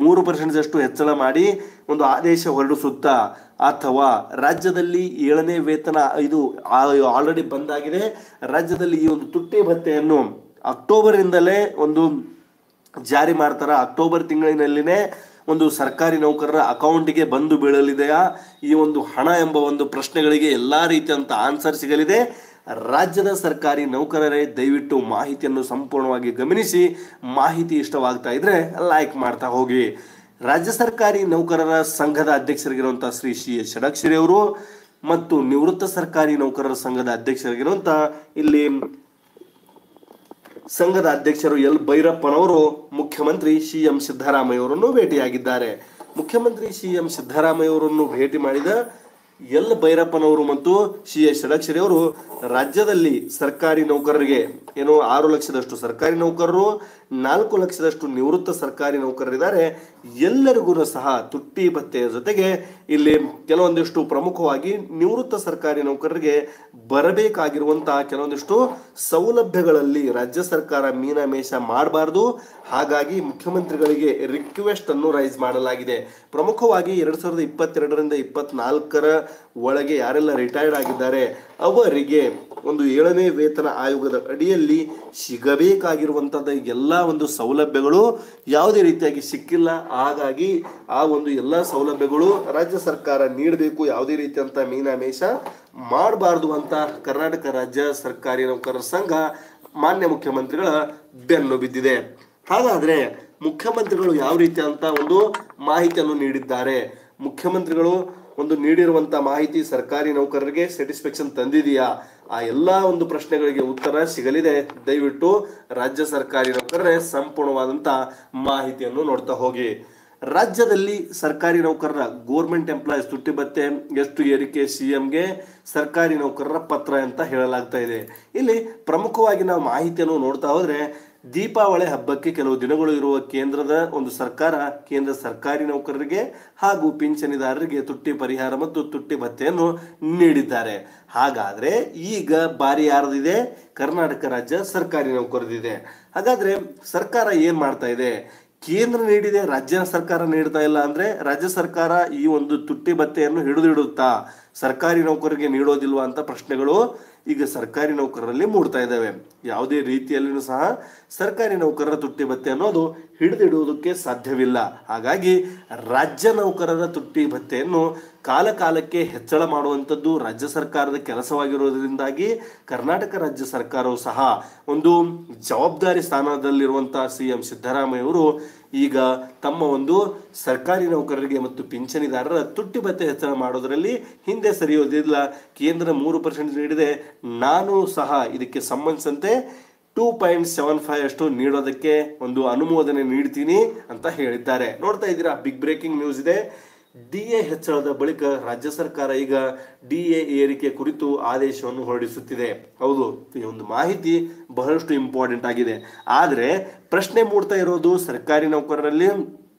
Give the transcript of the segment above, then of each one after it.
ಮೂರು ಪರ್ಸೆಂಟ್ದಷ್ಟು ಹೆಚ್ಚಳ ಮಾಡಿ ಒಂದು ಆದೇಶ ಹೊರಡಿಸುತ್ತಾ ಅಥವಾ ರಾಜ್ಯದಲ್ಲಿ ಏಳನೇ ವೇತನ ಇದು ಆಲ್ರೆಡಿ ಬಂದಾಗಿದೆ ರಾಜ್ಯದಲ್ಲಿ ಈ ಒಂದು ತುಟ್ಟಿ ಭತ್ಯೆಯನ್ನು ಅಕ್ಟೋಬರಿಂದಲೇ ಒಂದು ಜಾರಿ ಮಾಡ್ತಾರ ಅಕ್ಟೋಬರ್ ತಿಂಗಳಿನಲ್ಲಿನೇ ಒಂದು ಸರ್ಕಾರಿ ನೌಕರರ ಅಕೌಂಟಿಗೆ ಬಂದು ಬೀಳಲಿದೆಯಾ ಈ ಒಂದು ಹಣ ಎಂಬ ಒಂದು ಪ್ರಶ್ನೆಗಳಿಗೆ ಎಲ್ಲಾ ರೀತಿಯಂತ ಆನ್ಸರ್ ಸಿಗಲಿದೆ ರಾಜ್ಯದ ಸರ್ಕಾರಿ ನೌಕರರೇ ದಯವಿಟ್ಟು ಮಾಹಿತಿಯನ್ನು ಸಂಪೂರ್ಣವಾಗಿ ಗಮನಿಸಿ ಮಾಹಿತಿ ಇಷ್ಟವಾಗ್ತಾ ಇದ್ರೆ ಲೈಕ್ ಮಾಡ್ತಾ ಹೋಗಿ ರಾಜ್ಯ ಸರ್ಕಾರಿ ನೌಕರರ ಸಂಘದ ಅಧ್ಯಕ್ಷರಾಗಿರುವಂತಹ ಶ್ರೀ ಸಿ ಎಸ್ ಷಡಕ್ಷರಿ ಅವರು ಮತ್ತು ನಿವೃತ್ತ ಸರ್ಕಾರಿ ನೌಕರರ ಸಂಘದ ಅಧ್ಯಕ್ಷರಾಗಿರುವಂತ ಇಲ್ಲಿ ಸಂಘದ ಅಧ್ಯಕ್ಷರು ಎಲ್ ಭೈರಪ್ಪನವರು ಮುಖ್ಯಮಂತ್ರಿ ಸಿ ಎಂ ಸಿದ್ದರಾಮಯ್ಯ ಅವರನ್ನು ಭೇಟಿಯಾಗಿದ್ದಾರೆ ಮುಖ್ಯಮಂತ್ರಿ ಸಿ ಎಂ ಸಿದ್ದರಾಮಯ್ಯ ಅವರನ್ನು ಭೇಟಿ ಮಾಡಿದ ಎಲ್ ಭೈರಪ್ಪನವರು ಮತ್ತು ಸಿ ಎಸ್ ಷಡಕ್ಷರಿ ಅವರು ರಾಜ್ಯದಲ್ಲಿ ಸರ್ಕಾರಿ ನೌಕರರಿಗೆ ಏನು ಆರು ಲಕ್ಷದಷ್ಟು ಸರ್ಕಾರಿ ನೌಕರರು ನಾಲ್ಕು ಲಕ್ಷದಷ್ಟು ನಿವೃತ್ತ ಸರ್ಕಾರಿ ನೌಕರರಿದ್ದಾರೆ ಎಲ್ಲರಿಗೂ ಸಹ ತುಟ್ಟಿ ಭತ್ಯೆಯ ಜೊತೆಗೆ ಇಲ್ಲಿ ಕೆಲವೊಂದಿಷ್ಟು ಪ್ರಮುಖವಾಗಿ ನಿವೃತ್ತ ಸರ್ಕಾರಿ ನೌಕರರಿಗೆ ಬರಬೇಕಾಗಿರುವಂತಹ ಕೆಲವೊಂದಿಷ್ಟು ಸೌಲಭ್ಯಗಳಲ್ಲಿ ರಾಜ್ಯ ಸರ್ಕಾರ ಮೀನಾಮೇಷ ಮಾಡಬಾರ್ದು ಹಾಗಾಗಿ ಮುಖ್ಯಮಂತ್ರಿಗಳಿಗೆ ರಿಕ್ವೆಸ್ಟ್ ಅನ್ನು ರೈಸ್ ಮಾಡಲಾಗಿದೆ ಪ್ರಮುಖವಾಗಿ ಎರಡ್ ಸಾವಿರದ ಇಪ್ಪತ್ತೆರಡರಿಂದ ಇಪ್ಪತ್ನಾಲ್ಕರ ಒಳಗೆ ಯಾರೆಲ್ಲ ರಿಟೈರ್ಡ್ ಆಗಿದ್ದಾರೆ ಅವರಿಗೆ ಒಂದು ಏಳನೇ ವೇತನ ಆಯೋಗದ ಅಡಿಯಲ್ಲಿ ಸಿಗಬೇಕಾಗಿರುವಂತದ ಎಲ್ಲ ಒಂದು ಸೌಲಭ್ಯಗಳು ಯಾವುದೇ ರೀತಿಯಾಗಿ ಸಿಕ್ಕಿಲ್ಲ ಹಾಗಾಗಿ ಆ ಒಂದು ಎಲ್ಲ ಸೌಲಭ್ಯಗಳು ರಾಜ್ಯ ಸರ್ಕಾರ ನೀಡಬೇಕು ಯಾವುದೇ ರೀತಿಯಂತ ಮೀನಾಮೇಷ ಮಾಡಬಾರ್ದು ಅಂತ ಕರ್ನಾಟಕ ರಾಜ್ಯ ಸರ್ಕಾರಿ ನೌಕರರ ಸಂಘ ಮಾನ್ಯ ಮುಖ್ಯಮಂತ್ರಿಗಳ ಬೆನ್ನು ಬಿದ್ದಿದೆ ಹಾಗಾದ್ರೆ ಮುಖ್ಯಮಂತ್ರಿಗಳು ಯಾವ ರೀತಿಯಂತ ಒಂದು ಮಾಹಿತಿಯನ್ನು ನೀಡಿದ್ದಾರೆ ಮುಖ್ಯಮಂತ್ರಿಗಳು ಒಂದು ನೀಡಿರುವಂತ ಮಾಹಿತಿ ಸರ್ಕಾರಿ ನೌಕರರಿಗೆ ಸ್ಯಾಟಿಸ್ಫ್ಯಾಕ್ಷನ್ ತಂದಿದೆಯಾ ಆ ಎಲ್ಲಾ ಒಂದು ಪ್ರಶ್ನೆಗಳಿಗೆ ಉತ್ತರ ಸಿಗಲಿದೆ ದಯವಿಟ್ಟು ರಾಜ್ಯ ಸರ್ಕಾರಿ ನೌಕರರೇ ಸಂಪೂರ್ಣವಾದಂತ ಮಾಹಿತಿಯನ್ನು ನೋಡ್ತಾ ಹೋಗಿ ರಾಜ್ಯದಲ್ಲಿ ಸರ್ಕಾರಿ ನೌಕರರ ಗೋರ್ಮೆಂಟ್ ಎಂಪ್ಲಾಯೀಸ್ ತುಟ್ಟಿ ಭತ್ಯೆ ಎಷ್ಟು ಏರಿಕೆ ಸಿಎಂಗೆ ಸರ್ಕಾರಿ ನೌಕರರ ಪತ್ರ ಅಂತ ಹೇಳಲಾಗ್ತಾ ಇದೆ ಇಲ್ಲಿ ಪ್ರಮುಖವಾಗಿ ನಾವು ಮಾಹಿತಿಯನ್ನು ನೋಡ್ತಾ ಹೋದ್ರೆ ದೀಪಾವಳಿ ಹಬ್ಬಕ್ಕೆ ಕೆಲವು ದಿನಗಳು ಇರುವ ಕೇಂದ್ರದ ಒಂದು ಸರ್ಕಾರ ಕೇಂದ್ರ ಸರ್ಕಾರಿ ನೌಕರರಿಗೆ ಹಾಗೂ ಪಿಂಚಣಿದಾರರಿಗೆ ತುಟ್ಟಿ ಪರಿಹಾರ ಮತ್ತು ತುಟ್ಟಿ ಭತ್ಯೆಯನ್ನು ನೀಡಿದ್ದಾರೆ ಹಾಗಾದ್ರೆ ಈಗ ಬಾರಿ ಯಾರದಿದೆ ಕರ್ನಾಟಕ ರಾಜ್ಯ ಸರ್ಕಾರಿ ನೌಕರದಿದೆ ಹಾಗಾದ್ರೆ ಸರ್ಕಾರ ಏನ್ ಮಾಡ್ತಾ ಇದೆ ಕೇಂದ್ರ ನೀಡಿದೆ ರಾಜ್ಯ ಸರ್ಕಾರ ನೀಡ್ತಾ ಇಲ್ಲ ಅಂದ್ರೆ ರಾಜ್ಯ ಸರ್ಕಾರ ಈ ಒಂದು ತುಟ್ಟಿ ಭತ್ಯೆಯನ್ನು ಹಿಡಿದಿಡುತ್ತಾ ಸರ್ಕಾರಿ ನೌಕರರಿಗೆ ನೀಡೋದಿಲ್ವಾ ಅಂತ ಪ್ರಶ್ನೆಗಳು ಈಗ ಸರ್ಕಾರಿ ನೌಕರರಲ್ಲಿ ಮೂಡ್ತಾ ಇದ್ದಾವೆ ಯಾವುದೇ ರೀತಿಯಲ್ಲಿಯೂ ಸಹ ಸರ್ಕಾರಿ ನೌಕರರ ತುಟ್ಟಿ ಭತ್ಯೆ ಅನ್ನೋದು ಹಿಡಿದಿಡುವುದಕ್ಕೆ ಸಾಧ್ಯವಿಲ್ಲ ಹಾಗಾಗಿ ರಾಜ್ಯ ನೌಕರರ ತುಟ್ಟಿ ಭತ್ಯೆಯನ್ನು ಕಾಲ ಕಾಲಕ್ಕೆ ಹೆಚ್ಚಳ ಮಾಡುವಂಥದ್ದು ರಾಜ್ಯ ಸರ್ಕಾರದ ಕೆಲಸವಾಗಿರುವುದರಿಂದಾಗಿ ಕರ್ನಾಟಕ ರಾಜ್ಯ ಸರ್ಕಾರವು ಸಹ ಒಂದು ಜವಾಬ್ದಾರಿ ಸ್ಥಾನದಲ್ಲಿರುವಂತಹ ಸಿ ಎಂ ಸಿದ್ದರಾಮಯ್ಯ ಅವರು ಈಗ ತಮ್ಮ ಒಂದು ಸರ್ಕಾರಿ ನೌಕರರಿಗೆ ಮತ್ತು ಪಿಂಚಣಿದಾರರ ತುಟ್ಟಿ ಭತ್ಯೆ ಹೆಚ್ಚಳ ಮಾಡೋದರಲ್ಲಿ ಹಿಂದೆ ಸರಿಯೋದಿಲ್ಲ ಕೇಂದ್ರ ಮೂರು ಪರ್ಸೆಂಟ್ ನೀಡಿದೆ ನಾನು ಸಹ ಇದಕ್ಕೆ ಸಂಬಂಧಿಸಿದಂತೆ ಟೂ ಪಾಯಿಂಟ್ ಸೆವೆನ್ ಫೈವ್ ಅಷ್ಟು ನೀಡೋದಕ್ಕೆ ಒಂದು ಅನುಮೋದನೆ ನೀಡ್ತೀನಿ ಅಂತ ಹೇಳಿದ್ದಾರೆ ನೋಡ್ತಾ ಇದ್ದೀರಾ ಬಿಗ್ ಬ್ರೇಕಿಂಗ್ ನ್ಯೂಸ್ ಇದೆ ಡಿ ಎ ಹೆಚ್ಚಳದ ಬಳಿಕ ರಾಜ್ಯ ಸರ್ಕಾರ ಈಗ ಡಿ ಎ ಏರಿಕೆ ಕುರಿತು ಆದೇಶವನ್ನು ಹೊರಡಿಸುತ್ತಿದೆ ಹೌದು ಈ ಒಂದು ಮಾಹಿತಿ ಬಹಳಷ್ಟು ಇಂಪಾರ್ಟೆಂಟ್ ಆಗಿದೆ ಆದರೆ ಪ್ರಶ್ನೆ ಮೂಡ್ತಾ ಇರೋದು ಸರ್ಕಾರಿ ನೌಕರರಲ್ಲಿ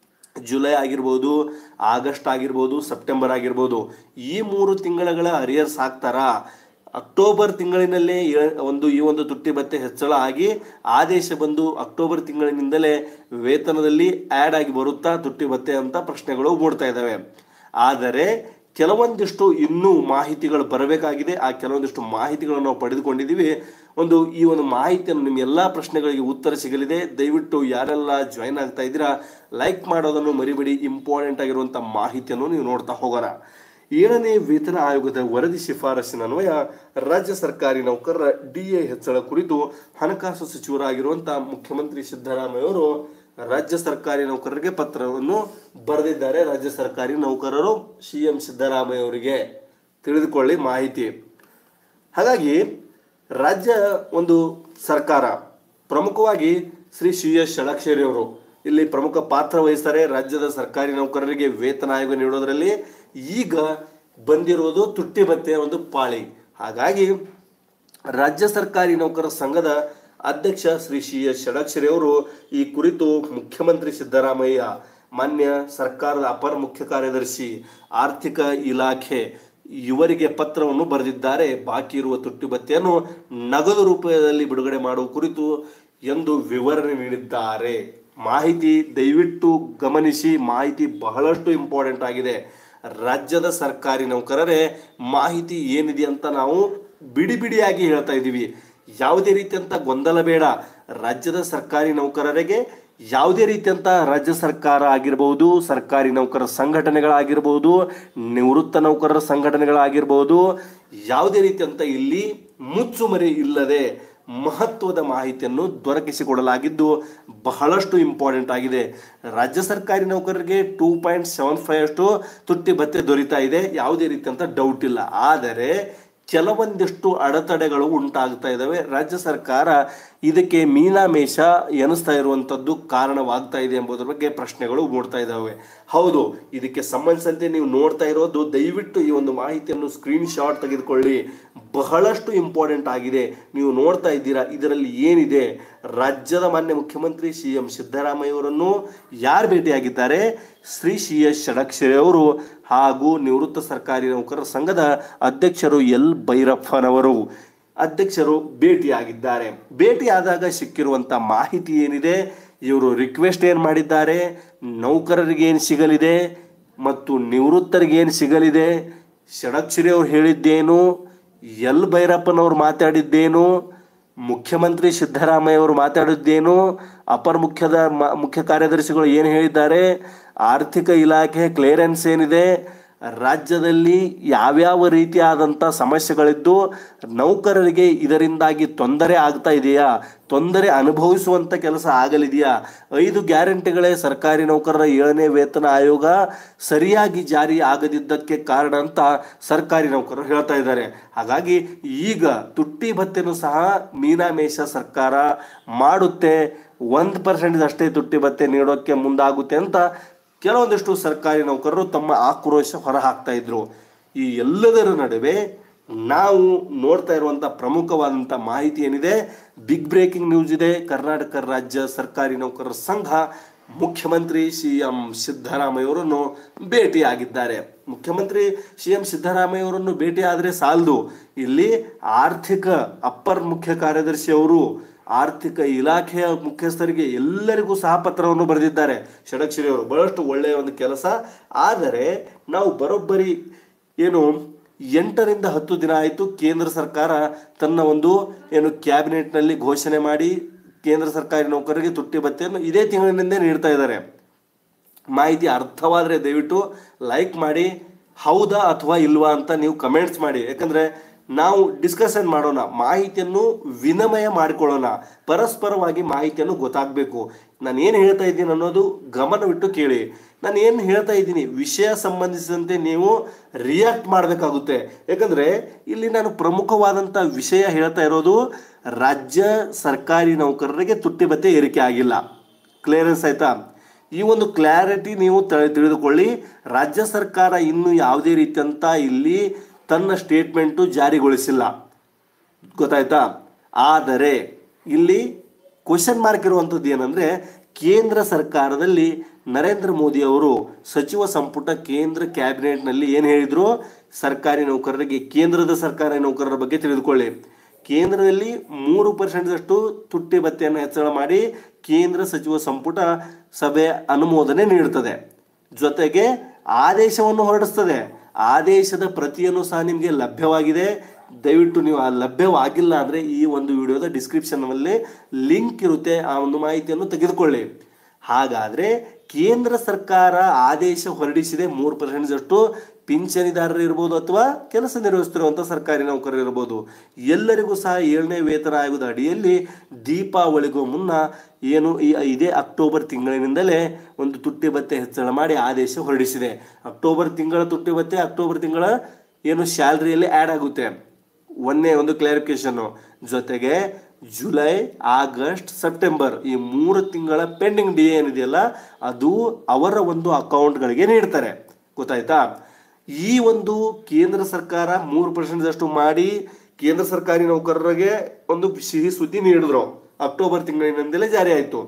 ಜುಲೈ ಆಗಿರ್ಬೋದು ಆಗಸ್ಟ್ ಆಗಿರ್ಬೋದು ಸೆಪ್ಟೆಂಬರ್ ಆಗಿರ್ಬೋದು ಈ ಮೂರು ತಿಂಗಳ ಅರಿಯರ್ಸ್ ಹಾಕ್ತಾರಾ ಅಕ್ಟೋಬರ್ ತಿಂಗಳಿನಲ್ಲೇ ಏ- ಒಂದು ಈ ಒಂದು ತುಟ್ಟಿ ಭತ್ಯೆ ಹೆಚ್ಚಳ ಆಗಿ ಆದೇಶ ಬಂದು ಅಕ್ಟೋಬರ್ ತಿಂಗಳಿನಿಂದಲೇ ವೇತನದಲ್ಲಿ ಆ್ಯಡ್ ಆಗಿ ಬರುತ್ತಾ ತುಟ್ಟಿ ಭತ್ಯೆ ಅಂತ ಪ್ರಶ್ನೆಗಳು ಮೂಡ್ತಾ ಇದ್ದಾವೆ ಆದರೆ ಕೆಲವೊಂದಿಷ್ಟು ಇನ್ನೂ ಮಾಹಿತಿಗಳು ಬರಬೇಕಾಗಿದೆ ಆ ಕೆಲವೊಂದಿಷ್ಟು ಮಾಹಿತಿಗಳನ್ನು ನಾವು ಪಡೆದುಕೊಂಡಿದ್ದೀವಿ ಒಂದು ಈ ಒಂದು ಮಾಹಿತಿಯನ್ನು ನಿಮ್ಮ ಎಲ್ಲ ಪ್ರಶ್ನೆಗಳಿಗೆ ಉತ್ತರ ಸಿಗಲಿದೆ ದಯವಿಟ್ಟು ಯಾರೆಲ್ಲ ಜಾಯ್ನ್ ಆಗ್ತಾ ಇದ್ದೀರಾ ಲೈಕ್ ಮಾಡೋದನ್ನು ಮರಿಬೇಡಿ ಇಂಪಾರ್ಟೆಂಟ್ ಆಗಿರುವಂಥ ಮಾಹಿತಿಯನ್ನು ನೀವು ನೋಡ್ತಾ ಹೋಗೋಣ ಏಳನೇ ವೇತನ ಆಯೋಗದ ವರದಿ ಶಿಫಾರಸಿನ ಅನ್ವಯ ರಾಜ್ಯ ಸರ್ಕಾರಿ ನೌಕರರ ಡಿಎ ಹೆಚ್ಚಳ ಕುರಿತು ಹಣಕಾಸು ಸಚಿವರಾಗಿರುವಂತಹ ಮುಖ್ಯಮಂತ್ರಿ ಸಿದ್ದರಾಮಯ್ಯ ಅವರು ರಾಜ್ಯ ಸರ್ಕಾರಿ ನೌಕರರಿಗೆ ಪತ್ರವನ್ನು ಬರೆದಿದ್ದಾರೆ ರಾಜ್ಯ ಸರ್ಕಾರಿ ನೌಕರರು ಸಿ ಎಂ ಸಿದ್ದರಾಮಯ್ಯ ಅವರಿಗೆ ತಿಳಿದುಕೊಳ್ಳಿ ಮಾಹಿತಿ ಹಾಗಾಗಿ ರಾಜ್ಯ ಒಂದು ಸರ್ಕಾರ ಪ್ರಮುಖವಾಗಿ ಶ್ರೀ ಸಿ ಎಸ್ ಷಡಕ್ಷರಿ ಅವರು ಇಲ್ಲಿ ಪ್ರಮುಖ ಪಾತ್ರ ವಹಿಸ್ತಾರೆ ರಾಜ್ಯದ ಸರ್ಕಾರಿ ನೌಕರರಿಗೆ ವೇತನ ಆಯೋಗ ನೀಡೋದರಲ್ಲಿ ಈಗ ಬಂದಿರುವುದು ತುಟ್ಟಿ ಭತ್ಯೆಯ ಒಂದು ಪಾಳಿ ಹಾಗಾಗಿ ರಾಜ್ಯ ಸರ್ಕಾರಿ ನೌಕರರ ಸಂಘದ ಅಧ್ಯಕ್ಷ ಶ್ರೀ ಸಿ ಎಸ್ ಷಡಕ್ಷರಿ ಅವರು ಈ ಕುರಿತು ಮುಖ್ಯಮಂತ್ರಿ ಸಿದ್ದರಾಮಯ್ಯ ಮಾನ್ಯ ಸರ್ಕಾರದ ಅಪರ ಮುಖ್ಯ ಕಾರ್ಯದರ್ಶಿ ಆರ್ಥಿಕ ಇಲಾಖೆ ಇವರಿಗೆ ಪತ್ರವನ್ನು ಬರೆದಿದ್ದಾರೆ ಬಾಕಿ ಇರುವ ತುಟ್ಟಿ ಭತ್ಯೆಯನ್ನು ನಗದು ರೂಪದಲ್ಲಿ ಬಿಡುಗಡೆ ಮಾಡುವ ಕುರಿತು ಎಂದು ವಿವರಣೆ ನೀಡಿದ್ದಾರೆ ಮಾಹಿತಿ ದಯವಿಟ್ಟು ಗಮನಿಸಿ ಮಾಹಿತಿ ಬಹಳಷ್ಟು ಇಂಪಾರ್ಟೆಂಟ್ ಆಗಿದೆ ರಾಜ್ಯದ ಸರ್ಕಾರಿ ನೌಕರರೇ ಮಾಹಿತಿ ಏನಿದೆ ಅಂತ ನಾವು ಬಿಡಿ ಬಿಡಿಯಾಗಿ ಹೇಳ್ತಾ ಇದ್ದೀವಿ ಯಾವುದೇ ರೀತಿಯಂತ ಗೊಂದಲ ಬೇಡ ರಾಜ್ಯದ ಸರ್ಕಾರಿ ನೌಕರರಿಗೆ ಯಾವುದೇ ರೀತಿಯಂತ ರಾಜ್ಯ ಸರ್ಕಾರ ಆಗಿರ್ಬೋದು ಸರ್ಕಾರಿ ನೌಕರರ ಸಂಘಟನೆಗಳಾಗಿರ್ಬೋದು ನಿವೃತ್ತ ನೌಕರರ ಸಂಘಟನೆಗಳಾಗಿರ್ಬೋದು ಯಾವುದೇ ರೀತಿಯಂತ ಇಲ್ಲಿ ಮುಚ್ಚುಮರೆ ಇಲ್ಲದೆ ಮಹತ್ವದ ಮಾಹಿತಿಯನ್ನು ದೊರಕಿಸಿಕೊಡಲಾಗಿದ್ದು ಬಹಳಷ್ಟು ಇಂಪಾರ್ಟೆಂಟ್ ಆಗಿದೆ ರಾಜ್ಯ ಸರ್ಕಾರಿ ನೌಕರರಿಗೆ ಟೂ ಪಾಯಿಂಟ್ ಸೆವೆನ್ ಫೈವ್ ಅಷ್ಟು ತುಟ್ಟಿ ಭತ್ಯೆ ದೊರೀತಾ ಇದೆ ಯಾವುದೇ ರೀತಿಯಂತ ಡೌಟ್ ಇಲ್ಲ ಆದರೆ ಕೆಲವೊಂದಿಷ್ಟು ಅಡೆತಡೆಗಳು ಉಂಟಾಗ್ತಾ ಇದ್ದಾವೆ ರಾಜ್ಯ ಸರ್ಕಾರ ಇದಕ್ಕೆ ಮೀನಾಮೇಷ ಎನಿಸ್ತಾ ಇರುವಂಥದ್ದು ಕಾರಣವಾಗ್ತಾ ಇದೆ ಎಂಬುದರ ಬಗ್ಗೆ ಪ್ರಶ್ನೆಗಳು ಮೂಡ್ತಾ ಇದ್ದಾವೆ ಹೌದು ಇದಕ್ಕೆ ಸಂಬಂಧಿಸಿದಂತೆ ನೀವು ನೋಡ್ತಾ ಇರೋದು ದಯವಿಟ್ಟು ಈ ಒಂದು ಮಾಹಿತಿಯನ್ನು ಸ್ಕ್ರೀನ್ ಶಾಟ್ ತೆಗೆದುಕೊಳ್ಳಿ ಬಹಳಷ್ಟು ಇಂಪಾರ್ಟೆಂಟ್ ಆಗಿದೆ ನೀವು ನೋಡ್ತಾ ಇದ್ದೀರಾ ಇದರಲ್ಲಿ ಏನಿದೆ ರಾಜ್ಯದ ಮಾನ್ಯ ಮುಖ್ಯಮಂತ್ರಿ ಸಿ ಎಂ ಸಿದ್ದರಾಮಯ್ಯವರನ್ನು ಯಾರು ಭೇಟಿಯಾಗಿದ್ದಾರೆ ಶ್ರೀ ಸಿ ಎಸ್ ಷಡಕ್ಷರಿ ಅವರು ಹಾಗೂ ನಿವೃತ್ತ ಸರ್ಕಾರಿ ನೌಕರರ ಸಂಘದ ಅಧ್ಯಕ್ಷರು ಎಲ್ ಭೈರಪ್ಪನವರು ಅಧ್ಯಕ್ಷರು ಭೇಟಿಯಾಗಿದ್ದಾರೆ ಭೇಟಿಯಾದಾಗ ಸಿಕ್ಕಿರುವಂಥ ಮಾಹಿತಿ ಏನಿದೆ ಇವರು ರಿಕ್ವೆಸ್ಟ್ ಏನು ಮಾಡಿದ್ದಾರೆ ನೌಕರರಿಗೆ ಏನು ಸಿಗಲಿದೆ ಮತ್ತು ನಿವೃತ್ತರಿಗೆ ಏನು ಸಿಗಲಿದೆ ಷಡಕ್ಷರಿ ಅವರು ಹೇಳಿದ್ದೇನು ಎಲ್ ಭೈರಪ್ಪನವ್ರು ಮಾತಾಡಿದ್ದೇನು ಮುಖ್ಯಮಂತ್ರಿ ಸಿದ್ದರಾಮಯ್ಯ ಅವರು ಮಾತಾಡಿದ್ದೇನು ಅಪರ ಮುಖ್ಯದ ಮ- ಮುಖ್ಯ ಕಾರ್ಯದರ್ಶಿಗಳು ಏನು ಹೇಳಿದ್ದಾರೆ ಆರ್ಥಿಕ ಇಲಾಖೆ ಕ್ಲಿಯರೆನ್ಸ್ ಏನಿದೆ ರಾಜ್ಯದಲ್ಲಿ ಯಾವ್ಯಾವ ರೀತಿಯಾದಂಥ ಸಮಸ್ಯೆಗಳಿದ್ದು ನೌಕರರಿಗೆ ಇದರಿಂದಾಗಿ ತೊಂದರೆ ಆಗ್ತಾ ಇದೆಯಾ ತೊಂದರೆ ಅನುಭವಿಸುವಂಥ ಕೆಲಸ ಆಗಲಿದೆಯಾ ಐದು ಗ್ಯಾರಂಟಿಗಳೇ ಸರ್ಕಾರಿ ನೌಕರರ ಏಳನೇ ವೇತನ ಆಯೋಗ ಸರಿಯಾಗಿ ಜಾರಿ ಆಗದಿದ್ದಕ್ಕೆ ಕಾರಣ ಅಂತ ಸರ್ಕಾರಿ ನೌಕರರು ಹೇಳ್ತಾ ಇದ್ದಾರೆ ಹಾಗಾಗಿ ಈಗ ತುಟ್ಟಿ ಭತ್ಯೆನೂ ಸಹ ಮೀನಾಮೇಷ ಸರ್ಕಾರ ಮಾಡುತ್ತೆ ಒಂದು ಪರ್ಸೆಂಟ್ ಅಷ್ಟೇ ತುಟ್ಟಿ ಭತ್ಯೆ ನೀಡೋಕ್ಕೆ ಮುಂದಾಗುತ್ತೆ ಅಂತ ಕೆಲವೊಂದಿಷ್ಟು ಸರ್ಕಾರಿ ನೌಕರರು ತಮ್ಮ ಆಕ್ರೋಶ ಹೊರಹಾಕ್ತಾ ಇದ್ರು ಈ ಎಲ್ಲದರ ನಡುವೆ ನಾವು ನೋಡ್ತಾ ಇರುವಂಥ ಪ್ರಮುಖವಾದಂಥ ಮಾಹಿತಿ ಏನಿದೆ ಬಿಗ್ ಬ್ರೇಕಿಂಗ್ ನ್ಯೂಸ್ ಇದೆ ಕರ್ನಾಟಕ ರಾಜ್ಯ ಸರ್ಕಾರಿ ನೌಕರರ ಸಂಘ ಮುಖ್ಯಮಂತ್ರಿ ಸಿ ಎಂ ಸಿದ್ದರಾಮಯ್ಯವರನ್ನು ಭೇಟಿಯಾಗಿದ್ದಾರೆ ಮುಖ್ಯಮಂತ್ರಿ ಸಿ ಎಂ ಸಿದ್ದರಾಮಯ್ಯವರನ್ನು ಭೇಟಿ ಆದರೆ ಸಾಲದು ಇಲ್ಲಿ ಆರ್ಥಿಕ ಅಪ್ಪರ್ ಮುಖ್ಯ ಕಾರ್ಯದರ್ಶಿ ಅವರು ಆರ್ಥಿಕ ಇಲಾಖೆಯ ಮುಖ್ಯಸ್ಥರಿಗೆ ಎಲ್ಲರಿಗೂ ಸಹ ಪತ್ರವನ್ನು ಬರೆದಿದ್ದಾರೆ ಷಡಕ್ಷರಿ ಅವರು ಬಹಳಷ್ಟು ಒಳ್ಳೆಯ ಒಂದು ಕೆಲಸ ಆದರೆ ನಾವು ಬರೋಬ್ಬರಿ ಏನು ಎಂಟರಿಂದ ಹತ್ತು ದಿನ ಆಯಿತು ಕೇಂದ್ರ ಸರ್ಕಾರ ತನ್ನ ಒಂದು ಏನು ಕ್ಯಾಬಿನೆಟ್ನಲ್ಲಿ ಘೋಷಣೆ ಮಾಡಿ ಕೇಂದ್ರ ಸರ್ಕಾರಿ ನೌಕರರಿಗೆ ತುಟ್ಟಿ ಭತ್ಯೆಯನ್ನು ಇದೇ ತಿಂಗಳಿನಿಂದ ನೀಡ್ತಾ ಇದ್ದಾರೆ ಮಾಹಿತಿ ಅರ್ಥವಾದರೆ ದಯವಿಟ್ಟು ಲೈಕ್ ಮಾಡಿ ಹೌದಾ ಅಥವಾ ಇಲ್ವಾ ಅಂತ ನೀವು ಕಮೆಂಟ್ಸ್ ಮಾಡಿ ಯಾಕಂದ್ರೆ ನಾವು ಡಿಸ್ಕಷನ್ ಮಾಡೋಣ ಮಾಹಿತಿಯನ್ನು ವಿನಿಮಯ ಮಾಡಿಕೊಳ್ಳೋಣ ಪರಸ್ಪರವಾಗಿ ಮಾಹಿತಿಯನ್ನು ಗೊತ್ತಾಗಬೇಕು ನಾನು ಏನು ಹೇಳ್ತಾ ಇದ್ದೀನಿ ಅನ್ನೋದು ಗಮನವಿಟ್ಟು ಕೇಳಿ ನಾನು ಏನು ಹೇಳ್ತಾ ಇದ್ದೀನಿ ವಿಷಯ ಸಂಬಂಧಿಸಿದಂತೆ ನೀವು ರಿಯಾಕ್ಟ್ ಮಾಡಬೇಕಾಗುತ್ತೆ ಯಾಕಂದ್ರೆ ಇಲ್ಲಿ ನಾನು ಪ್ರಮುಖವಾದಂಥ ವಿಷಯ ಹೇಳ್ತಾ ಇರೋದು ರಾಜ್ಯ ಸರ್ಕಾರಿ ನೌಕರರಿಗೆ ತುಟ್ಟಿ ಭತ್ಯೆ ಏರಿಕೆ ಆಗಿಲ್ಲ ಕ್ಲಿಯರೆನ್ಸ್ ಆಯ್ತಾ ಈ ಒಂದು ಕ್ಲಾರಿಟಿ ನೀವು ತ- ತಿಳಿದುಕೊಳ್ಳಿ ರಾಜ್ಯ ಸರ್ಕಾರ ಇನ್ನು ಯಾವುದೇ ರೀತಿಯಂತ ಇಲ್ಲಿ ತನ್ನ ಸ್ಟೇಟ್ಮೆಂಟು ಜಾರಿಗೊಳಿಸಿಲ್ಲ ಗೊತ್ತಾಯ್ತಾ ಆದರೆ ಇಲ್ಲಿ ಕ್ವಶನ್ ಮಾರ್ಕ್ ಇರುವಂಥದ್ದು ಏನಂದ್ರೆ ಕೇಂದ್ರ ಸರ್ಕಾರದಲ್ಲಿ ನರೇಂದ್ರ ಮೋದಿ ಅವರು ಸಚಿವ ಸಂಪುಟ ಕೇಂದ್ರ ಕ್ಯಾಬಿನೆಟ್ನಲ್ಲಿ ಏನು ಹೇಳಿದ್ರು ಸರ್ಕಾರಿ ನೌಕರರಿಗೆ ಕೇಂದ್ರದ ಸರ್ಕಾರಿ ನೌಕರರ ಬಗ್ಗೆ ತಿಳಿದುಕೊಳ್ಳಿ ಕೇಂದ್ರದಲ್ಲಿ ಮೂರು ಪರ್ಸೆಂಟ್ದಷ್ಟು ತುಟ್ಟಿ ಭತ್ಯೆಯನ್ನು ಹೆಚ್ಚಳ ಮಾಡಿ ಕೇಂದ್ರ ಸಚಿವ ಸಂಪುಟ ಸಭೆ ಅನುಮೋದನೆ ನೀಡುತ್ತದೆ ಜೊತೆಗೆ ಆದೇಶವನ್ನು ಹೊರಡಿಸ್ತದೆ ಆದೇಶದ ಪ್ರತಿಯನ್ನು ಸಹ ನಿಮಗೆ ಲಭ್ಯವಾಗಿದೆ ದಯವಿಟ್ಟು ನೀವು ಆ ಲಭ್ಯವಾಗಿಲ್ಲ ಅಂದರೆ ಈ ಒಂದು ವಿಡಿಯೋದ ಡಿಸ್ಕ್ರಿಪ್ಷನ್ನಲ್ಲಿ ಲಿಂಕ್ ಇರುತ್ತೆ ಆ ಒಂದು ಮಾಹಿತಿಯನ್ನು ತೆಗೆದುಕೊಳ್ಳಿ ಹಾಗಾದರೆ ಕೇಂದ್ರ ಸರ್ಕಾರ ಆದೇಶ ಹೊರಡಿಸಿದೆ ಮೂರು ಪರ್ಸೆಂಟ್ದಷ್ಟು ಪಿಂಚಣಿದಾರರು ಇರ್ಬೋದು ಅಥವಾ ಕೆಲಸ ನಿರ್ವಹಿಸ್ತಿರುವಂಥ ಸರ್ಕಾರಿ ನೌಕರರು ಇರ್ಬೋದು ಎಲ್ಲರಿಗೂ ಸಹ ಏಳನೇ ವೇತನ ಆಯೋಗದ ಅಡಿಯಲ್ಲಿ ದೀಪಾವಳಿಗೂ ಮುನ್ನ ಏನು ಈ ಇದೇ ಅಕ್ಟೋಬರ್ ತಿಂಗಳಿನಿಂದಲೇ ಒಂದು ತುಟ್ಟಿ ಭತ್ಯೆ ಹೆಚ್ಚಳ ಮಾಡಿ ಆದೇಶ ಹೊರಡಿಸಿದೆ ಅಕ್ಟೋಬರ್ ತಿಂಗಳ ತುಟ್ಟಿ ಭತ್ಯೆ ಅಕ್ಟೋಬರ್ ತಿಂಗಳ ಏನು ಸ್ಯಾಲ್ರಿಯಲ್ಲಿ ಆ್ಯಡ್ ಆಗುತ್ತೆ ಒಂದೇ ಒಂದು ಕ್ಲಾರಿಫಿಕೇಶನ್ ಜೊತೆಗೆ ಜುಲೈ ಆಗಸ್ಟ್ ಸೆಪ್ಟೆಂಬರ್ ಈ ಮೂರು ತಿಂಗಳ ಪೆಂಡಿಂಗ್ ಡಿ ಏನಿದೆಯಲ್ಲ ಅದು ಅವರ ಒಂದು ಅಕೌಂಟ್ಗಳಿಗೆ ನೀಡ್ತಾರೆ ಗೊತ್ತಾಯ್ತಾ ಈ ಒಂದು ಕೇಂದ್ರ ಸರ್ಕಾರ ಮೂರು ಪರ್ಸೆಂಟ್ದಷ್ಟು ಮಾಡಿ ಕೇಂದ್ರ ಸರ್ಕಾರಿ ನೌಕರರಿಗೆ ಒಂದು ಸಿಹಿ ಸುದ್ದಿ ನೀಡಿದ್ರು ಅಕ್ಟೋಬರ್ ತಿಂಗಳಿನಿಂದಲೇ ಜಾರಿ ಆಯಿತು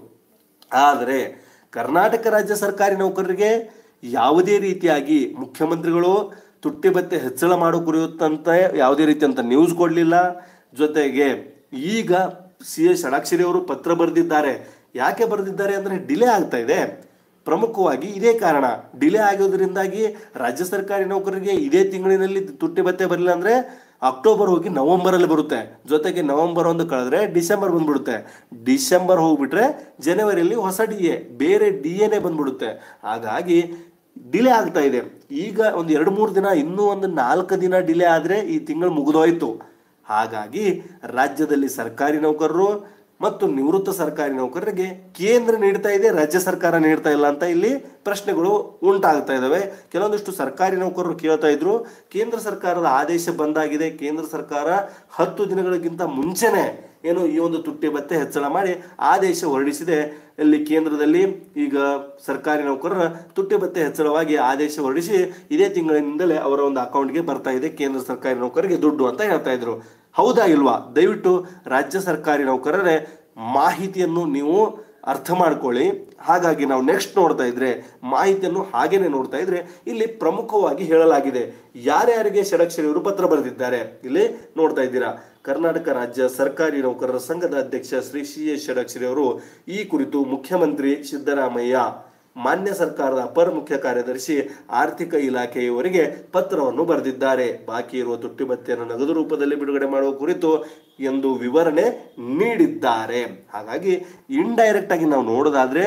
ಆದರೆ ಕರ್ನಾಟಕ ರಾಜ್ಯ ಸರ್ಕಾರಿ ನೌಕರರಿಗೆ ಯಾವುದೇ ರೀತಿಯಾಗಿ ಮುಖ್ಯಮಂತ್ರಿಗಳು ತುಟ್ಟಿ ಭತ್ಯೆ ಹೆಚ್ಚಳ ಮಾಡೋ ಕುರಿತಂತೆ ಯಾವುದೇ ರೀತಿಯಂತ ನ್ಯೂಸ್ ಕೊಡಲಿಲ್ಲ ಜೊತೆಗೆ ಈಗ ಸಿ ಎಸ್ ಷಡಾಕ್ಷರಿ ಅವರು ಪತ್ರ ಬರೆದಿದ್ದಾರೆ ಯಾಕೆ ಬರೆದಿದ್ದಾರೆ ಅಂದರೆ ಡಿಲೇ ಆಗ್ತಾ ಇದೆ ಪ್ರಮುಖವಾಗಿ ಇದೇ ಕಾರಣ ಡಿಲೇ ಆಗೋದ್ರಿಂದಾಗಿ ರಾಜ್ಯ ಸರ್ಕಾರಿ ನೌಕರರಿಗೆ ಇದೇ ತಿಂಗಳಿನಲ್ಲಿ ತುಟ್ಟಿ ಭತ್ಯೆ ಬರಲಿಲ್ಲ ಅಂದ್ರೆ ಅಕ್ಟೋಬರ್ ಹೋಗಿ ನವೆಂಬರ್ ಅಲ್ಲಿ ಬರುತ್ತೆ ಜೊತೆಗೆ ನವೆಂಬರ್ ಒಂದು ಕಳೆದ್ರೆ ಡಿಸೆಂಬರ್ ಬಂದ್ಬಿಡುತ್ತೆ ಡಿಸೆಂಬರ್ ಹೋಗ್ಬಿಟ್ರೆ ಜನವರಿಯಲ್ಲಿ ಹೊಸ ಡಿ ಎ ಬೇರೆ ಡಿ ಎನೇ ಬಂದ್ಬಿಡುತ್ತೆ ಹಾಗಾಗಿ ಡಿಲೇ ಆಗ್ತಾ ಇದೆ ಈಗ ಒಂದು ಎರಡು ಮೂರು ದಿನ ಇನ್ನೂ ಒಂದು ನಾಲ್ಕು ದಿನ ಡಿಲೇ ಆದರೆ ಈ ತಿಂಗಳು ಮುಗಿದೋಯ್ತು ಹಾಗಾಗಿ ರಾಜ್ಯದಲ್ಲಿ ಸರ್ಕಾರಿ ನೌಕರರು ಮತ್ತು ನಿವೃತ್ತ ಸರ್ಕಾರಿ ನೌಕರರಿಗೆ ಕೇಂದ್ರ ನೀಡ್ತಾ ಇದೆ ರಾಜ್ಯ ಸರ್ಕಾರ ನೀಡ್ತಾ ಇಲ್ಲ ಅಂತ ಇಲ್ಲಿ ಪ್ರಶ್ನೆಗಳು ಉಂಟಾಗ್ತಾ ಇದಾವೆ ಕೆಲವೊಂದಿಷ್ಟು ಸರ್ಕಾರಿ ನೌಕರರು ಕೇಳ್ತಾ ಇದ್ರು ಕೇಂದ್ರ ಸರ್ಕಾರದ ಆದೇಶ ಬಂದಾಗಿದೆ ಕೇಂದ್ರ ಸರ್ಕಾರ ಹತ್ತು ದಿನಗಳಿಗಿಂತ ಮುಂಚೆನೆ ಏನು ಈ ಒಂದು ತುಟ್ಟಿ ಭತ್ಯೆ ಹೆಚ್ಚಳ ಮಾಡಿ ಆದೇಶ ಹೊರಡಿಸಿದೆ ಇಲ್ಲಿ ಕೇಂದ್ರದಲ್ಲಿ ಈಗ ಸರ್ಕಾರಿ ನೌಕರರ ತುಟ್ಟಿ ಭತ್ಯೆ ಹೆಚ್ಚಳವಾಗಿ ಆದೇಶ ಹೊರಡಿಸಿ ಇದೇ ತಿಂಗಳಿನಿಂದಲೇ ಅವರ ಒಂದು ಅಕೌಂಟ್ಗೆ ಬರ್ತಾ ಇದೆ ಕೇಂದ್ರ ಸರ್ಕಾರಿ ನೌಕರರಿಗೆ ದುಡ್ಡು ಅಂತ ಹೇಳ್ತಾ ಇದ್ರು ಹೌದಾ ಇಲ್ವಾ ದಯವಿಟ್ಟು ರಾಜ್ಯ ಸರ್ಕಾರಿ ನೌಕರರೇ ಮಾಹಿತಿಯನ್ನು ನೀವು ಅರ್ಥ ಮಾಡ್ಕೊಳ್ಳಿ ಹಾಗಾಗಿ ನಾವು ನೆಕ್ಸ್ಟ್ ನೋಡ್ತಾ ಇದ್ರೆ ಮಾಹಿತಿಯನ್ನು ಹಾಗೇನೆ ನೋಡ್ತಾ ಇದ್ರೆ ಇಲ್ಲಿ ಪ್ರಮುಖವಾಗಿ ಹೇಳಲಾಗಿದೆ ಯಾರ್ಯಾರಿಗೆ ಷಡಕ್ಷರಿಯವರು ಪತ್ರ ಬರೆದಿದ್ದಾರೆ ಇಲ್ಲಿ ನೋಡ್ತಾ ಇದ್ದೀರಾ ಕರ್ನಾಟಕ ರಾಜ್ಯ ಸರ್ಕಾರಿ ನೌಕರರ ಸಂಘದ ಅಧ್ಯಕ್ಷ ಶ್ರೀ ಸಿ ಎಸ್ ಷಡಕ್ಷರಿ ಅವರು ಈ ಕುರಿತು ಮುಖ್ಯಮಂತ್ರಿ ಸಿದ್ದರಾಮಯ್ಯ ಮಾನ್ಯ ಸರ್ಕಾರದ ಅಪರ ಮುಖ್ಯ ಕಾರ್ಯದರ್ಶಿ ಆರ್ಥಿಕ ಇಲಾಖೆಯವರಿಗೆ ಪತ್ರವನ್ನು ಬರೆದಿದ್ದಾರೆ ಬಾಕಿ ಇರುವ ತುಟ್ಟಿ ಭತ್ಯೆಯನ್ನು ನಗದು ರೂಪದಲ್ಲಿ ಬಿಡುಗಡೆ ಮಾಡುವ ಕುರಿತು ಎಂದು ವಿವರಣೆ ನೀಡಿದ್ದಾರೆ ಹಾಗಾಗಿ ಇಂಡೈರೆಕ್ಟ್ ಆಗಿ ನಾವು ನೋಡೋದಾದ್ರೆ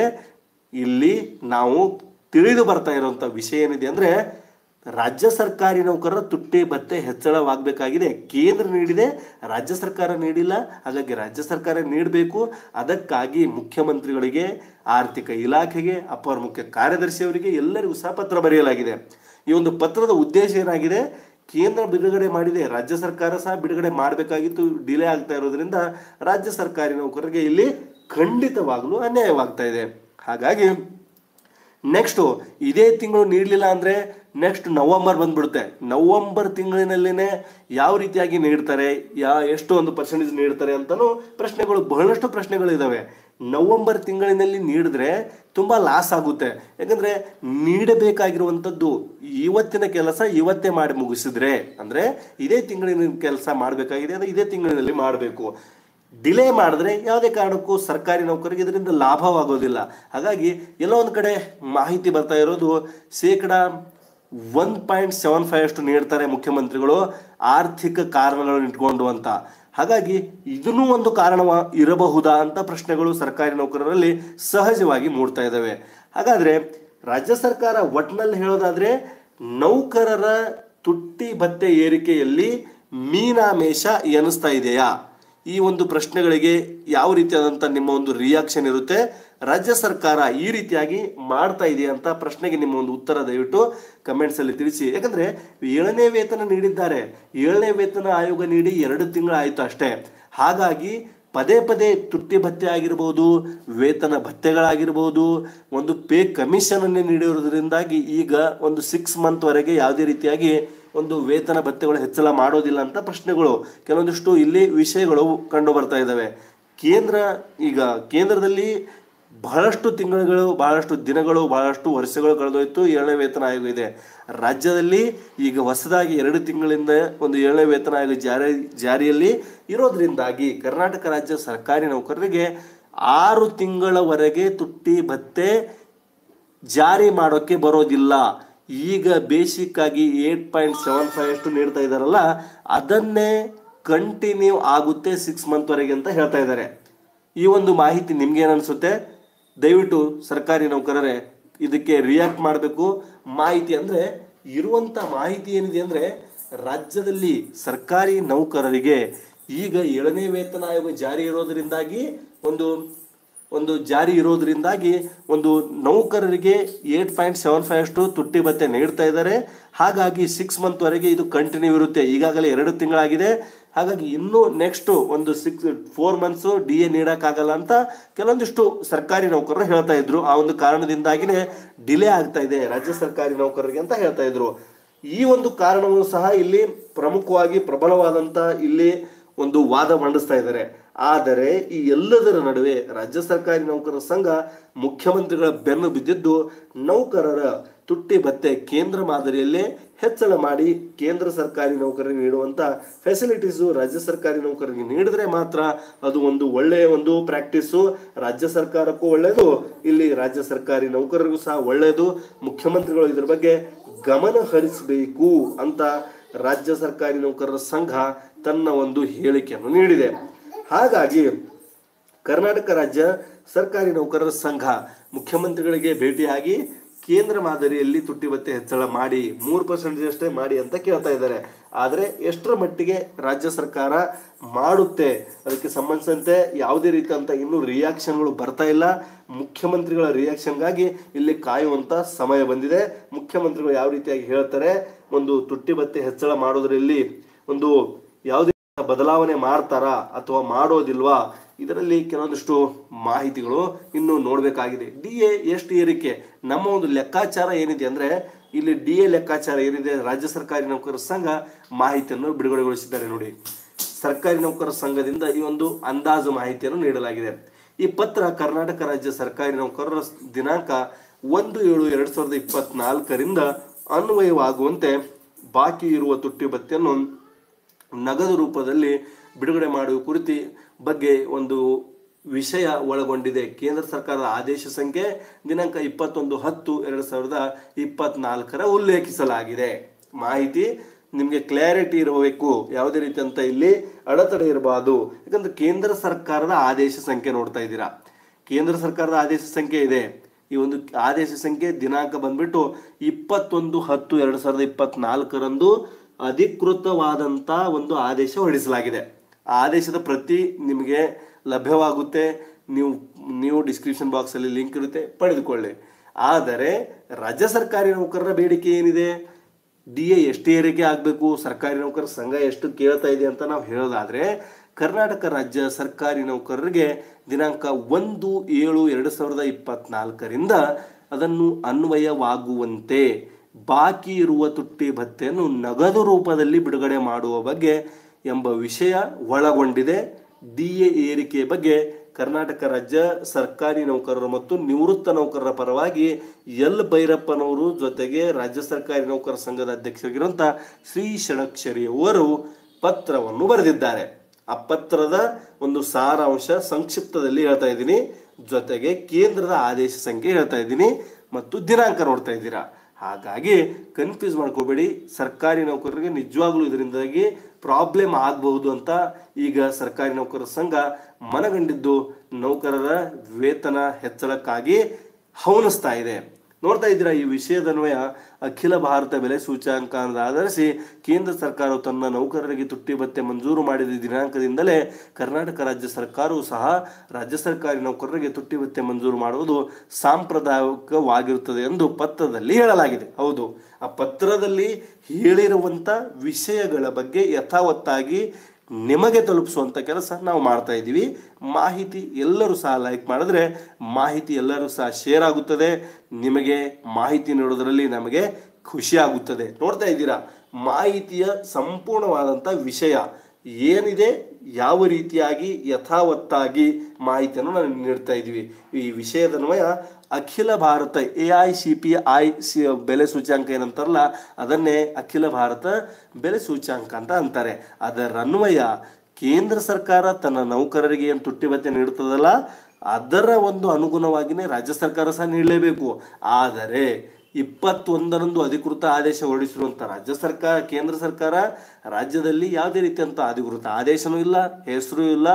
ಇಲ್ಲಿ ನಾವು ತಿಳಿದು ಬರ್ತಾ ಇರುವಂತ ವಿಷಯ ಏನಿದೆ ಅಂದ್ರೆ ರಾಜ್ಯ ಸರ್ಕಾರಿ ನೌಕರರ ತುಟ್ಟಿ ಭತ್ಯೆ ಹೆಚ್ಚಳವಾಗಬೇಕಾಗಿದೆ ಕೇಂದ್ರ ನೀಡಿದೆ ರಾಜ್ಯ ಸರ್ಕಾರ ನೀಡಿಲ್ಲ ಹಾಗಾಗಿ ರಾಜ್ಯ ಸರ್ಕಾರ ನೀಡಬೇಕು ಅದಕ್ಕಾಗಿ ಮುಖ್ಯಮಂತ್ರಿಗಳಿಗೆ ಆರ್ಥಿಕ ಇಲಾಖೆಗೆ ಅಪರ ಮುಖ್ಯ ಕಾರ್ಯದರ್ಶಿಯವರಿಗೆ ಎಲ್ಲರಿಗೂ ಸಹ ಪತ್ರ ಬರೆಯಲಾಗಿದೆ ಈ ಒಂದು ಪತ್ರದ ಉದ್ದೇಶ ಏನಾಗಿದೆ ಕೇಂದ್ರ ಬಿಡುಗಡೆ ಮಾಡಿದೆ ರಾಜ್ಯ ಸರ್ಕಾರ ಸಹ ಬಿಡುಗಡೆ ಮಾಡಬೇಕಾಗಿತ್ತು ಡಿಲೇ ಆಗ್ತಾ ಇರೋದ್ರಿಂದ ರಾಜ್ಯ ಸರ್ಕಾರಿ ನೌಕರರಿಗೆ ಇಲ್ಲಿ ಖಂಡಿತವಾಗ್ಲೂ ಅನ್ಯಾಯವಾಗ್ತಾ ಇದೆ ಹಾಗಾಗಿ ನೆಕ್ಸ್ಟ್ ಇದೇ ತಿಂಗಳು ನೀಡಲಿಲ್ಲ ಅಂದ್ರೆ ನೆಕ್ಸ್ಟ್ ನವಂಬರ್ ಬಂದ್ಬಿಡುತ್ತೆ ನವಂಬರ್ ತಿಂಗಳಿನಲ್ಲಿನೇ ಯಾವ ರೀತಿಯಾಗಿ ನೀಡ್ತಾರೆ ಯಾ ಎಷ್ಟು ಒಂದು ಪರ್ಸೆಂಟೇಜ್ ನೀಡ್ತಾರೆ ಅಂತಲೂ ಪ್ರಶ್ನೆಗಳು ಬಹಳಷ್ಟು ಪ್ರಶ್ನೆಗಳಿದಾವೆ ನವಂಬರ್ ತಿಂಗಳಿನಲ್ಲಿ ನೀಡಿದ್ರೆ ತುಂಬಾ ಲಾಸ್ ಆಗುತ್ತೆ ಯಾಕಂದ್ರೆ ನೀಡಬೇಕಾಗಿರುವಂಥದ್ದು ಇವತ್ತಿನ ಕೆಲಸ ಇವತ್ತೇ ಮಾಡಿ ಮುಗಿಸಿದ್ರೆ ಅಂದ್ರೆ ಇದೇ ತಿಂಗಳಿನ ಕೆಲಸ ಮಾಡಬೇಕಾಗಿದೆ ಅಂದ್ರೆ ಇದೇ ತಿಂಗಳಿನಲ್ಲಿ ಮಾಡಬೇಕು ಡಿಲೇ ಮಾಡಿದ್ರೆ ಯಾವುದೇ ಕಾರಣಕ್ಕೂ ಸರ್ಕಾರಿ ನೌಕರಿಗೆ ಇದರಿಂದ ಲಾಭವಾಗೋದಿಲ್ಲ ಹಾಗಾಗಿ ಎಲ್ಲೋ ಒಂದು ಕಡೆ ಮಾಹಿತಿ ಬರ್ತಾ ಇರೋದು ಶೇಕಡ ಒನ್ ಪಾಯಿಂಟ್ ಸೆವೆನ್ ಫೈವ್ ಅಷ್ಟು ನೀಡ್ತಾರೆ ಮುಖ್ಯಮಂತ್ರಿಗಳು ಆರ್ಥಿಕ ಕಾರಣಗಳನ್ನು ಇಟ್ಕೊಂಡು ಅಂತ ಹಾಗಾಗಿ ಇದನ್ನೂ ಒಂದು ಕಾರಣವ ಇರಬಹುದಾ ಅಂತ ಪ್ರಶ್ನೆಗಳು ಸರ್ಕಾರಿ ನೌಕರರಲ್ಲಿ ಸಹಜವಾಗಿ ಮೂಡ್ತಾ ಇದ್ದಾವೆ ಹಾಗಾದ್ರೆ ರಾಜ್ಯ ಸರ್ಕಾರ ಒಟ್ನಲ್ಲಿ ಹೇಳೋದಾದ್ರೆ ನೌಕರರ ತುಟ್ಟಿ ಭತ್ಯೆ ಏರಿಕೆಯಲ್ಲಿ ಮೀನಾಮೇಷ ಎನಿಸ್ತಾ ಇದೆಯಾ ಈ ಒಂದು ಪ್ರಶ್ನೆಗಳಿಗೆ ಯಾವ ರೀತಿಯಾದಂಥ ನಿಮ್ಮ ಒಂದು ರಿಯಾಕ್ಷನ್ ಇರುತ್ತೆ ರಾಜ್ಯ ಸರ್ಕಾರ ಈ ರೀತಿಯಾಗಿ ಮಾಡ್ತಾ ಇದೆಯಾ ಅಂತ ಪ್ರಶ್ನೆಗೆ ನಿಮ್ಮ ಒಂದು ಉತ್ತರ ದಯವಿಟ್ಟು ಕಮೆಂಟ್ಸ್ ಅಲ್ಲಿ ತಿಳಿಸಿ ಯಾಕಂದ್ರೆ ಏಳನೇ ವೇತನ ನೀಡಿದ್ದಾರೆ ಏಳನೇ ವೇತನ ಆಯೋಗ ನೀಡಿ ಎರಡು ತಿಂಗಳು ಆಯ್ತು ಅಷ್ಟೇ ಹಾಗಾಗಿ ಪದೇ ಪದೇ ತುಟ್ಟಿ ಭತ್ಯೆ ಆಗಿರ್ಬೋದು ವೇತನ ಭತ್ಯೆಗಳಾಗಿರ್ಬೋದು ಒಂದು ಪೇ ಕಮಿಷನ್ ಅನ್ನೇ ನೀಡಿರೋದ್ರಿಂದಾಗಿ ಈಗ ಒಂದು ಸಿಕ್ಸ್ ಮಂತ್ ವರೆಗೆ ಯಾವುದೇ ರೀತಿಯಾಗಿ ಒಂದು ವೇತನ ಭತ್ಯೆಗಳು ಹೆಚ್ಚಳ ಮಾಡೋದಿಲ್ಲ ಅಂತ ಪ್ರಶ್ನೆಗಳು ಕೆಲವೊಂದಿಷ್ಟು ಇಲ್ಲಿ ವಿಷಯಗಳು ಕಂಡು ಬರ್ತಾ ಇದ್ದಾವೆ ಕೇಂದ್ರ ಈಗ ಕೇಂದ್ರದಲ್ಲಿ ಬಹಳಷ್ಟು ತಿಂಗಳುಗಳು ಬಹಳಷ್ಟು ದಿನಗಳು ಬಹಳಷ್ಟು ವರ್ಷಗಳು ಕಳೆದೋಯ್ತು ಏಳನೇ ವೇತನ ಆಯೋಗ ಇದೆ ರಾಜ್ಯದಲ್ಲಿ ಈಗ ಹೊಸದಾಗಿ ಎರಡು ತಿಂಗಳಿಂದ ಒಂದು ಏಳನೇ ವೇತನ ಆಯೋಗ ಜಾರಿ ಜಾರಿಯಲ್ಲಿ ಇರೋದ್ರಿಂದಾಗಿ ಕರ್ನಾಟಕ ರಾಜ್ಯ ಸರ್ಕಾರಿ ನೌಕರರಿಗೆ ಆರು ತಿಂಗಳವರೆಗೆ ತುಟ್ಟಿ ಭತ್ಯೆ ಜಾರಿ ಮಾಡೋಕ್ಕೆ ಬರೋದಿಲ್ಲ ಈಗ ಬೇಸಿಕ್ ಆಗಿ ಏಟ್ ಪಾಯಿಂಟ್ ಸೆವೆನ್ ಫೈವ್ ಅಷ್ಟು ನೀಡ್ತಾ ಇದ್ದಾರಲ್ಲ ಅದನ್ನೇ ಕಂಟಿನ್ಯೂ ಆಗುತ್ತೆ ಸಿಕ್ಸ್ ಮಂತ್ ವರೆಗೆ ಅಂತ ಹೇಳ್ತಾ ಇದ್ದಾರೆ ಈ ಒಂದು ಮಾಹಿತಿ ನಿಮ್ಗೆ ಏನ್ ಅನ್ಸುತ್ತೆ ದಯವಿಟ್ಟು ಸರ್ಕಾರಿ ನೌಕರರೇ ಇದಕ್ಕೆ ರಿಯಾಕ್ಟ್ ಮಾಡಬೇಕು ಮಾಹಿತಿ ಅಂದ್ರೆ ಇರುವಂತ ಮಾಹಿತಿ ಏನಿದೆ ಅಂದ್ರೆ ರಾಜ್ಯದಲ್ಲಿ ಸರ್ಕಾರಿ ನೌಕರರಿಗೆ ಈಗ ಏಳನೇ ವೇತನ ಆಯೋಗ ಜಾರಿ ಇರೋದ್ರಿಂದಾಗಿ ಒಂದು ಒಂದು ಜಾರಿ ಇರೋದ್ರಿಂದಾಗಿ ಒಂದು ನೌಕರರಿಗೆ ಏಟ್ ಪಾಯಿಂಟ್ ಸೆವೆನ್ ಫೈವ್ ಅಷ್ಟು ತುಟ್ಟಿ ಭತ್ಯೆ ನೀಡ್ತಾ ಇದ್ದಾರೆ ಹಾಗಾಗಿ ಸಿಕ್ಸ್ ಮಂತ್ ವರೆಗೆ ಇದು ಕಂಟಿನ್ಯೂ ಇರುತ್ತೆ ಈಗಾಗಲೇ ಎರಡು ತಿಂಗಳಾಗಿದೆ ಹಾಗಾಗಿ ಇನ್ನೂ ನೆಕ್ಸ್ಟ್ ಒಂದು six four months D A ನೀಡಕ್ಕಾಗಲ್ಲ ಅಂತ ಕೆಲವೊಂದಿಷ್ಟು ಸರ್ಕಾರಿ ನೌಕರರು ಹೇಳ್ತಾ ಇದ್ರು ಆ ಒಂದು ಕಾರಣದಿಂದಾಗಿನೇ ಡಿಲೇ ಆಗ್ತಾ ಇದೆ ರಾಜ್ಯ ಸರ್ಕಾರಿ ನೌಕರರಿಗೆ ಅಂತ ಹೇಳ್ತಾ ಇದ್ರು ಈ ಒಂದು ಕಾರಣವೂ ಸಹ ಇಲ್ಲಿ ಪ್ರಮುಖವಾಗಿ ಪ್ರಬಲವಾದಂತ ಇಲ್ಲಿ ಒಂದು ವಾದ ಮಂಡಿಸ್ತಾ ಇದ್ದಾರೆ ಆದರೆ ಈ ಎಲ್ಲದರ ನಡುವೆ ರಾಜ್ಯ ಸರ್ಕಾರಿ ನೌಕರರ ಸಂಘ ಮುಖ್ಯಮಂತ್ರಿಗಳ ಬೆನ್ನು ಬಿದ್ದಿದ್ದು ನೌಕರರ ತುಟ್ಟಿ ಭತ್ಯೆ ಕೇಂದ್ರ ಮಾದರಿಯಲ್ಲೇ ಹೆಚ್ಚಳ ಮಾಡಿ ಕೇಂದ್ರ ಸರ್ಕಾರಿ ನೌಕರರಿಗೆ ನೀಡುವಂತ ಫೆಸಿಲಿಟೀಸು ರಾಜ್ಯ ಸರ್ಕಾರಿ ನೌಕರರಿಗೆ ನೀಡಿದ್ರೆ ಮಾತ್ರ ಅದು ಒಂದು ಒಳ್ಳೆಯ ಒಂದು ಪ್ರಾಕ್ಟೀಸು ರಾಜ್ಯ ಸರ್ಕಾರಕ್ಕೂ ಒಳ್ಳೆಯದು ಇಲ್ಲಿ ರಾಜ್ಯ ಸರ್ಕಾರಿ ನೌಕರರಿಗೂ ಸಹ ಒಳ್ಳೆಯದು ಮುಖ್ಯಮಂತ್ರಿಗಳು ಇದ್ರ ಬಗ್ಗೆ ಗಮನ ಹರಿಸಬೇಕು ಅಂತ ರಾಜ್ಯ ಸರ್ಕಾರಿ ನೌಕರರ ಸಂಘ ತನ್ನ ಒಂದು ಹೇಳಿಕೆಯನ್ನು ನೀಡಿದೆ ಹಾಗಾಗಿ ಕರ್ನಾಟಕ ರಾಜ್ಯ ಸರ್ಕಾರಿ ನೌಕರರ ಸಂಘ ಮುಖ್ಯಮಂತ್ರಿಗಳಿಗೆ ಭೇಟಿಯಾಗಿ ಕೇಂದ್ರ ಮಾದರಿಯಲ್ಲಿ ತುಟ್ಟಿ ಭತ್ಯೆ ಹೆಚ್ಚಳ ಮಾಡಿ ಮೂರು ಪರ್ಸೆಂಟೇಜ್ ಅಷ್ಟೇ ಮಾಡಿ ಅಂತ ಕೇಳ್ತಾ ಇದ್ದಾರೆ ಆದರೆ ಎಷ್ಟರ ಮಟ್ಟಿಗೆ ರಾಜ್ಯ ಸರ್ಕಾರ ಮಾಡುತ್ತೆ ಅದಕ್ಕೆ ಸಂಬಂಧಿಸಿದಂತೆ ಯಾವುದೇ ರೀತಿಯಂತ ಇನ್ನೂ ರಿಯಾಕ್ಷನ್ಗಳು ಬರ್ತಾ ಇಲ್ಲ ಮುಖ್ಯಮಂತ್ರಿಗಳ ರಿಯಾಕ್ಷನ್ಗಾಗಿ ಇಲ್ಲಿ ಕಾಯುವಂತ ಸಮಯ ಬಂದಿದೆ ಮುಖ್ಯಮಂತ್ರಿಗಳು ಯಾವ ರೀತಿಯಾಗಿ ಹೇಳ್ತಾರೆ ಒಂದು ತುಟ್ಟಿ ಭತ್ಯೆ ಹೆಚ್ಚಳ ಮಾಡೋದ್ರಲ್ಲಿ ಒಂದು ಯಾವುದೇ ಬದಲಾವಣೆ ಮಾಡ್ತಾರಾ ಅಥವಾ ಮಾಡೋದಿಲ್ವಾ ಇದರಲ್ಲಿ ಕೆಲವೊಂದಿಷ್ಟು ಮಾಹಿತಿಗಳು ಇನ್ನು ನೋಡಬೇಕಾಗಿದೆ ಡಿ ಎ ಎಷ್ಟು ಏರಿಕೆ ನಮ್ಮ ಒಂದು ಲೆಕ್ಕಾಚಾರ ಏನಿದೆ ಅಂದ್ರೆ ಇಲ್ಲಿ ಡಿ ಎ ಲೆಕ್ಕಾಚಾರ ಏನಿದೆ ರಾಜ್ಯ ಸರ್ಕಾರಿ ನೌಕರರ ಸಂಘ ಮಾಹಿತಿಯನ್ನು ಬಿಡುಗಡೆಗೊಳಿಸಿದ್ದಾರೆ ನೋಡಿ ಸರ್ಕಾರಿ ನೌಕರರ ಸಂಘದಿಂದ ಈ ಒಂದು ಅಂದಾಜು ಮಾಹಿತಿಯನ್ನು ನೀಡಲಾಗಿದೆ ಈ ಪತ್ರ ಕರ್ನಾಟಕ ರಾಜ್ಯ ಸರ್ಕಾರಿ ನೌಕರರ ದಿನಾಂಕ ಒಂದು ಏಳು ಎರಡ್ ಸಾವಿರದ ಇಪ್ಪತ್ನಾಲ್ಕರಿಂದ ಅನ್ವಯವಾಗುವಂತೆ ಬಾಕಿ ಇರುವ ತುಟ್ಟಿ ಭತ್ಯೆಯನ್ನು ನಗದು ರೂಪದಲ್ಲಿ ಬಿಡುಗಡೆ ಮಾಡುವ ಕುರಿತಿ ಬಗ್ಗೆ ಒಂದು ವಿಷಯ ಒಳಗೊಂಡಿದೆ ಕೇಂದ್ರ ಸರ್ಕಾರದ ಆದೇಶ ಸಂಖ್ಯೆ ದಿನಾಂಕ ಇಪ್ಪತ್ತೊಂದು ಹತ್ತು ಎರಡು ಸಾವಿರದ ಇಪ್ಪತ್ನಾಲ್ಕರ ಉಲ್ಲೇಖಿಸಲಾಗಿದೆ ಮಾಹಿತಿ ನಿಮಗೆ ಕ್ಲಾರಿಟಿ ಇರಬೇಕು ಯಾವುದೇ ರೀತಿಯಂತ ಇಲ್ಲಿ ಅಡೆತಡೆ ಇರಬಾರ್ದು ಯಾಕಂದ್ರೆ ಕೇಂದ್ರ ಸರ್ಕಾರದ ಆದೇಶ ಸಂಖ್ಯೆ ನೋಡ್ತಾ ಇದ್ದೀರಾ ಕೇಂದ್ರ ಸರ್ಕಾರದ ಆದೇಶ ಸಂಖ್ಯೆ ಇದೆ ಈ ಒಂದು ಆದೇಶ ಸಂಖ್ಯೆ ದಿನಾಂಕ ಬಂದ್ಬಿಟ್ಟು ಇಪ್ಪತ್ತೊಂದು ಹತ್ತು ಎರಡು ಸಾವಿರದ ಇಪ್ಪತ್ನಾಲ್ಕರಂದು ಅಧಿಕೃತವಾದಂತ ಒಂದು ಆದೇಶ ಹೊರಡಿಸಲಾಗಿದೆ ಆ ಆದೇಶದ ಪ್ರತಿ ನಿಮಗೆ ಲಭ್ಯವಾಗುತ್ತೆ ನೀವು ನೀವು ಡಿಸ್ಕ್ರಿಪ್ಷನ್ ಬಾಕ್ಸ್ ಅಲ್ಲಿ ಲಿಂಕ್ ಇರುತ್ತೆ ಪಡೆದುಕೊಳ್ಳಿ ಆದರೆ ರಾಜ್ಯ ಸರ್ಕಾರಿ ನೌಕರರ ಬೇಡಿಕೆ ಏನಿದೆ ಡಿ ಎ ಎಷ್ಟು ಏರಿಕೆ ಆಗಬೇಕು ಸರ್ಕಾರಿ ನೌಕರರ ಸಂಘ ಎಷ್ಟು ಕೇಳ್ತಾ ಇದೆ ಅಂತ ನಾವು ಹೇಳೋದಾದ್ರೆ ಕರ್ನಾಟಕ ರಾಜ್ಯ ಸರ್ಕಾರಿ ನೌಕರರಿಗೆ ದಿನಾಂಕ ಒಂದು ಏಳು ಎರಡು ಸಾವಿರದ ಇಪ್ಪತ್ನಾಲ್ಕರಿಂದ ಅದನ್ನು ಅನ್ವಯವಾಗುವಂತೆ ಬಾಕಿ ಇರುವ ತುಟ್ಟಿ ಭತ್ಯೆಯನ್ನು ನಗದು ರೂಪದಲ್ಲಿ ಬಿಡುಗಡೆ ಮಾಡುವ ಬಗ್ಗೆ ಎಂಬ ವಿಷಯ ಒಳಗೊಂಡಿದೆ ಡಿ ಎ ಏರಿಕೆ ಬಗ್ಗೆ ಕರ್ನಾಟಕ ರಾಜ್ಯ ಸರ್ಕಾರಿ ನೌಕರರು ಮತ್ತು ನಿವೃತ್ತ ನೌಕರರ ಪರವಾಗಿ ಎಲ್ ಭೈರಪ್ಪನವರು ಜೊತೆಗೆ ರಾಜ್ಯ ಸರ್ಕಾರಿ ನೌಕರರ ಸಂಘದ ಅಧ್ಯಕ್ಷರಾಗಿರುವಂತ ಶ್ರೀ ಷಡಕ್ಷರಿ ಅವರು ಪತ್ರವನ್ನು ಬರೆದಿದ್ದಾರೆ ಆ ಪತ್ರದ ಒಂದು ಸಾರಾಂಶ ಸಂಕ್ಷಿಪ್ತದಲ್ಲಿ ಹೇಳ್ತಾ ಇದ್ದೀನಿ ಜೊತೆಗೆ ಕೇಂದ್ರದ ಆದೇಶ ಸಂಖ್ಯೆ ಹೇಳ್ತಾ ಇದ್ದೀನಿ ಮತ್ತು ದಿನಾಂಕ ನೋಡ್ತಾ ಇದ್ದೀರಾ ಹಾಗಾಗಿ ಕನ್ಫ್ಯೂಸ್ ಮಾಡ್ಕೋಬೇಡಿ ಸರ್ಕಾರಿ ನೌಕರರಿಗೆ ನಿಜವಾಗ್ಲೂ ಇದರಿಂದಾಗಿ ಪ್ರಾಬ್ಲಮ್ ಆಗಬಹುದು ಅಂತ ಈಗ ಸರ್ಕಾರಿ ನೌಕರರ ಸಂಘ ಮನಗಂಡಿದ್ದು ನೌಕರರ ವೇತನ ಹೆಚ್ಚಳಕ್ಕಾಗಿ ಹವನಿಸ್ತಾ ಇದೆ ನೋಡ್ತಾ ಇದ್ದೀರಾ ಈ ವಿಷಯದನ್ವಯ ಅಖಿಲ ಭಾರತ ಬೆಲೆ ಸೂಚ್ಯಾಂಕವನ್ನು ಆಧರಿಸಿ ಕೇಂದ್ರ ಸರ್ಕಾರವು ತನ್ನ ನೌಕರರಿಗೆ ತುಟ್ಟಿ ಭತ್ಯೆ ಮಂಜೂರು ಮಾಡಿದ ದಿನಾಂಕದಿಂದಲೇ ಕರ್ನಾಟಕ ರಾಜ್ಯ ಸರ್ಕಾರವು ಸಹ ರಾಜ್ಯ ಸರ್ಕಾರಿ ನೌಕರರಿಗೆ ತುಟ್ಟಿ ಭತ್ಯೆ ಮಂಜೂರು ಮಾಡುವುದು ಸಾಂಪ್ರದಾಯಿಕವಾಗಿರುತ್ತದೆ ಎಂದು ಪತ್ರದಲ್ಲಿ ಹೇಳಲಾಗಿದೆ ಹೌದು ಆ ಪತ್ರದಲ್ಲಿ ಹೇಳಿರುವಂತ ವಿಷಯಗಳ ಬಗ್ಗೆ ಯಥಾವತ್ತಾಗಿ ನಿಮಗೆ ತಲುಪಿಸುವಂತ ಕೆಲಸ ನಾವು ಮಾಡ್ತಾ ಇದ್ದೀವಿ ಮಾಹಿತಿ ಎಲ್ಲರೂ ಸಹ ಲೈಕ್ ಮಾಡಿದ್ರೆ ಮಾಹಿತಿ ಎಲ್ಲರೂ ಸಹ ಶೇರ್ ಆಗುತ್ತದೆ ನಿಮಗೆ ಮಾಹಿತಿ ನೀಡೋದ್ರಲ್ಲಿ ನಮಗೆ ಖುಷಿ ಆಗುತ್ತದೆ ನೋಡ್ತಾ ಇದ್ದೀರಾ ಮಾಹಿತಿಯ ಸಂಪೂರ್ಣವಾದಂಥ ವಿಷಯ ಏನಿದೆ ಯಾವ ರೀತಿಯಾಗಿ ಯಥಾವತ್ತಾಗಿ ಮಾಹಿತಿಯನ್ನು ನಾವು ನೀಡ್ತಾ ಇದ್ದೀವಿ ಈ ವಿಷಯದನ್ವಯ ಅಖಿಲ ಭಾರತ A I C P I C ಬೆಲೆ ಸೂಚ್ಯಾಂಕ ಏನಂತಾರಲ್ಲ ಅದನ್ನೇ ಅಖಿಲ ಭಾರತ ಬೆಲೆ ಸೂಚ್ಯಾಂಕ ಅಂತ ಅಂತಾರೆ ಅದರನ್ವಯ ಕೇಂದ್ರ ಸರ್ಕಾರ ತನ್ನ ನೌಕರರಿಗೆ ಏನು ತುಟ್ಟಿ ಭತ್ಯೆ ನೀಡುತ್ತದಲ್ಲ ಅದರ ಒಂದು ಅನುಗುಣವಾಗಿಯೇ ರಾಜ್ಯ ಸರ್ಕಾರ ಸಹ ನೀಡಲೇಬೇಕು ಆದರೆ ಇಪ್ಪತ್ತೊಂದರಂದು ಅಧಿಕೃತ ಆದೇಶ ಹೊರಡಿಸಿರುವಂತ ರಾಜ್ಯ ಸರ್ಕಾರ ಕೇಂದ್ರ ಸರ್ಕಾರ ರಾಜ್ಯದಲ್ಲಿ ಯಾವುದೇ ರೀತಿಯಂತ ಅಧಿಕೃತ ಆದೇಶನೂ ಇಲ್ಲ ಹೆಸರು ಇಲ್ಲ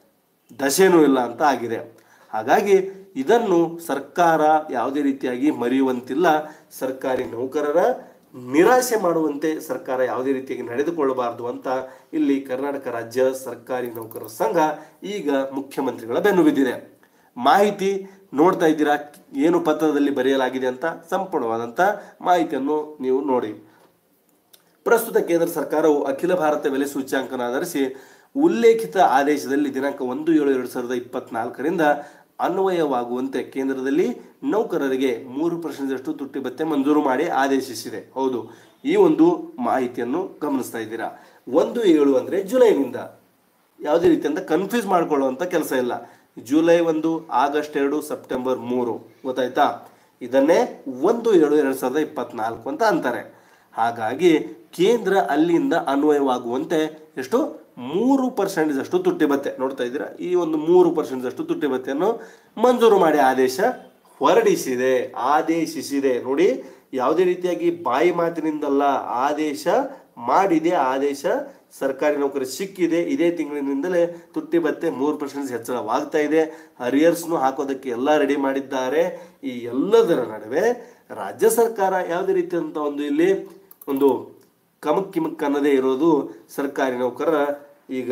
ದಶೆನೂ ಇಲ್ಲ ಅಂತ ಆಗಿದೆ ಹಾಗಾಗಿ ಇದನ್ನು ಸರ್ಕಾರ ಯಾವುದೇ ರೀತಿಯಾಗಿ ಮರೆಯುವಂತಿಲ್ಲ ಸರ್ಕಾರಿ ನೌಕರರ ನಿರಾಶೆ ಮಾಡುವಂತೆ ಸರ್ಕಾರ ಯಾವುದೇ ರೀತಿಯಾಗಿ ನಡೆದುಕೊಳ್ಳಬಾರದು ಅಂತ ಇಲ್ಲಿ ಕರ್ನಾಟಕ ರಾಜ್ಯ ಸರ್ಕಾರಿ ನೌಕರರ ಸಂಘ ಈಗ ಮುಖ್ಯಮಂತ್ರಿಗಳ ಬೆನ್ನು ಬಿದ್ದಿದೆ ಮಾಹಿತಿ ನೋಡ್ತಾ ಇದ್ದೀರಾ ಏನು ಪತ್ರದಲ್ಲಿ ಬರೆಯಲಾಗಿದೆ ಅಂತ ಸಂಪೂರ್ಣವಾದಂಥ ಮಾಹಿತಿಯನ್ನು ನೀವು ನೋಡಿ ಪ್ರಸ್ತುತ ಕೇಂದ್ರ ಸರ್ಕಾರವು ಅಖಿಲ ಭಾರತ ಬೆಲೆ ಸೂಚ್ಯಾಂಕನ ಆಧರಿಸಿ ಉಲ್ಲೇಖಿತ ಆದೇಶದಲ್ಲಿ ದಿನಾಂಕ ಒಂದು ಏಳು ಎರಡು ಸಾವಿರದ ಇಪ್ಪತ್ನಾಲ್ಕರಿಂದ ಅನ್ವಯವಾಗುವಂತೆ ಕೇಂದ್ರದಲ್ಲಿ ನೌಕರರಿಗೆ ಮೂರು ಪರ್ಸೆಂಟಷ್ಟು ತುಟ್ಟಿ ಭತ್ಯೆ ಮಂಜೂರು ಮಾಡಿ ಆದೇಶಿಸಿದೆ ಹೌದು ಈ ಒಂದು ಮಾಹಿತಿಯನ್ನು ಗಮನಿಸ್ತಾ ಇದ್ದೀರಾ ಒಂದು ಏಳು ಅಂದರೆ ಜುಲೈನಿಂದ ಯಾವುದೇ ರೀತಿಯಿಂದ ಕನ್ಫ್ಯೂಸ್ ಮಾಡ್ಕೊಳ್ಳುವಂಥ ಕೆಲಸ ಇಲ್ಲ ಜುಲೈ ಒಂದು ಆಗಸ್ಟ್ ಎರಡು ಸೆಪ್ಟೆಂಬರ್ ಮೂರು ಗೊತ್ತಾಯ್ತಾ ಇದನ್ನೇ ಒಂದು ಏಳು ಎರಡು ಸಾವಿರದ ಇಪ್ಪತ್ನಾಲ್ಕು ಅಂತ ಅಂತಾರೆ ಹಾಗಾಗಿ ಕೇಂದ್ರ ಅಲ್ಲಿಂದ ಅನ್ವಯವಾಗುವಂತೆ ಎಷ್ಟು ಮೂರು ಪರ್ಸೆಂಟೇಜ್ ಅಷ್ಟು ತುಟ್ಟಿ ಭತ್ಯೆ ನೋಡ್ತಾ ಇದ್ದೀರಾ ಈ ಒಂದು ಮೂರು ಪರ್ಸೆಂಟೇಜ್ ಅಷ್ಟು ತುಟ್ಟಿ ಭತ್ಯೆಯನ್ನು ಮಂಜೂರು ಮಾಡಿ ಆದೇಶ ಹೊರಡಿಸಿದೆ ಆದೇಶಿಸಿದೆ ನೋಡಿ ಯಾವುದೇ ರೀತಿಯಾಗಿ ಬಾಯಿ ಮಾತಿನಿಂದಲ್ಲ ಆದೇಶ ಮಾಡಿದೆ ಆದೇಶ ಸರ್ಕಾರಿ ನೌಕರಿ ಸಿಕ್ಕಿದೆ ಇದೇ ತಿಂಗಳಿನಿಂದಲೇ ತುಟ್ಟಿ ಭತ್ಯೆ ಮೂರು ಪರ್ಸೆಂಟ್ ಹೆಚ್ಚಳವಾಗ್ತಾ ಇದೆ ಹರಿಯರ್ಸ್ನು ಹಾಕೋದಕ್ಕೆ ಎಲ್ಲ ರೆಡಿ ಮಾಡಿದ್ದಾರೆ ಈ ಎಲ್ಲದರ ನಡುವೆ ರಾಜ್ಯ ಸರ್ಕಾರ ಯಾವುದೇ ರೀತಿಯಂತ ಒಂದು ಇಲ್ಲಿ ಒಂದು ಕಮಕ್ ಕಿಮಕ್ ಅನ್ನದೇ ಇರೋದು ಸರ್ಕಾರಿ ನೌಕರರ ಈಗ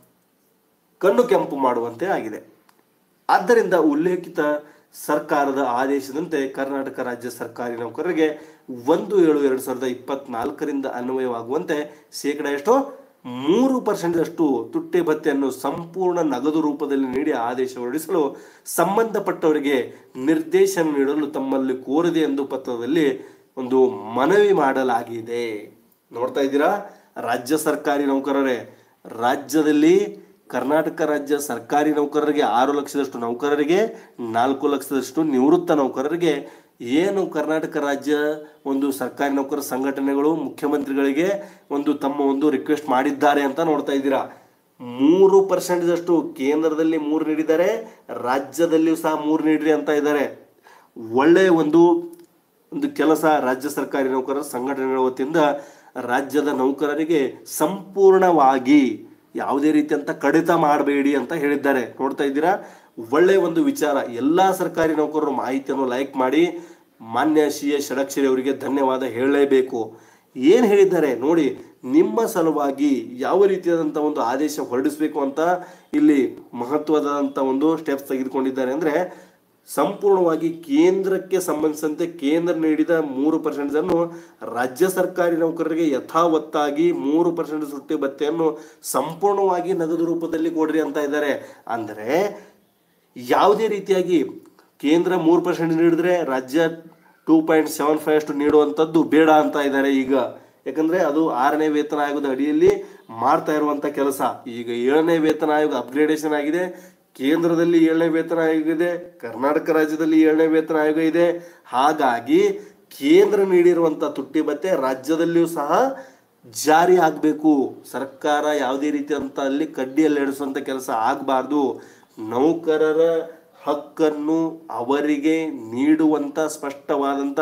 ಕಣ್ಣು ಕೆಂಪು ಮಾಡುವಂತೆ ಆಗಿದೆ ಆದ್ದರಿಂದ ಉಲ್ಲೇಖಿತ ಸರ್ಕಾರದ ಆದೇಶದಂತೆ ಕರ್ನಾಟಕ ರಾಜ್ಯ ಸರ್ಕಾರಿ ನೌಕರರಿಗೆ ಒಂದು ಏಳು ಎರಡು ಸಾವಿರದ ಇಪ್ಪತ್ನಾಲ್ಕರಿಂದ ಅನ್ವಯವಾಗುವಂತೆ ಶೇಕಡ ಎಷ್ಟು ಮೂರು ಪರ್ಸೆಂಟ್ ಅಷ್ಟು ತುಟ್ಟಿ ಭತ್ಯೆಯನ್ನು ಸಂಪೂರ್ಣ ನಗದು ರೂಪದಲ್ಲಿ ನೀಡಿ ಆದೇಶ ಹೊರಡಿಸಲು ಸಂಬಂಧಪಟ್ಟವರಿಗೆ ನಿರ್ದೇಶನ ನೀಡಲು ತಮ್ಮಲ್ಲಿ ಕೋರಿದೆ ಎಂದು ಪತ್ರದಲ್ಲಿ ಒಂದು ಮನವಿ ಮಾಡಲಾಗಿದೆ ನೋಡ್ತಾ ಇದ್ದೀರಾ ರಾಜ್ಯ ಸರ್ಕಾರಿ ನೌಕರರೇ ರಾಜ್ಯದಲ್ಲಿ ಕರ್ನಾಟಕ ರಾಜ್ಯ ಸರ್ಕಾರಿ ನೌಕರರಿಗೆ ಆರು ಲಕ್ಷದಷ್ಟು ನೌಕರರಿಗೆ ನಾಲ್ಕು ಲಕ್ಷದಷ್ಟು ನಿವೃತ್ತ ನೌಕರರಿಗೆ ಏನು ಕರ್ನಾಟಕ ರಾಜ್ಯ ಒಂದು ಸರ್ಕಾರಿ ನೌಕರ ಸಂಘಟನೆಗಳು ಮುಖ್ಯಮಂತ್ರಿಗಳಿಗೆ ಒಂದು ತಮ್ಮ ಒಂದು ರಿಕ್ವೆಸ್ಟ್ ಮಾಡಿದ್ದಾರೆ ಅಂತ ನೋಡ್ತಾ ಇದ್ದೀರಾ ಮೂರು ಪರ್ಸೆಂಟೇಜ್ ಅಷ್ಟು ಕೇಂದ್ರದಲ್ಲಿ ಮೂರು ನೀಡಿದ್ದಾರೆ ರಾಜ್ಯದಲ್ಲಿಯೂ ಸಹ ಮೂರು ನೀಡ್ರಿ ಅಂತ ಇದ್ದಾರೆ ಒಳ್ಳೆಯ ಒಂದು ಒಂದು ಕೆಲಸ ರಾಜ್ಯ ಸರ್ಕಾರಿ ನೌಕರರ ಸಂಘಟನೆಗಳ ವತಿಯಿಂದ ರಾಜ್ಯದ ನೌಕರರಿಗೆ ಸಂಪೂರ್ಣವಾಗಿ ಯಾವುದೇ ರೀತಿಯಂತ ಕಡಿತ ಮಾಡಬೇಡಿ ಅಂತ ಹೇಳಿದ್ದಾರೆ ನೋಡ್ತಾ ಇದ್ದೀರಾ ಒಳ್ಳೆಯ ಒಂದು ವಿಚಾರ ಎಲ್ಲಾ ಸರ್ಕಾರಿ ನೌಕರರು ಮಾಹಿತಿಯನ್ನು ಲೈಕ್ ಮಾಡಿ ಮಾನ್ಯ ಸಿ ಎಸ್ ಷಡಕ್ಷರಿ ಅವರಿಗೆ ಧನ್ಯವಾದ ಹೇಳಲೇಬೇಕು ಏನು ಹೇಳಿದ್ದಾರೆ ನೋಡಿ ನಿಮ್ಮ ಸಲುವಾಗಿ ಯಾವ ರೀತಿಯಾದಂಥ ಒಂದು ಆದೇಶ ಹೊರಡಿಸಬೇಕು ಅಂತ ಇಲ್ಲಿ ಮಹತ್ವದಂತ ಒಂದು ಸ್ಟೆಪ್ಸ್ ತೆಗೆದುಕೊಂಡಿದ್ದಾರೆ ಅಂದ್ರೆ ಸಂಪೂರ್ಣವಾಗಿ ಕೇಂದ್ರಕ್ಕೆ ಸಂಬಂಧಿಸಿದಂತೆ ಕೇಂದ್ರ ನೀಡಿದ ಮೂರು ಪರ್ಸೆಂಟ್ ಅನ್ನು ರಾಜ್ಯ ಸರ್ಕಾರಿ ನೌಕರರಿಗೆ ಯಥಾವತ್ತಾಗಿ ಮೂರು ಪರ್ಸೆಂಟ್ ಸುಟ್ಟಿ ಭತ್ಯೆಯನ್ನು ಸಂಪೂರ್ಣವಾಗಿ ನಗದು ರೂಪದಲ್ಲಿ ಕೊಡ್ರಿ ಅಂತ ಇದ್ದಾರೆ ಅಂದರೆ ಯಾವುದೇ ರೀತಿಯಾಗಿ ಕೇಂದ್ರ ಮೂರು ಪರ್ಸೆಂಟ್ ನೀಡಿದ್ರೆ ರಾಜ್ಯ ಟೂ ಪಾಯಿಂಟ್ ಸೆವೆನ್ ಫೈವ್ ಅಷ್ಟು ನೀಡುವಂಥದ್ದು ಬೇಡ ಅಂತ ಇದ್ದಾರೆ ಈಗ ಯಾಕಂದ್ರೆ ಅದು ಆರನೇ ವೇತನ ಆಯೋಗದ ಅಡಿಯಲ್ಲಿ ಮಾಡ್ತಾ ಇರುವಂತ ಕೆಲಸ ಈಗ ಏಳನೇ ವೇತನ ಆಯೋಗ ಅಪ್ಗ್ರೇಡೇಷನ್ ಆಗಿದೆ ಕೇಂದ್ರದಲ್ಲಿ ಏಳನೇ ವೇತನ ಆಯೋಗ ಇದೆ ಕರ್ನಾಟಕ ರಾಜ್ಯದಲ್ಲಿ ಏಳನೇ ವೇತನ ಆಯೋಗ ಇದೆ ಹಾಗಾಗಿ ಕೇಂದ್ರ ನೀಡಿರುವಂತ ತುಟ್ಟಿ ಭತ್ಯೆ ರಾಜ್ಯದಲ್ಲಿಯೂ ಸಹ ಜಾರಿ ಆಗಬೇಕು ಸರ್ಕಾರ ಯಾವುದೇ ರೀತಿಯಂತ ಅಲ್ಲಿ ಕಡ್ಡಿಯಲ್ಲಿ ಎಡಿಸುವಂತ ಕೆಲಸ ಆಗಬಾರ್ದು ನೌಕರರ ಹಕ್ಕನ್ನು ಅವರಿಗೆ ನೀಡುವಂತ ಸ್ಪಷ್ಟವಾದಂತ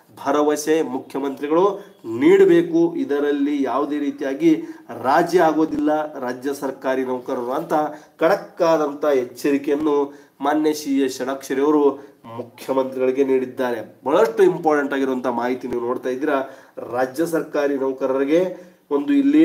ಭರವಸೆ ಮುಖ್ಯಮಂತ್ರಿಗಳು ನೀಡಬೇಕು ಇದರಲ್ಲಿ ಯಾವುದೇ ರೀತಿಯಾಗಿ ರಾಜಿ ಆಗೋದಿಲ್ಲ ರಾಜ್ಯ ಸರ್ಕಾರಿ ನೌಕರರು ಅಂತ ಖಡಕ್ ಆದಂತ ಎಚ್ಚರಿಕೆಯನ್ನು ಮಾನ್ಯ ಸಿ ಎಸ್ ಷಡಕ್ಷರಿ ಅವರು ಮುಖ್ಯಮಂತ್ರಿಗಳಿಗೆ ನೀಡಿದ್ದಾರೆ ಬಹಳಷ್ಟು ಇಂಪಾರ್ಟೆಂಟ್ ಆಗಿರುವಂತ ಮಾಹಿತಿ ನೀವು ನೋಡ್ತಾ ಇದ್ದೀರಾ ರಾಜ್ಯ ಸರ್ಕಾರಿ ನೌಕರರಿಗೆ ಒಂದು ಇಲ್ಲಿ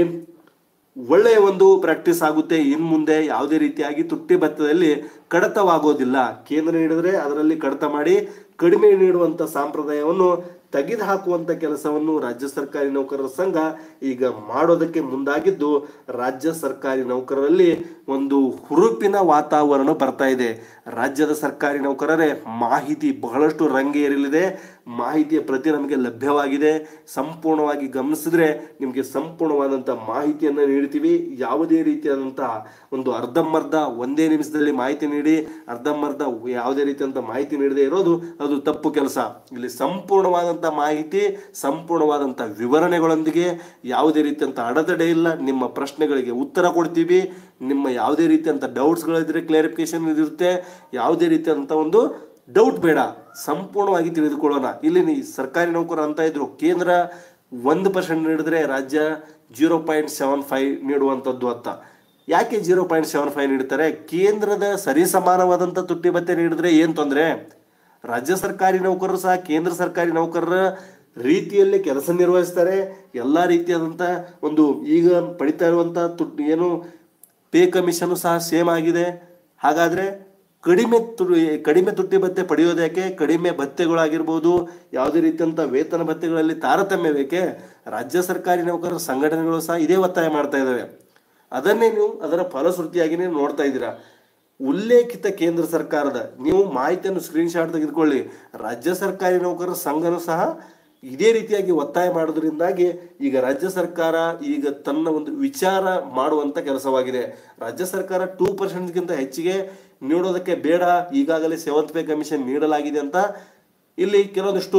ಒಳ್ಳೆಯ ಒಂದು ಪ್ರಾಕ್ಟೀಸ್ ಆಗುತ್ತೆ ಇನ್ ಮುಂದೆ ಯಾವುದೇ ರೀತಿಯಾಗಿ ತುಟ್ಟಿ ಭತ್ತದಲ್ಲಿ ಕಡತವಾಗೋದಿಲ್ಲ ಕೇಂದ್ರ ನೀಡಿದ್ರೆ ಅದರಲ್ಲಿ ಕಡತ ಮಾಡಿ ಕಡಿಮೆ ನೀಡುವಂತ ಸಂಪ್ರದಾಯವನ್ನು ತೆಗೆದು ಹಾಕುವಂತ ಕೆಲಸವನ್ನು ರಾಜ್ಯ ಸರ್ಕಾರಿ ನೌಕರರ ಸಂಘ ಈಗ ಮಾಡೋದಕ್ಕೆ ಮುಂದಾಗಿದ್ದು ರಾಜ್ಯ ಸರ್ಕಾರಿ ನೌಕರರಲ್ಲಿ ಒಂದು ಹುರುಪಿನ ವಾತಾವರಣ ಬರ್ತಾ ಇದೆ ರಾಜ್ಯದ ಸರ್ಕಾರಿ ನೌಕರರೇ ಮಾಹಿತಿ ಬಹಳಷ್ಟು ರಂಗೇರಲಿದೆ ಮಾಹಿತಿಯ ಪ್ರತಿ ನಮಗೆ ಲಭ್ಯವಾಗಿದೆ ಸಂಪೂರ್ಣವಾಗಿ ಗಮನಿಸಿದ್ರೆ ನಿಮಗೆ ಸಂಪೂರ್ಣವಾದಂಥ ಮಾಹಿತಿಯನ್ನು ನೀಡ್ತೀವಿ ಯಾವುದೇ ರೀತಿಯಾದಂತಹ ಒಂದು ಅರ್ಧಂಬರ್ಧ ಒಂದೇ ನಿಮಿಷದಲ್ಲಿ ಮಾಹಿತಿ ನೀಡಿ ಅರ್ಧಂಬರ್ಧ ಯಾವುದೇ ರೀತಿಯಂತ ಮಾಹಿತಿ ನೀಡದೇ ಇರೋದು ಅದು ತಪ್ಪು ಕೆಲಸ ಇಲ್ಲಿ ಸಂಪೂರ್ಣವಾದಂಥ ಮಾಹಿತಿ ಸಂಪೂರ್ಣವಾದಂಥ ವಿವರಣೆಗಳೊಂದಿಗೆ ಯಾವುದೇ ರೀತಿಯಂತ ಅಡೆತಡೆ ಇಲ್ಲ ನಿಮ್ಮ ಪ್ರಶ್ನೆಗಳಿಗೆ ಉತ್ತರ ಕೊಡ್ತೀವಿ ನಿಮ್ಮ ಯಾವುದೇ ರೀತಿಯಂತ ಡೌಟ್ಸ್ಗಳಿದ್ರೆ ಕ್ಲಾರಿಫಿಕೇಶನ್ ಇರುತ್ತೆ ಯಾವುದೇ ರೀತಿಯಂತ ಒಂದು ಡೌಟ್ ಬೇಡ ಸಂಪೂರ್ಣವಾಗಿ ತಿಳಿದುಕೊಳ್ಳೋಣ ಇಲ್ಲಿ ನೀ ಸರ್ಕಾರಿ ನೌಕರ ಅಂತ ಇದ್ರು ಕೇಂದ್ರ ಒಂದು ಪರ್ಸೆಂಟ್ ನೀಡಿದ್ರೆ ರಾಜ್ಯ ಜೀರೋ ಪಾಯಿಂಟ್ ಸೆವೆನ್ ಫೈವ್ ನೀಡುವಂಥದ್ದು ಅಂತ ಯಾಕೆ ಜೀರೋ ಪಾಯಿಂಟ್ ಸೆವೆನ್ ಫೈವ್ ನೀಡ್ತಾರೆ ಕೇಂದ್ರದ ಸರಿಸಮಾನವಾದಂಥ ತುಟ್ಟಿ ಭತ್ಯೆ ನೀಡಿದ್ರೆ ಏನು ತೊಂದರೆ ರಾಜ್ಯ ಸರ್ಕಾರಿ ನೌಕರರು ಸಹ ಕೇಂದ್ರ ಸರ್ಕಾರಿ ನೌಕರರ ರೀತಿಯಲ್ಲಿ ಕೆಲಸ ನಿರ್ವಹಿಸ್ತಾರೆ ಎಲ್ಲ ರೀತಿಯಾದಂಥ ಒಂದು ಈಗ ಪಡಿತಾ ಇರುವಂಥ ತುಟ್ಟಿ ಏನು ಪೇ ಕಮಿಷನ್ ಸಹ ಸೇಮ್ ಆಗಿದೆ ಹಾಗಾದ್ರೆ ಕಡಿಮೆ ತು ಕಡಿಮೆ ತುಟ್ಟಿ ಭತ್ಯೆ ಪಡೆಯೋದಕ್ಕೆ ಕಡಿಮೆ ಭತ್ಯೆಗಳಾಗಿರ್ಬೋದು ಯಾವುದೇ ರೀತಿಯಂಥ ವೇತನ ಭತ್ಯೆಗಳಲ್ಲಿ ತಾರತಮ್ಯ ಬೇಕೆ ರಾಜ್ಯ ಸರ್ಕಾರಿ ನೌಕರರ ಸಂಘಟನೆಗಳು ಸಹ ಇದೇ ಒತ್ತಾಯ ಮಾಡ್ತಾ ಇದ್ದಾವೆ ಅದನ್ನೇ ನೀವು ಅದರ ಫಲಶ್ರುತಿಯಾಗಿ ನೀವು ನೋಡ್ತಾ ಇದ್ದೀರಾ ಉಲ್ಲೇಖಿತ ಕೇಂದ್ರ ಸರ್ಕಾರದ ನೀವು ಮಾಹಿತಿಯನ್ನು ಸ್ಕ್ರೀನ್ ಶಾಟ್ ತೆಗೆದುಕೊಳ್ಳಿ ರಾಜ್ಯ ಸರ್ಕಾರಿ ನೌಕರರ ಸಂಘನೂ ಸಹ ಇದೇ ರೀತಿಯಾಗಿ ಒತ್ತಾಯ ಮಾಡೋದ್ರಿಂದಾಗಿ ಈಗ ರಾಜ್ಯ ಸರ್ಕಾರ ಈಗ ತನ್ನ ಒಂದು ವಿಚಾರ ಮಾಡುವಂತ ಕೆಲಸವಾಗಿದೆ ರಾಜ್ಯ ಸರ್ಕಾರ ಟೂ ಪರ್ಸೆಂಟ್ಗಿಂತ ಹೆಚ್ಚಿಗೆ ನೀಡೋದಕ್ಕೆ ಬೇಡ ಈಗಾಗಲೇ ಸೆವೆಂತ್ ಪೇ ಕಮಿಷನ್ ನೀಡಲಾಗಿದೆ ಅಂತ ಇಲ್ಲಿ ಕೆಲವೊಂದಿಷ್ಟು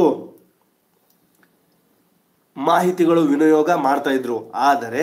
ಮಾಹಿತಿಗಳು ವಿನಿಯೋಗ ಮಾಡ್ತಾ ಇದ್ರು ಆದರೆ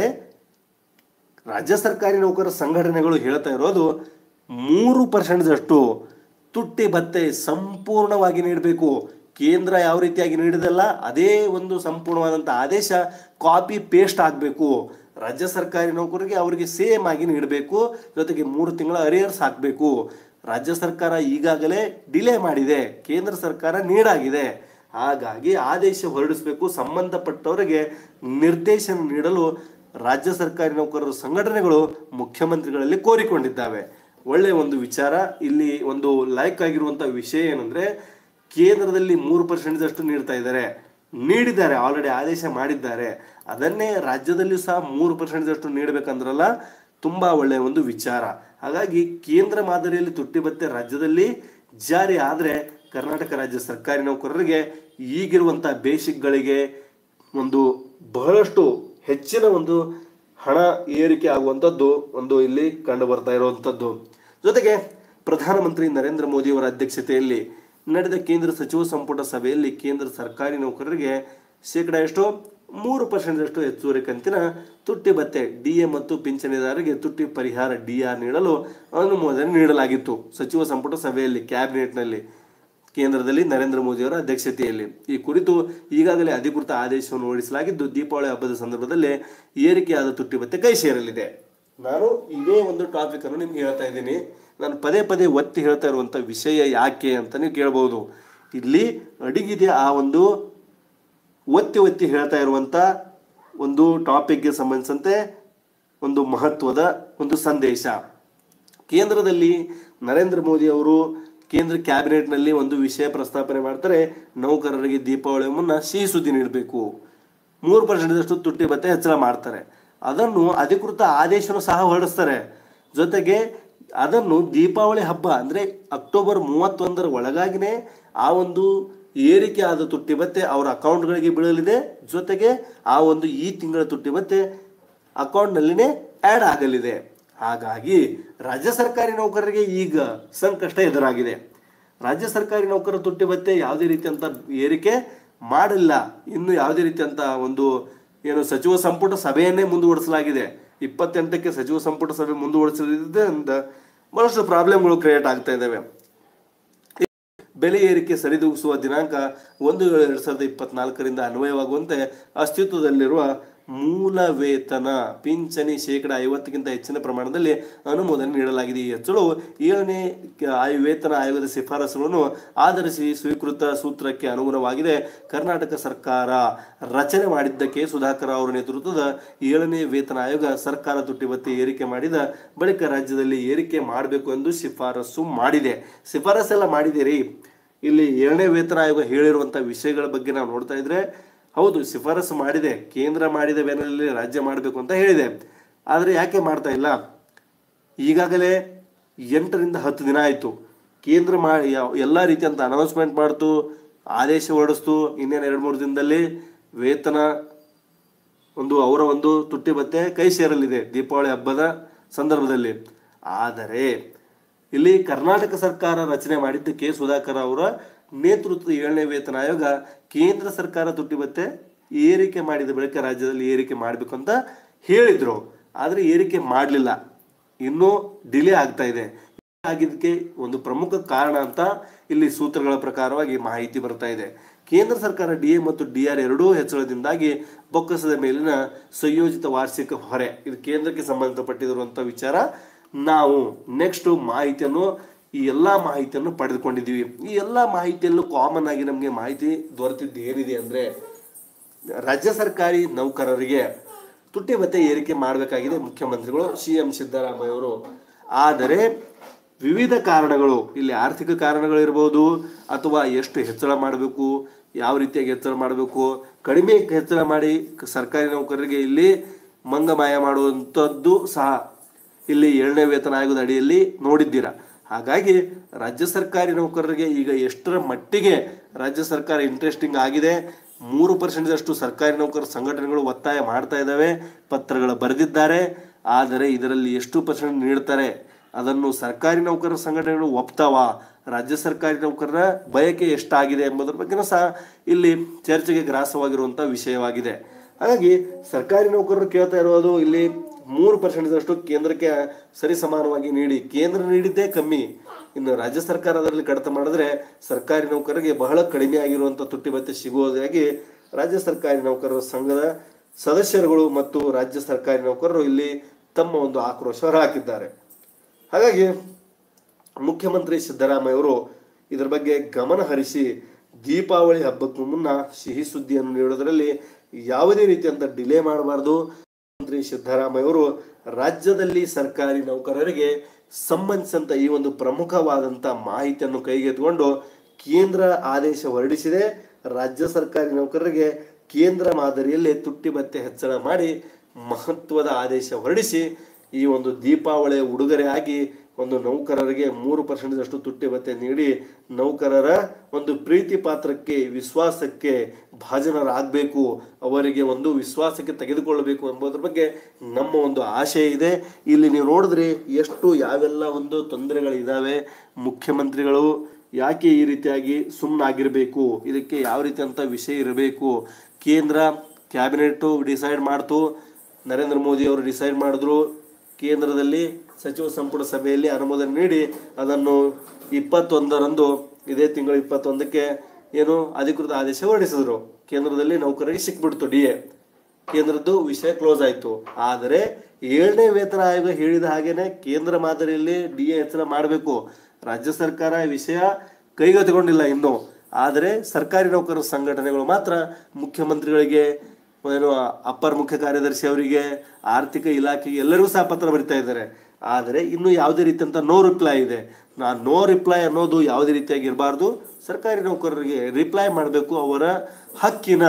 ರಾಜ್ಯ ಸರ್ಕಾರಿ ನೌಕರರ ಸಂಘಟನೆಗಳು ಹೇಳ್ತಾ ಇರೋದು ಮೂರು ಪರ್ಸೆಂಟ್ದಷ್ಟು ತುಟ್ಟಿ ಭತ್ತೆ ಸಂಪೂರ್ಣವಾಗಿ ನೀಡಬೇಕು ಕೇಂದ್ರ ಯಾವ ರೀತಿಯಾಗಿ ನೀಡಿದಲ್ಲ ಅದೇ ಒಂದು ಸಂಪೂರ್ಣವಾದಂಥ ಆದೇಶ ಕಾಪಿ ಪೇಸ್ಟ್ ಆಗಬೇಕು ರಾಜ್ಯ ಸರ್ಕಾರಿ ನೌಕರರಿಗೆ ಅವರಿಗೆ ಸೇಮ್ ಆಗಿ ನೀಡಬೇಕು ಜೊತೆಗೆ ಮೂರು ತಿಂಗಳ ಅರಿಯರ್ಸ್ ಹಾಕಬೇಕು ರಾಜ್ಯ ಸರ್ಕಾರ ಈಗಾಗಲೇ ಡಿಲೇ ಮಾಡಿದೆ ಕೇಂದ್ರ ಸರ್ಕಾರ ನೀಡಾಗಿದೆ ಹಾಗಾಗಿ ಆದೇಶ ಹೊರಡಿಸಬೇಕು ಸಂಬಂಧಪಟ್ಟವರಿಗೆ ನಿರ್ದೇಶನ ನೀಡಲು ರಾಜ್ಯ ಸರ್ಕಾರಿ ನೌಕರರ ಸಂಘಟನೆಗಳು ಮುಖ್ಯಮಂತ್ರಿಗಳಲ್ಲಿ ಕೋರಿಕೊಂಡಿದ್ದಾವೆ ಒಳ್ಳೆಯ ಒಂದು ವಿಚಾರ ಇಲ್ಲಿ ಒಂದು ಲೈಕ್ ಆಗಿರುವಂಥ ವಿಷಯ ಏನಂದ್ರೆ ಕೇಂದ್ರದಲ್ಲಿ ಮೂರು ಪರ್ಸೆಂಟ್ದಷ್ಟು ನೀಡ್ತಾ ಇದ್ದಾರೆ ನೀಡಿದ್ದಾರೆ ಆಲ್ರೆಡಿ ಆದೇಶ ಮಾಡಿದ್ದಾರೆ ಅದನ್ನೇ ರಾಜ್ಯದಲ್ಲಿಯೂ ಸಹ ಮೂರು ಪರ್ಸೆಂಟ್ದಷ್ಟು ನೀಡಬೇಕಂದ್ರಲ್ಲ ತುಂಬಾ ಒಳ್ಳೆಯ ಒಂದು ವಿಚಾರ ಹಾಗಾಗಿ ಕೇಂದ್ರ ಮಾದರಿಯಲ್ಲಿ ತುಟ್ಟಿ ಭತ್ಯೆ ರಾಜ್ಯದಲ್ಲಿ ಜಾರಿ ಆದರೆ ಕರ್ನಾಟಕ ರಾಜ್ಯ ಸರ್ಕಾರಿ ನೌಕರರಿಗೆ ಈಗಿರುವಂಥ ಬೇಸಿಕ್ಗಳಿಗೆ ಒಂದು ಬಹಳಷ್ಟು ಹೆಚ್ಚಿನ ಒಂದು ಹಣ ಏರಿಕೆ ಆಗುವಂಥದ್ದು ಒಂದು ಇಲ್ಲಿ ಕಂಡು ಬರ್ತಾ ಇರುವಂಥದ್ದು ಜೊತೆಗೆ ಪ್ರಧಾನಮಂತ್ರಿ ನರೇಂದ್ರ ಮೋದಿ ಅವರ ಅಧ್ಯಕ್ಷತೆಯಲ್ಲಿ ನಡೆದ ಕೇಂದ್ರ ಸಚಿವ ಸಂಪುಟ ಸಭೆಯಲ್ಲಿ ಕೇಂದ್ರ ಸರ್ಕಾರಿ ನೌಕರರಿಗೆ ಶೇಕಡ ಎಷ್ಟು ಮೂರು ಪರ್ಸೆಂಟ್ದಷ್ಟು ಹೆಚ್ಚುವರಿ ಕಂತಿನ ತುಟ್ಟಿ ಭತ್ಯೆ ಡಿಎ ಮತ್ತು ಪಿಂಚಣಿದಾರರಿಗೆ ತುಟ್ಟಿ ಪರಿಹಾರ ಡಿಆರ್ ನೀಡಲು ಅನುಮೋದನೆ ನೀಡಲಾಗಿತ್ತು ಸಚಿವ ಸಂಪುಟ ಸಭೆಯಲ್ಲಿ ಕ್ಯಾಬಿನೆಟ್ನಲ್ಲಿ ಕೇಂದ್ರದಲ್ಲಿ ನರೇಂದ್ರ ಮೋದಿ ಅವರ ಅಧ್ಯಕ್ಷತೆಯಲ್ಲಿ ಈ ಕುರಿತು ಈಗಾಗಲೇ ಅಧಿಕೃತ ಆದೇಶವನ್ನು ಹೊರಡಿಸಲಾಗಿದ್ದು ದೀಪಾವಳಿ ಹಬ್ಬದ ಸಂದರ್ಭದಲ್ಲಿ ಏರಿಕೆಯಾದ ತುಟ್ಟಿ ಭತ್ಯೆ ಕೈ ಸೇರಲಿದೆ ನಾನು ಇದೇ ಒಂದು ಟಾಪಿಕ್ ಅನ್ನು ನಿಮ್ಗೆ ಹೇಳ್ತಾ ಇದ್ದೀನಿ ನಾನು ಪದೇ ಪದೇ ಒತ್ತಿ ಹೇಳ್ತಾ ಇರುವಂಥ ವಿಷಯ ಯಾಕೆ ಅಂತ ನೀವು ಕೇಳ್ಬೋದು ಇಲ್ಲಿ ಅಡಿಗಿದೆ ಆ ಒಂದು ಒತ್ತಿ ಒತ್ತಿ ಹೇಳ್ತಾ ಇರುವಂಥ ಒಂದು ಟಾಪಿಕ್ಗೆ ಸಂಬಂಧಿಸಿದಂತೆ ಒಂದು ಮಹತ್ವದ ಒಂದು ಸಂದೇಶ ಕೇಂದ್ರದಲ್ಲಿ ನರೇಂದ್ರ ಮೋದಿ ಅವರು ಕೇಂದ್ರ ಕ್ಯಾಬಿನೆಟ್ನಲ್ಲಿ ಒಂದು ವಿಷಯ ಪ್ರಸ್ತಾಪನೆ ಮಾಡ್ತಾರೆ ನೌಕರರಿಗೆ ದೀಪಾವಳಿ ಮುನ್ನ ಸಿಹಿ ಸುದ್ದಿ ನೀಡಬೇಕು ಮೂರು ಪರ್ಸೆಂಟ್ದಷ್ಟು ತುಟ್ಟಿ ಭತ್ಯೆ ಹೆಚ್ಚಳ ಮಾಡ್ತಾರೆ ಅದನ್ನು ಅಧಿಕೃತ ಆದೇಶನೂ ಸಹ ಹೊರಡಿಸ್ತಾರೆ ಜೊತೆಗೆ ಅದನ್ನು ದೀಪಾವಳಿ ಹಬ್ಬ ಅಂದರೆ ಅಕ್ಟೋಬರ್ ಮೂವತ್ತೊಂದರ ಒಳಗಾಗಿನೇ ಆ ಒಂದು ಏರಿಕೆ ಆದ ತುಟ್ಟಿ ಭತ್ಯೆ ಅವರ ಅಕೌಂಟ್ಗಳಿಗೆ ಬೀಳಲಿದೆ ಜೊತೆಗೆ ಆ ಒಂದು ಈ ತಿಂಗಳ ತುಟ್ಟಿ ಭತ್ಯೆ ಅಕೌಂಟ್ನಲ್ಲಿನೇ ಆ್ಯಡ್ ಆಗಲಿದೆ ಹಾಗಾಗಿ ರಾಜ್ಯ ಸರ್ಕಾರಿ ನೌಕರರಿಗೆ ಈಗ ಸಂಕಷ್ಟ ಎದುರಾಗಿದೆ ರಾಜ್ಯ ಸರ್ಕಾರಿ ನೌಕರರ ತುಟ್ಟಿ ಭತ್ಯೆ ಯಾವುದೇ ರೀತಿಯಂತ ಏರಿಕೆ ಮಾಡಿಲ್ಲ ಇನ್ನು ಯಾವುದೇ ರೀತಿಯಂತ ಒಂದು ಏನು ಸಚಿವ ಸಂಪುಟ ಸಭೆಯನ್ನೇ ಮುಂದುವರಿಸಲಾಗಿದೆ ಇಪ್ಪತ್ತೆಂಟಕ್ಕೆ ಸಚಿವ ಸಂಪುಟ ಸಭೆ ಮುಂದುವರಿಸಲಿದ್ದರಿಂದ ಬಹಳಷ್ಟು ಪ್ರಾಬ್ಲಮ್ಗಳು ಕ್ರಿಯೇಟ್ ಆಗ್ತಾ ಇದ್ದಾವೆ ಬೆಲೆ ಏರಿಕೆ ಸರಿದೂಗಿಸುವ ದಿನಾಂಕ ಒಂದು ಏಳು ಎರಡ್ ಸಾವಿರದ ಇಪ್ಪತ್ನಾಲ್ಕರಿಂದ ಅನ್ವಯವಾಗುವಂತೆ ಅಸ್ತಿತ್ವದಲ್ಲಿರುವ ಮೂಲ ವೇತನ ಪಿಂಚಣಿ ಶೇಕಡ ಐವತ್ತಕ್ಕಿಂತ ಹೆಚ್ಚಿನ ಪ್ರಮಾಣದಲ್ಲಿ ಅನುಮೋದನೆ ನೀಡಲಾಗಿದೆ ಈ ಹೆಚ್ಚಳವು ಏಳನೇ ಕ- ಆಯು ವೇತನ ಆಯೋಗದ ಶಿಫಾರಸುಗಳನ್ನು ಆಧರಿಸಿ ಸ್ವೀಕೃತ ಸೂತ್ರಕ್ಕೆ ಅನುಗುಣವಾಗಿದೆ ಕರ್ನಾಟಕ ಸರ್ಕಾರ ರಚನೆ ಮಾಡಿದ್ದ ಕೆ ಸುಧಾಕರ್ ಅವರ ನೇತೃತ್ವದ ಏಳನೇ ವೇತನ ಆಯೋಗ ಸರ್ಕಾರ ತುಟ್ಟಿ ಭತ್ಯೆ ಏರಿಕೆ ಮಾಡಿದ ಬಳಿಕ ರಾಜ್ಯದಲ್ಲಿ ಏರಿಕೆ ಮಾಡಬೇಕು ಎಂದು ಶಿಫಾರಸು ಮಾಡಿದೆ ಶಿಫಾರಸೆಲ್ಲ ಮಾಡಿದಿರಿ ಇಲ್ಲಿ ಏಳನೇ ವೇತನ ಆಯೋಗ ಹೇಳಿರುವಂಥ ವಿಷಯಗಳ ಬಗ್ಗೆ ನಾವು ನೋಡ್ತಾ ಇದ್ರೆ ಹೌದು ಶಿಫಾರಸು ಮಾಡಿದೆ ಕೇಂದ್ರ ಮಾಡಿದ ಬೆನ್ನಲ್ಲೇ ರಾಜ್ಯ ಮಾಡಬೇಕು ಅಂತ ಹೇಳಿದೆ ಆದರೆ ಯಾಕೆ ಮಾಡ್ತಾ ಇಲ್ಲ ಈಗಾಗಲೇ ಎಂಟರಿಂದ ಹತ್ತು ದಿನ ಆಯಿತು ಕೇಂದ್ರ ಮಾ ಯಾವ- ಎಲ್ಲ ರೀತಿಯಂತ ಅನೌನ್ಸ್ಮೆಂಟ್ ಮಾಡ್ತು ಆದೇಶ ಹೊರಡಿಸ್ತು ಇನ್ನೇನು ಎರಡು ಮೂರು ದಿನದಲ್ಲಿ ವೇತನ ಒಂದು ಅವರ ಒಂದು ತುಟ್ಟಿ ಭತ್ಯೆ ಕೈ ಸೇರಲಿದೆ ದೀಪಾವಳಿ ಹಬ್ಬದ ಸಂದರ್ಭದಲ್ಲಿ ಆದರೆ ಇಲ್ಲಿ ಕರ್ನಾಟಕ ಸರ್ಕಾರ ರಚನೆ ಮಾಡಿದ್ದು ಕೆ ಸುಧಾಕರ್ ಅವರ ನೇತೃತ್ವದ ಏಳನೇ ವೇತನ ಆಯೋಗ ಕೇಂದ್ರ ಸರ್ಕಾರ ತುಟ್ಟಿ ಭತ್ಯೆ ಏರಿಕೆ ಮಾಡಿದ ಬಳಿಕ ರಾಜ್ಯದಲ್ಲಿ ಏರಿಕೆ ಮಾಡಬೇಕು ಅಂತ ಹೇಳಿದ್ರು ಆದರೆ ಏರಿಕೆ ಮಾಡಲಿಲ್ಲ ಇನ್ನೂ ಡಿಲೇ ಆಗ್ತಾ ಇದೆ ಆಗಿದ್ದಕ್ಕೆ ಒಂದು ಪ್ರಮುಖ ಕಾರಣ ಅಂತ ಇಲ್ಲಿ ಸೂತ್ರಗಳ ಪ್ರಕಾರವಾಗಿ ಮಾಹಿತಿ ಬರ್ತಾ ಇದೆ ಕೇಂದ್ರ ಸರ್ಕಾರ ಡಿಎ ಮತ್ತು ಡಿಆರ್ ಎರಡೂ ಹೆಚ್ಚಳದಿಂದಾಗಿ ಬೊಕ್ಕಸದ ಮೇಲಿನ ಸಂಯೋಜಿತ ವಾರ್ಷಿಕ ಹೊರೆ ಇದು ಕೇಂದ್ರಕ್ಕೆ ಸಂಬಂಧಪಟ್ಟಿರುವಂಥ ವಿಚಾರ ನಾವು ನೆಕ್ಸ್ಟ್ ಮಾಹಿತಿಯನ್ನು ಈ ಎಲ್ಲ ಮಾಹಿತಿಯನ್ನು ಪಡೆದುಕೊಂಡಿದ್ದೀವಿ ಈ ಎಲ್ಲ ಮಾಹಿತಿಯಲ್ಲೂ ಕಾಮನ್ ಆಗಿ ನಮಗೆ ಮಾಹಿತಿ ದೊರೆತಿದ್ದು ಏನಿದೆ ಅಂದರೆ ರಾಜ್ಯ ಸರ್ಕಾರಿ ನೌಕರರಿಗೆ ತುಟ್ಟಿ ಭತ್ಯೆ ಏರಿಕೆ ಮಾಡಬೇಕಾಗಿದೆ ಮುಖ್ಯಮಂತ್ರಿಗಳು ಸಿ ಎಂ ಸಿದ್ದರಾಮಯ್ಯ ಅವರು ಆದರೆ ವಿವಿಧ ಕಾರಣಗಳು ಇಲ್ಲಿ ಆರ್ಥಿಕ ಕಾರಣಗಳಿರ್ಬೋದು ಅಥವಾ ಎಷ್ಟು ಹೆಚ್ಚಳ ಮಾಡಬೇಕು ಯಾವ ರೀತಿಯಾಗಿ ಹೆಚ್ಚಳ ಮಾಡಬೇಕು ಕಡಿಮೆ ಹೆಚ್ಚಳ ಮಾಡಿ ಕ- ಸರ್ಕಾರಿ ನೌಕರರಿಗೆ ಇಲ್ಲಿ ಮಂಗಮಾಯ ಮಾಡುವಂಥದ್ದು ಸಹ ಇಲ್ಲಿ ಏಳನೇ ವೇತನ ಆಯೋಗದ ಅಡಿಯಲ್ಲಿ ನೋಡಿದ್ದೀರಾ ಹಾಗಾಗಿ ರಾಜ್ಯ ಸರ್ಕಾರಿ ನೌಕರರಿಗೆ ಈಗ ಎಷ್ಟರ ಮಟ್ಟಿಗೆ ರಾಜ್ಯ ಸರ್ಕಾರ ಇಂಟ್ರೆಸ್ಟಿಂಗ್ ಆಗಿದೆ ಮೂರು ಪರ್ಸೆಂಟ್ದಷ್ಟು ಸರ್ಕಾರಿ ನೌಕರ ಸಂಘಟನೆಗಳು ಒತ್ತಾಯ ಮಾಡ್ತಾ ಇದ್ದಾವೆ ಪತ್ರಗಳು ಬರೆದಿದ್ದಾರೆ ಆದರೆ ಇದರಲ್ಲಿ ಎಷ್ಟು ಪರ್ಸೆಂಟ್ ನೀಡ್ತಾರೆ ಅದನ್ನು ಸರ್ಕಾರಿ ನೌಕರರ ಸಂಘಟನೆಗಳು ಒಪ್ತಾವ ರಾಜ್ಯ ಸರ್ಕಾರಿ ನೌಕರರ ಬಯಕೆ ಎಷ್ಟಾಗಿದೆ ಎಂಬುದರ ಬಗ್ಗೆನೂ ಸಹ ಇಲ್ಲಿ ಚರ್ಚೆಗೆ ಗ್ರಾಸವಾಗಿರುವಂಥ ವಿಷಯವಾಗಿದೆ ಹಾಗಾಗಿ ಸರ್ಕಾರಿ ನೌಕರರು ಕೇಳ್ತಾ ಇರೋದು ಇಲ್ಲಿ ಮೂರು ಪರ್ಸೆಂಟೇಜ್ ಕೇಂದ್ರಕ್ಕೆ ಸರಿ ಸಮಾನವಾಗಿ ನೀಡಿ ಕೇಂದ್ರ ನೀಡಿದ್ದೇ ಕಮ್ಮಿ ಇನ್ನು ರಾಜ್ಯ ಸರ್ಕಾರ ಅದರಲ್ಲಿ ಕಡಿತ ಮಾಡಿದ್ರೆ ಸರ್ಕಾರಿ ನೌಕರರಿಗೆ ಬಹಳ ಕಡಿಮೆ ಆಗಿರುವಂಥ ತುಟ್ಟಿ ಭತ್ಯೆ ಸಿಗುವುದಾಗಿ ರಾಜ್ಯ ಸರ್ಕಾರಿ ನೌಕರರ ಸಂಘದ ಸದಸ್ಯರುಗಳು ಮತ್ತು ರಾಜ್ಯ ಸರ್ಕಾರಿ ನೌಕರರು ಇಲ್ಲಿ ತಮ್ಮ ಒಂದು ಆಕ್ರೋಶ ಹೊರಹಾಕಿದ್ದಾರೆ ಹಾಗಾಗಿ ಮುಖ್ಯಮಂತ್ರಿ ಸಿದ್ದರಾಮಯ್ಯ ಅವರು ಇದರ ಬಗ್ಗೆ ಗಮನ ಹರಿಸಿ ದೀಪಾವಳಿ ಹಬ್ಬಕ್ಕೂ ಮುನ್ನ ಸಿಹಿ ಸುದ್ದಿಯನ್ನು ನೀಡೋದರಲ್ಲಿ ಯಾವುದೇ ರೀತಿಯಂತ ಡಿಲೇ ಮಾಡಬಾರದು ಮುಖ್ಯಮಂತ್ರಿ ಸಿದ್ದರಾಮಯ್ಯ ಅವರು ರಾಜ್ಯದಲ್ಲಿ ಸರ್ಕಾರಿ ನೌಕರರಿಗೆ ಸಂಬಂಧಿಸಿದಂತ ಈ ಒಂದು ಪ್ರಮುಖವಾದಂತ ಮಾಹಿತಿಯನ್ನು ಕೈಗೆತ್ತಿಕೊಂಡು ಕೇಂದ್ರ ಆದೇಶ ಹೊರಡಿಸಿದೆ ರಾಜ್ಯ ಸರ್ಕಾರಿ ನೌಕರರಿಗೆ ಕೇಂದ್ರ ಮಾದರಿಯಲ್ಲಿ ತುಟ್ಟಿ ಭತ್ಯೆ ಹೆಚ್ಚಳ ಮಾಡಿ ಮಹತ್ವದ ಆದೇಶ ಹೊರಡಿಸಿ ಈ ಒಂದು ದೀಪಾವಳಿಯ ಉಡುಗೊರೆ ಆಗಿ ಒಂದು ನೌಕರರಿಗೆ ಮೂರು ಪರ್ಸೆಂಟ್ ಅಷ್ಟು ತುಟ್ಟಿ ಭತ್ಯೆ ನೀಡಿ ನೌಕರರ ಒಂದು ಪ್ರೀತಿ ಪಾತ್ರಕ್ಕೆ ವಿಶ್ವಾಸಕ್ಕೆ ಭಾಜನರಾಗಬೇಕು ಅವರಿಗೆ ಒಂದು ವಿಶ್ವಾಸಕ್ಕೆ ತೆಗೆದುಕೊಳ್ಳಬೇಕು ಎಂಬುದರ ಬಗ್ಗೆ ನಮ್ಮ ಒಂದು ಆಶೆ ಇದೆ ಇಲ್ಲಿ ನೀವು ನೋಡಿದ್ರೆ ಎಷ್ಟು ಯಾವೆಲ್ಲ ಒಂದು ತೊಂದರೆಗಳಿದ್ದಾವೆ ಮುಖ್ಯಮಂತ್ರಿಗಳು ಯಾಕೆ ಈ ರೀತಿಯಾಗಿ ಸುಮ್ಮನಾಗಿರಬೇಕು ಇದಕ್ಕೆ ಯಾವ ರೀತಿಯಂಥ ವಿಷಯ ಇರಬೇಕು ಕೇಂದ್ರ ಕ್ಯಾಬಿನೆಟ್ ಡಿಸೈಡ್ ಮಾಡ್ತು ನರೇಂದ್ರ ಮೋದಿ ಅವರು ಡಿಸೈಡ್ ಮಾಡಿದ್ರು ಕೇಂದ್ರದಲ್ಲಿ ಸಚಿವ ಸಂಪುಟ ಸಭೆಯಲ್ಲಿ ಅನುಮೋದನೆ ನೀಡಿ ಅದನ್ನು ಇಪ್ಪತ್ತೊಂದರಂದು ಇದೇ ತಿಂಗಳು ಇಪ್ಪತ್ತೊಂದಕ್ಕೆ ಏನು ಅಧಿಕೃತ ಆದೇಶ ಹೊರಡಿಸಿದ್ರು ಕೇಂದ್ರದಲ್ಲಿ ನೌಕರರಿಗೆ ಸಿಕ್ಬಿಡ್ತು ಡಿ ಎ ಕೇಂದ್ರದ್ದು ವಿಷಯ ಕ್ಲೋಸ್ ಆಯಿತು ಆದರೆ ಏಳನೇ ವೇತನ ಆಯೋಗ ಹೇಳಿದ ಹಾಗೇನೆ ಕೇಂದ್ರ ಮಾದರಿಯಲ್ಲಿ ಡಿ ಎ ಹೆಚ್ಚಳ ಮಾಡಬೇಕು ರಾಜ್ಯ ಸರ್ಕಾರ ಈ ವಿಷಯ ಕೈಗೆತ್ತಿಕೊಂಡಿಲ್ಲ ಇನ್ನು ಆದರೆ ಸರ್ಕಾರಿ ನೌಕರರ ಸಂಘಟನೆಗಳು ಮಾತ್ರ ಮುಖ್ಯಮಂತ್ರಿಗಳಿಗೆ ಏನು ಅಪ್ಪರ್ ಮುಖ್ಯ ಕಾರ್ಯದರ್ಶಿ ಅವರಿಗೆ ಆರ್ಥಿಕ ಇಲಾಖೆಗೆ ಎಲ್ಲರಿಗೂ ಸಹ ಪತ್ರ ಬರಿತಾ ಇದ್ದಾರೆ ಆದರೆ ಇನ್ನು ಯಾವುದೇ ರೀತಿಯಂತ ನೋ ರಿಪ್ಲೈ ಇದೆ ನಾ ನೋ ರಿಪ್ಲೈ ಅನ್ನೋದು ಯಾವುದೇ ರೀತಿಯಾಗಿ ಇರಬಾರ್ದು ಸರ್ಕಾರಿ ನೌಕರರಿಗೆ ರಿಪ್ಲೈ ಮಾಡಬೇಕು ಅವರ ಹಕ್ಕಿನ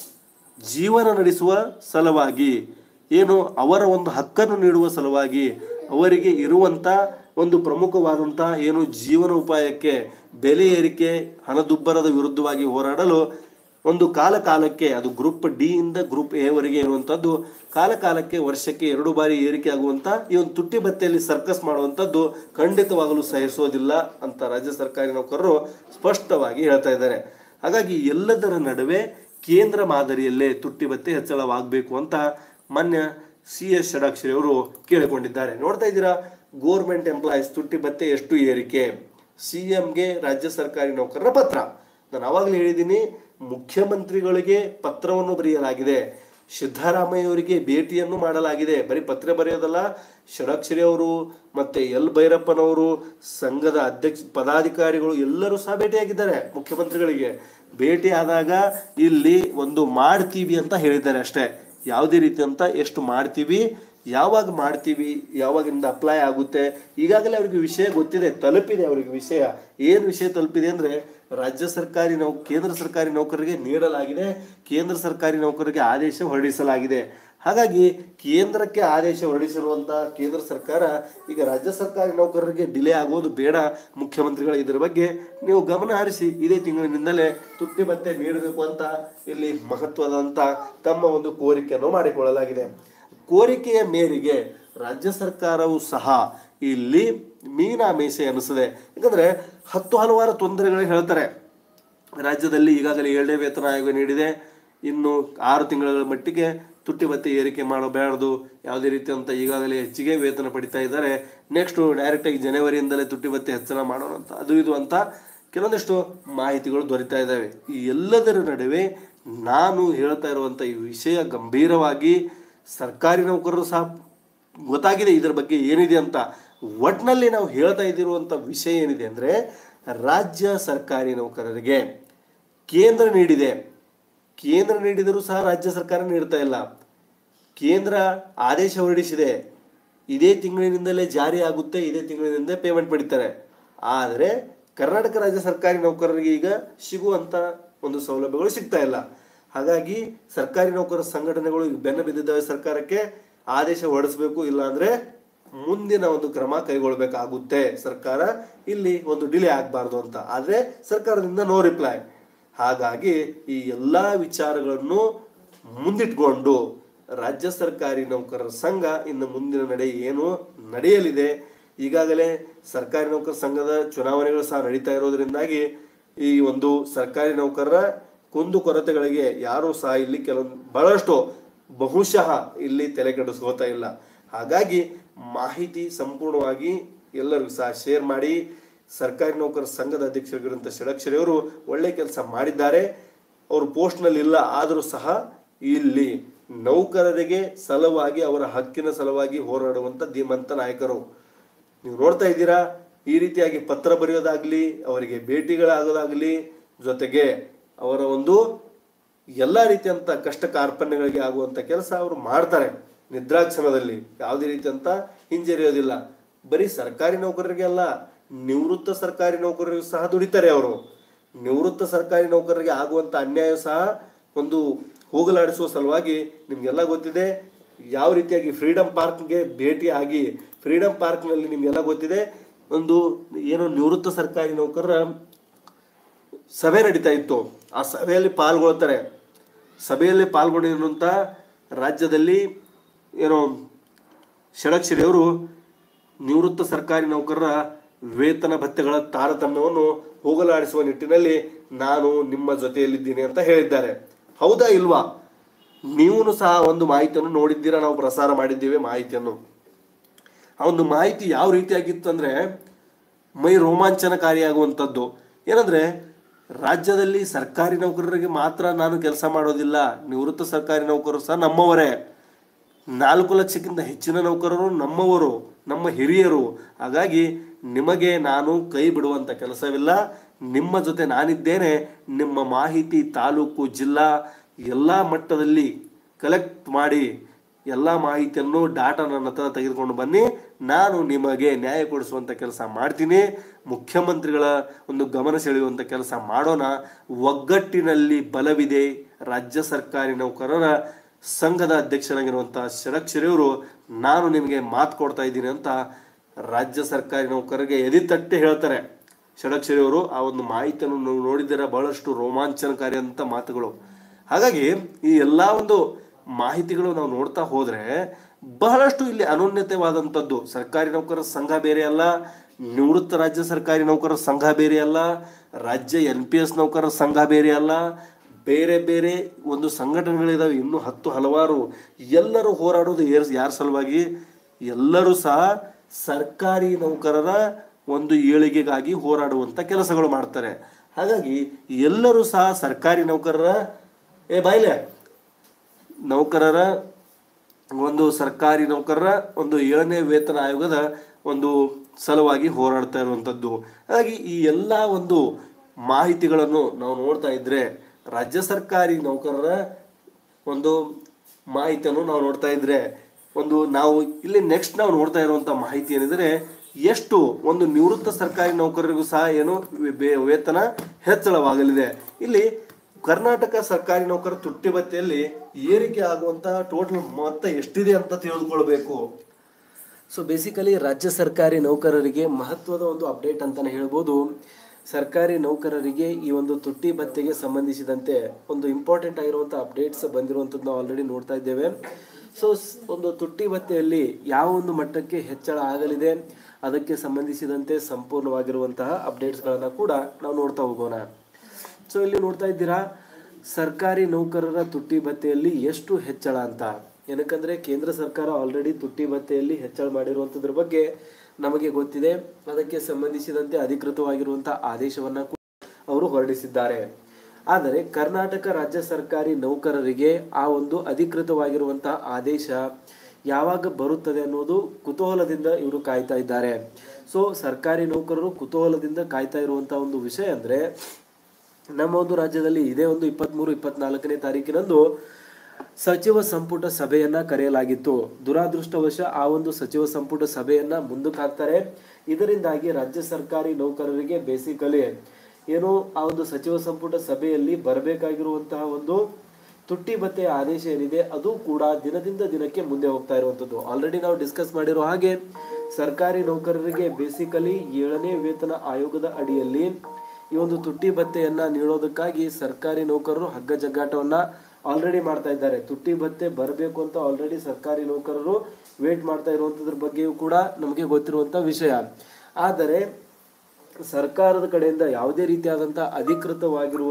ಜೀವನ ನಡೆಸುವ ಸಲುವಾಗಿ ಏನು ಅವರ ಒಂದು ಹಕ್ಕನ್ನು ನೀಡುವ ಸಲುವಾಗಿ ಅವರಿಗೆ ಇರುವಂತ ಒಂದು ಪ್ರಮುಖವಾದಂತ ಏನು ಜೀವನ ಉಪಾಯಕ್ಕೆ ಬೆಲೆ ಏರಿಕೆ ಹಣದುಬ್ಬರದ ವಿರುದ್ಧವಾಗಿ ಹೋರಾಡಲು ಒಂದು ಕಾಲ ಕಾಲಕ್ಕೆ ಅದು ಗ್ರೂಪ್ ಡಿ ಇಂದ ಗ್ರೂಪ್ ಎ ವರೆಗೆ ಇರುವಂತದ್ದು ಕಾಲ ಕಾಲಕ್ಕೆ ವರ್ಷಕ್ಕೆ ಎರಡು ಬಾರಿ ಏರಿಕೆ ಆಗುವಂತ ಈ ಒಂದು ತುಟ್ಟಿ ಭತ್ತೆಯಲ್ಲಿ ಸರ್ಕಸ್ ಮಾಡುವಂತದ್ದು ಖಂಡಿತವಾಗಲೂ ಸಹಿಸೋದಿಲ್ಲ ಅಂತ ರಾಜ್ಯ ಸರ್ಕಾರಿ ನೌಕರರು ಸ್ಪಷ್ಟವಾಗಿ ಹೇಳ್ತಾ ಇದ್ದಾರೆ ಹಾಗಾಗಿ ಎಲ್ಲದರ ನಡುವೆ ಕೇಂದ್ರ ಮಾದರಿಯಲ್ಲೇ ತುಟ್ಟಿ ಭತ್ಯೆ ಹೆಚ್ಚಳವಾಗಬೇಕು ಅಂತ ಮಾನ್ಯ ಸಿ ಎಸ್ ಷಡಾಕ್ಷರಿ ಅವರು ಕೇಳಿಕೊಂಡಿದ್ದಾರೆ ನೋಡ್ತಾ ಇದ್ದೀರಾ ಗೋರ್ಮೆಂಟ್ ಎಂಪ್ಲಾಯೀಸ್ ತುಟ್ಟಿ ಭತ್ಯೆ ಎಷ್ಟು ಏರಿಕೆ ಸಿ ಎಂಗೆ ರಾಜ್ಯ ಸರ್ಕಾರಿ ನೌಕರರ ಪತ್ರ ನಾನು ಆವಾಗಲೇ ಹೇಳಿದ್ದೀನಿ ಮುಖ್ಯಮಂತ್ರಿಗಳಿಗೆ ಪತ್ರವನ್ನು ಬರೆಯಲಾಗಿದೆ ಸಿದ್ದರಾಮಯ್ಯ ಅವರಿಗೆ ಭೇಟಿಯನ್ನು ಮಾಡಲಾಗಿದೆ ಬರೀ ಪತ್ರ ಬರೆಯೋದಲ್ಲ ಷಡಾಕ್ಷರಿ ಅವರು ಮತ್ತೆ ಎಲ್ ಭೈರಪ್ಪನವರು ಸಂಘದ ಅಧ್ಯಕ್ಷ ಪದಾಧಿಕಾರಿಗಳು ಎಲ್ಲರೂ ಸಹ ಭೇಟಿಯಾಗಿದ್ದಾರೆ ಮುಖ್ಯಮಂತ್ರಿಗಳಿಗೆ ಭೇಟಿ ಆದಾಗ ಇಲ್ಲಿ ಒಂದು ಮಾಡ್ತೀವಿ ಅಂತ ಹೇಳಿದ್ದಾರೆ ಅಷ್ಟೇ ಯಾವುದೇ ರೀತಿ ಅಂತ ಎಷ್ಟು ಮಾಡ್ತೀವಿ ಯಾವಾಗ ಮಾಡ್ತೀವಿ ಯಾವಾಗಿಂದ ಅಪ್ಲೈ ಆಗುತ್ತೆ ಈಗಾಗಲೇ ಅವ್ರಿಗೆ ವಿಷಯ ಗೊತ್ತಿದೆ ತಲುಪಿದೆ ಅವ್ರಿಗೆ ವಿಷಯ ಏನು ವಿಷಯ ತಲುಪಿದೆ ಅಂದ್ರೆ ರಾಜ್ಯ ಸರ್ಕಾರಿ ನೌ ಕೇಂದ್ರ ಸರ್ಕಾರಿ ನೌಕರರಿಗೆ ನೀಡಲಾಗಿದೆ ಕೇಂದ್ರ ಸರ್ಕಾರಿ ನೌಕರರಿಗೆ ಆದೇಶ ಹೊರಡಿಸಲಾಗಿದೆ ಹಾಗಾಗಿ ಕೇಂದ್ರಕ್ಕೆ ಆದೇಶ ಹೊರಡಿಸಿರುವಂತ ಕೇಂದ್ರ ಸರ್ಕಾರ ಈಗ ರಾಜ್ಯ ಸರ್ಕಾರಿ ನೌಕರರಿಗೆ ಡಿಲೇ ಆಗೋದು ಬೇಡ ಮುಖ್ಯಮಂತ್ರಿಗಳ ಇದರ ಬಗ್ಗೆ ನೀವು ಗಮನ ಹರಿಸಿ ಇದೇ ತಿಂಗಳಿನಿಂದಲೇ ತುಟ್ಟಿ ಭತ್ಯೆ ನೀಡಬೇಕು ಅಂತ ಇಲ್ಲಿ ಮಹತ್ವದಂತ ತಮ್ಮ ಒಂದು ಕೋರಿಕೆಯನ್ನು ಮಾಡಿಕೊಳ್ಳಲಾಗಿದೆ ಕೋರಿಕೆಯ ಮೇರೆಗೆ ರಾಜ್ಯ ಸರ್ಕಾರವು ಸಹ ಇಲ್ಲಿ ಮೀನಾ ಮೀಸೆ ಅನಿಸಿದೆ ಯಾಕಂದ್ರೆ ಹತ್ತು ಹಲವಾರು ತೊಂದರೆಗಳು ಹೇಳ್ತಾರೆ ರಾಜ್ಯದಲ್ಲಿ ಈಗಾಗಲೇ ಏಳನೇ ವೇತನ ಆಯೋಗ ನೀಡಿದೆ ಇನ್ನು ಆರು ತಿಂಗಳ ಮಟ್ಟಿಗೆ ತುಟ್ಟಿ ಭತ್ಯೆ ಏರಿಕೆ ಮಾಡಬಾರದು ಯಾವುದೇ ರೀತಿಯಂತ ಈಗಾಗಲೇ ಹೆಚ್ಚಿಗೆ ವೇತನ ಪಡಿತಾ ಇದ್ದಾರೆ ನೆಕ್ಸ್ಟ್ ಡೈರೆಕ್ಟಾಗಿ ಜನವರಿಯಿಂದಲೇ ತುಟ್ಟಿ ಭತ್ಯೆ ಹೆಚ್ಚಳ ಮಾಡೋಣ ಅಂತ ಅದು ಇದು ಅಂತ ಕೆಲವೊಂದಿಷ್ಟು ಮಾಹಿತಿಗಳು ದೊರೀತಾ ಇದ್ದಾವೆ ಈ ಎಲ್ಲದರ ನಡುವೆ ನಾನು ಹೇಳ್ತಾ ಇರುವಂತ ಈ ವಿಷಯ ಗಂಭೀರವಾಗಿ ಸರ್ಕಾರಿ ನೌಕರರು ಸಹ ಗೊತ್ತಾಗಿದೆ ಇದರ ಬಗ್ಗೆ ಏನಿದೆ ಅಂತ ಒಟ್ನಲ್ಲಿ ನಾವು ಹೇಳ್ತಾ ಇದ್ದಿರುವಂಥ ವಿಷಯ ಏನಿದೆ ಅಂದರೆ ರಾಜ್ಯ ಸರ್ಕಾರಿ ನೌಕರರಿಗೆ ಕೇಂದ್ರ ನೀಡಿದೆ ಕೇಂದ್ರ ನೀಡಿದರೂ ಸಹ ರಾಜ್ಯ ಸರ್ಕಾರ ನೀಡ್ತಾ ಇಲ್ಲ ಕೇಂದ್ರ ಆದೇಶ ಹೊರಡಿಸಿದೆ ಇದೇ ತಿಂಗಳಿನಿಂದಲೇ ಜಾರಿ ಆಗುತ್ತೆ ಇದೇ ತಿಂಗಳಿನಿಂದ ಪೇಮೆಂಟ್ ಪಡಿತಾರೆ ಆದರೆ ಕರ್ನಾಟಕ ರಾಜ್ಯ ಸರ್ಕಾರಿ ನೌಕರರಿಗೆ ಈಗ ಸಿಗುವಂತ ಒಂದು ಸೌಲಭ್ಯಗಳು ಸಿಗ್ತಾ ಇಲ್ಲ ಹಾಗಾಗಿ ಸರ್ಕಾರಿ ನೌಕರರ ಸಂಘಟನೆಗಳು ಈಗ ಬೆನ್ನ ಬಿದ್ದಿದ್ದಾವೆ ಸರ್ಕಾರಕ್ಕೆ ಆದೇಶ ಹೊರಡಿಸಬೇಕು ಇಲ್ಲ ಅಂದ್ರೆ ಮುಂದಿನ ಒಂದು ಕ್ರಮ ಕೈಗೊಳ್ಳಬೇಕಾಗುತ್ತೆ ಸರ್ಕಾರ ಇಲ್ಲಿ ಒಂದು ಡಿಲೇ ಆಗಬಾರ್ದು ಅಂತ ಆದ್ರೆ ಸರ್ಕಾರದಿಂದ ನೋ ರಿಪ್ಲೈ ಹಾಗಾಗಿ ಈ ಎಲ್ಲಾ ವಿಚಾರಗಳನ್ನು ಮುಂದಿಟ್ಕೊಂಡು ರಾಜ್ಯ ಸರ್ಕಾರಿ ನೌಕರರ ಸಂಘ ಇನ್ನು ಮುಂದಿನ ನಡೆ ಏನು ನಡೆಯಲಿದೆ ಈಗಾಗಲೇ ಸರ್ಕಾರಿ ನೌಕರ ಸಂಘದ ಚುನಾವಣೆಗಳು ಸಹ ನಡೀತಾ ಇರೋದ್ರಿಂದಾಗಿ ಈ ಒಂದು ಸರ್ಕಾರಿ ನೌಕರರ ಕುಂದು ಕೊರತೆಗಳಿಗೆ ಯಾರೂ ಸಹ ಇಲ್ಲಿ ಕೆಲವೊಂದು ಬಹಳಷ್ಟು ಬಹುಶಃ ಇಲ್ಲಿ ತಲೆ ಕೆಡಿಸ್ಕೋತಾ ಇಲ್ಲ ಹಾಗಾಗಿ ಮಾಹಿತಿ ಸಂಪೂರ್ಣವಾಗಿ ಎಲ್ಲರಿಗೂ ಸಹ ಶೇರ್ ಮಾಡಿ ಸರ್ಕಾರಿ ನೌಕರ ಸಂಘದ ಅಧ್ಯಕ್ಷರಾಗಿರುವಂಥ ಷಡಕ್ಷರಿ ಅವರು ಒಳ್ಳೆ ಕೆಲಸ ಮಾಡಿದ್ದಾರೆ ಅವರು ಪೋಸ್ಟ್ನಲ್ಲಿ ಇಲ್ಲ ಆದರೂ ಸಹ ಇಲ್ಲಿ ನೌಕರರಿಗೆ ಸಲುವಾಗಿ ಅವರ ಹಕ್ಕಿನ ಸಲುವಾಗಿ ಹೋರಾಡುವಂಥ ಧೀಮಂತ ನಾಯಕರು ನೀವು ನೋಡ್ತಾ ಇದ್ದೀರಾ ಈ ರೀತಿಯಾಗಿ ಪತ್ರ ಬರೆಯೋದಾಗ್ಲಿ ಅವರಿಗೆ ಭೇಟಿಗಳಾಗೋದಾಗ್ಲಿ ಜೊತೆಗೆ ಅವರ ಒಂದು ಎಲ್ಲ ರೀತಿಯಂತ ಕಷ್ಟ ಕಾರ್ಪಣ್ಯಗಳಿಗೆ ಆಗುವಂತ ಕೆಲಸ ಅವರು ಮಾಡ್ತಾರೆ ನಿದ್ರಾಕ್ಷಣದಲ್ಲಿ ಯಾವುದೇ ರೀತಿಯಂತ ಹಿಂಜರಿಯೋದಿಲ್ಲ ಬರೀ ಸರ್ಕಾರಿ ನೌಕರರಿಗೆ ಅಲ್ಲ ನಿವೃತ್ತ ಸರ್ಕಾರಿ ನೌಕರರಿಗೂ ಸಹ ದುಡಿತಾರೆ ಅವರು ನಿವೃತ್ತ ಸರ್ಕಾರಿ ನೌಕರರಿಗೆ ಆಗುವಂತ ಅನ್ಯಾಯ ಸಹ ಒಂದು ಹೋಗಲಾಡಿಸುವ ಸಲುವಾಗಿ ನಿಮ್ಗೆಲ್ಲ ಗೊತ್ತಿದೆ ಯಾವ ರೀತಿಯಾಗಿ ಫ್ರೀಡಂ ಪಾರ್ಕ್ಗೆ ಭೇಟಿ ಆಗಿ ಫ್ರೀಡಂ ಪಾರ್ಕ್ನಲ್ಲಿ ನಿಮ್ಗೆಲ್ಲ ಗೊತ್ತಿದೆ ಒಂದು ಏನು ನಿವೃತ್ತ ಸರ್ಕಾರಿ ನೌಕರರ ಸಭೆ ನಡೀತಾ ಇತ್ತು ಆ ಸಭೆಯಲ್ಲಿ ಪಾಲ್ಗೊಳ್ತಾರೆ ಸಭೆಯಲ್ಲಿ ಪಾಲ್ಗೊಂಡಿರುವಂಥ ರಾಜ್ಯದಲ್ಲಿ ಏನೋ ಷಡಕ್ಷರಿ ಅವರು ನಿವೃತ್ತ ಸರ್ಕಾರಿ ನೌಕರರ ವೇತನ ಭತ್ಯೆಗಳ ತಾರತಮ್ಯವನ್ನು ಹೋಗಲಾಡಿಸುವ ನಿಟ್ಟಿನಲ್ಲಿ ನಾನು ನಿಮ್ಮ ಜೊತೆಯಲ್ಲಿದ್ದೀನಿ ಅಂತ ಹೇಳಿದ್ದಾರೆ ಹೌದಾ ಇಲ್ವಾ ನೀವು ಸಹ ಒಂದು ಮಾಹಿತಿಯನ್ನು ನೋಡಿದ್ದೀರಾ ನಾವು ಪ್ರಸಾರ ಮಾಡಿದ್ದೇವೆ ಮಾಹಿತಿಯನ್ನು ಆ ಒಂದು ಮಾಹಿತಿ ಯಾವ ರೀತಿಯಾಗಿತ್ತು ಅಂದ್ರೆ ಮೈ ರೋಮಾಂಚನಕಾರಿಯಾಗುವಂಥದ್ದು ಏನಂದ್ರೆ ರಾಜ್ಯದಲ್ಲಿ ಸರ್ಕಾರಿ ನೌಕರರಿಗೆ ಮಾತ್ರ ನಾನು ಕೆಲಸ ಮಾಡೋದಿಲ್ಲ ನಿವೃತ್ತ ಸರ್ಕಾರಿ ನೌಕರರು ಸಹ ನಮ್ಮವರೇ ನಾಲ್ಕು ಲಕ್ಷಕ್ಕಿಂತ ಹೆಚ್ಚಿನ ನೌಕರರು ನಮ್ಮವರು ನಮ್ಮ ಹಿರಿಯರು ಹಾಗಾಗಿ ನಿಮಗೆ ನಾನು ಕೈ ಬಿಡುವಂತ ಕೆಲಸವಿಲ್ಲ ನಿಮ್ಮ ಜೊತೆ ನಾನಿದ್ದೇನೆ ನಿಮ್ಮ ಮಾಹಿತಿ ತಾಲೂಕು ಜಿಲ್ಲಾ ಎಲ್ಲ ಮಟ್ಟದಲ್ಲಿ ಕಲೆಕ್ಟ್ ಮಾಡಿ ಎಲ್ಲ ಮಾಹಿತಿಯನ್ನು ಡಾಟಾ ನನ್ನ ಹತ್ರ ತೆಗೆದುಕೊಂಡು ಬನ್ನಿ ನಾನು ನಿಮಗೆ ನ್ಯಾಯ ಕೊಡಿಸುವಂತ ಕೆಲಸ ಮಾಡ್ತೀನಿ ಮುಖ್ಯಮಂತ್ರಿಗಳ ಒಂದು ಗಮನ ಸೆಳೆಯುವಂತ ಕೆಲಸ ಮಾಡೋಣ ಒಗ್ಗಟ್ಟಿನಲ್ಲಿ ಬಲವಿದೆ ರಾಜ್ಯ ಸರ್ಕಾರಿ ನೌಕರರ ಸಂಘದ ಅಧ್ಯಕ್ಷರಾಗಿರುವಂತಹ ಷಡಕ್ಷರಿಯವರು ನಾನು ನಿಮಗೆ ಮಾತು ಕೊಡ್ತಾ ಇದ್ದೀನಿ ಅಂತ ರಾಜ್ಯ ಸರ್ಕಾರಿ ನೌಕರರಿಗೆ ಎದಿ ತಟ್ಟಿ ಹೇಳ್ತಾರೆ ಷಡಕ್ಷರಿ ಅವರು ಆ ಒಂದು ಮಾಹಿತಿಯನ್ನು ನೀವು ನೋಡಿದ್ದೀರ ಬಹಳಷ್ಟು ರೋಮಾಂಚನಕಾರಿ ಅಂತ ಮಾತುಗಳು ಹಾಗಾಗಿ ಈ ಎಲ್ಲ ಒಂದು ಮಾಹಿತಿಗಳು ನಾವು ನೋಡ್ತಾ ಹೋದ್ರೆ ಬಹಳಷ್ಟು ಇಲ್ಲಿ ಅನನ್ಯತೆವಾದಂಥದ್ದು ಸರ್ಕಾರಿ ನೌಕರರ ಸಂಘ ಬೇರೆ ಅಲ್ಲ ನಿವೃತ್ತ ರಾಜ್ಯ ಸರ್ಕಾರಿ ನೌಕರರ ಸಂಘ ಬೇರೆ ಅಲ್ಲ ರಾಜ್ಯ ಎನ್ ಪಿ ಎಸ್ ನೌಕರರ ಸಂಘ ಬೇರೆ ಅಲ್ಲ ಬೇರೆ ಬೇರೆ ಒಂದು ಸಂಘಟನೆಗಳಿದಾವೆ ಇನ್ನೂ ಹತ್ತು ಹಲವಾರು ಎಲ್ಲರೂ ಹೋರಾಡೋದು ಏರ್ ಯಾರ ಸಲುವಾಗಿ ಎಲ್ಲರೂ ಸಹ ಸರ್ಕಾರಿ ನೌಕರರ ಒಂದು ಏಳಿಗೆಗಾಗಿ ಹೋರಾಡುವಂತ ಕೆಲಸಗಳು ಮಾಡ್ತಾರೆ ಹಾಗಾಗಿ ಎಲ್ಲರೂ ಸಹ ಸರ್ಕಾರಿ ನೌಕರರ ಏ ಬಾಯ್ಲೆ ನೌಕರರ ಒಂದು ಸರ್ಕಾರಿ ನೌಕರರ ಒಂದು ಏಳನೇ ವೇತನ ಆಯೋಗದ ಒಂದು ಸಲುವಾಗಿ ಹೋರಾಡ್ತಾ ಇರುವಂಥದ್ದು ಹಾಗಾಗಿ ಈ ಎಲ್ಲ ಒಂದು ಮಾಹಿತಿಗಳನ್ನು ನಾವು ನೋಡ್ತಾ ಇದ್ರೆ ರಾಜ್ಯ ಸರ್ಕಾರಿ ನೌಕರರ ಒಂದು ಮಾಹಿತಿಯನ್ನು ನಾವು ನೋಡ್ತಾ ಇದ್ರೆ ಒಂದು ನಾವು ಇಲ್ಲಿ ನೆಕ್ಸ್ಟ್ ನಾವು ನೋಡ್ತಾ ಇರುವಂತ ಮಾಹಿತಿ ಏನಿದ್ರೆ ಎಷ್ಟು ಒಂದು ನಿವೃತ್ತ ಸರ್ಕಾರಿ ನೌಕರರಿಗೂ ಸಹ ಏನು ವೇ- ವೇತನ ಹೆಚ್ಚಳವಾಗಲಿದೆ ಇಲ್ಲಿ ಕರ್ನಾಟಕ ಸರ್ಕಾರಿ ನೌಕರ ತುಟ್ಟಿ ಭತ್ಯೆಯಲ್ಲಿ ಏರಿಕೆ ಆಗುವಂತಹ ಟೋಟಲ್ ಮೊತ್ತ ಎಷ್ಟಿದೆ ಅಂತ ತಿಳಿದುಕೊಳ್ಬೇಕು ಸೊ ಬೇಸಿಕಲಿ ರಾಜ್ಯ ಸರ್ಕಾರಿ ನೌಕರರಿಗೆ ಮಹತ್ವದ ಒಂದು ಅಪ್ಡೇಟ್ ಅಂತಾನೆ ಹೇಳ್ಬೋದು ಸರ್ಕಾರಿ ನೌಕರರಿಗೆ ಈ ಒಂದು ತುಟ್ಟಿ ಭತ್ಯೆಗೆ ಸಂಬಂಧಿಸಿದಂತೆ ಒಂದು ಇಂಪಾರ್ಟೆಂಟ್ ಆಗಿರುವಂಥ ಅಪ್ಡೇಟ್ಸ್ ಬಂದಿರುವಂಥದ್ದು ನಾವು ಆಲ್ರೆಡಿ ನೋಡ್ತಾ ಇದ್ದೇವೆ ಸೊ ಒಂದು ತುಟ್ಟಿ ಭತ್ಯೆಯಲ್ಲಿ ಯಾವ ಒಂದು ಮಟ್ಟಕ್ಕೆ ಹೆಚ್ಚಳ ಆಗಲಿದೆ ಅದಕ್ಕೆ ಸಂಬಂಧಿಸಿದಂತೆ ಸಂಪೂರ್ಣವಾಗಿರುವಂತಹ ಅಪ್ಡೇಟ್ಸ್ಗಳನ್ನು ಕೂಡ ನಾವು ನೋಡ್ತಾ ಹೋಗೋಣ ಸೊ ಇಲ್ಲಿ ನೋಡ್ತಾ ಇದ್ದೀರಾ ಸರ್ಕಾರಿ ನೌಕರರ ತುಟ್ಟಿ ಭತ್ಯೆಯಲ್ಲಿ ಎಷ್ಟು ಹೆಚ್ಚಳ ಅಂತ ಏನಕ್ಕಂದ್ರೆ ಕೇಂದ್ರ ಸರ್ಕಾರ ಆಲ್ರೆಡಿ ತುಟ್ಟಿ ಭತ್ಯೆಯಲ್ಲಿ ಹೆಚ್ಚಳ ಮಾಡಿರುವಂಥದ್ರ ಬಗ್ಗೆ ನಮಗೆ ಗೊತ್ತಿದೆ ಅದಕ್ಕೆ ಸಂಬಂಧಿಸಿದಂತೆ ಅಧಿಕೃತವಾಗಿರುವಂತಹ ಆದೇಶವನ್ನ ಕೂಡ ಅವರು ಹೊರಡಿಸಿದ್ದಾರೆ ಆದರೆ ಕರ್ನಾಟಕ ರಾಜ್ಯ ಸರ್ಕಾರಿ ನೌಕರರಿಗೆ ಆ ಒಂದು ಅಧಿಕೃತವಾಗಿರುವಂತಹ ಆದೇಶ ಯಾವಾಗ ಬರುತ್ತದೆ ಅನ್ನೋದು ಕುತೂಹಲದಿಂದ ಇವರು ಕಾಯ್ತಾ ಇದ್ದಾರೆ ಸೊ ಸರ್ಕಾರಿ ನೌಕರರು ಕುತೂಹಲದಿಂದ ಕಾಯ್ತಾ ಇರುವಂತಹ ಒಂದು ವಿಷಯ ಅಂದ್ರೆ ನಮ್ಮ ಒಂದು ರಾಜ್ಯದಲ್ಲಿ ಇದೇ ಒಂದು ಇಪ್ಪತ್ಮೂರು ಇಪ್ಪತ್ನಾಲ್ಕನೇ ತಾರೀಕಿನಂದು ಸಚಿವ ಸಂಪುಟ ಸಭೆಯನ್ನ ಕರೆಯಲಾಗಿತ್ತು ದುರಾದೃಷ್ಟವಶ ಆ ಒಂದು ಸಚಿವ ಸಂಪುಟ ಸಭೆಯನ್ನ ಮುಂದಕ್ಕೆ ಹಾಕ್ತಾರೆ ಇದರಿಂದಾಗಿ ರಾಜ್ಯ ಸರ್ಕಾರಿ ನೌಕರರಿಗೆ ಬೇಸಿಕಲಿ ಏನು ಆ ಒಂದು ಸಚಿವ ಸಂಪುಟ ಸಭೆಯಲ್ಲಿ ಬರಬೇಕಾಗಿರುವಂತಹ ಒಂದು ತುಟ್ಟಿ ಭತ್ಯೆಯ ಆದೇಶ ಏನಿದೆ ಅದು ಕೂಡ ದಿನದಿಂದ ದಿನಕ್ಕೆ ಮುಂದೆ ಹೋಗ್ತಾ ಇರುವಂತದ್ದು ಆಲ್ರೆಡಿ ನಾವು ಡಿಸ್ಕಸ್ ಮಾಡಿರೋ ಹಾಗೆ ಸರ್ಕಾರಿ ನೌಕರರಿಗೆ ಬೇಸಿಕಲಿ ಏಳನೇ ವೇತನ ಆಯೋಗದ ಅಡಿಯಲ್ಲಿ ಈ ಒಂದು ತುಟ್ಟಿ ಭತ್ಯೆಯನ್ನ ನೀಡೋದಕ್ಕಾಗಿ ಸರ್ಕಾರಿ ನೌಕರರು ಹಗ್ಗ ಜಗ್ಗಾಟವನ್ನ ಆಲ್ರೆಡಿ ಮಾಡ್ತಾ ಇದ್ದಾರೆ ತುಟ್ಟಿ ಭತ್ತೆ ಬರಬೇಕು ಅಂತ ಆಲ್ರೆಡಿ ಸರ್ಕಾರಿ ನೌಕರರು ವೇಟ್ ಮಾಡ್ತಾ ಇರುವಂತದ್ರ ಬಗ್ಗೆಯೂ ಕೂಡ ನಮಗೆ ಗೊತ್ತಿರುವಂತ ವಿಷಯ ಆದರೆ ಸರ್ಕಾರದ ಕಡೆಯಿಂದ ಯಾವುದೇ ರೀತಿಯಾದಂಥ ಅಧಿಕೃತವಾಗಿರುವ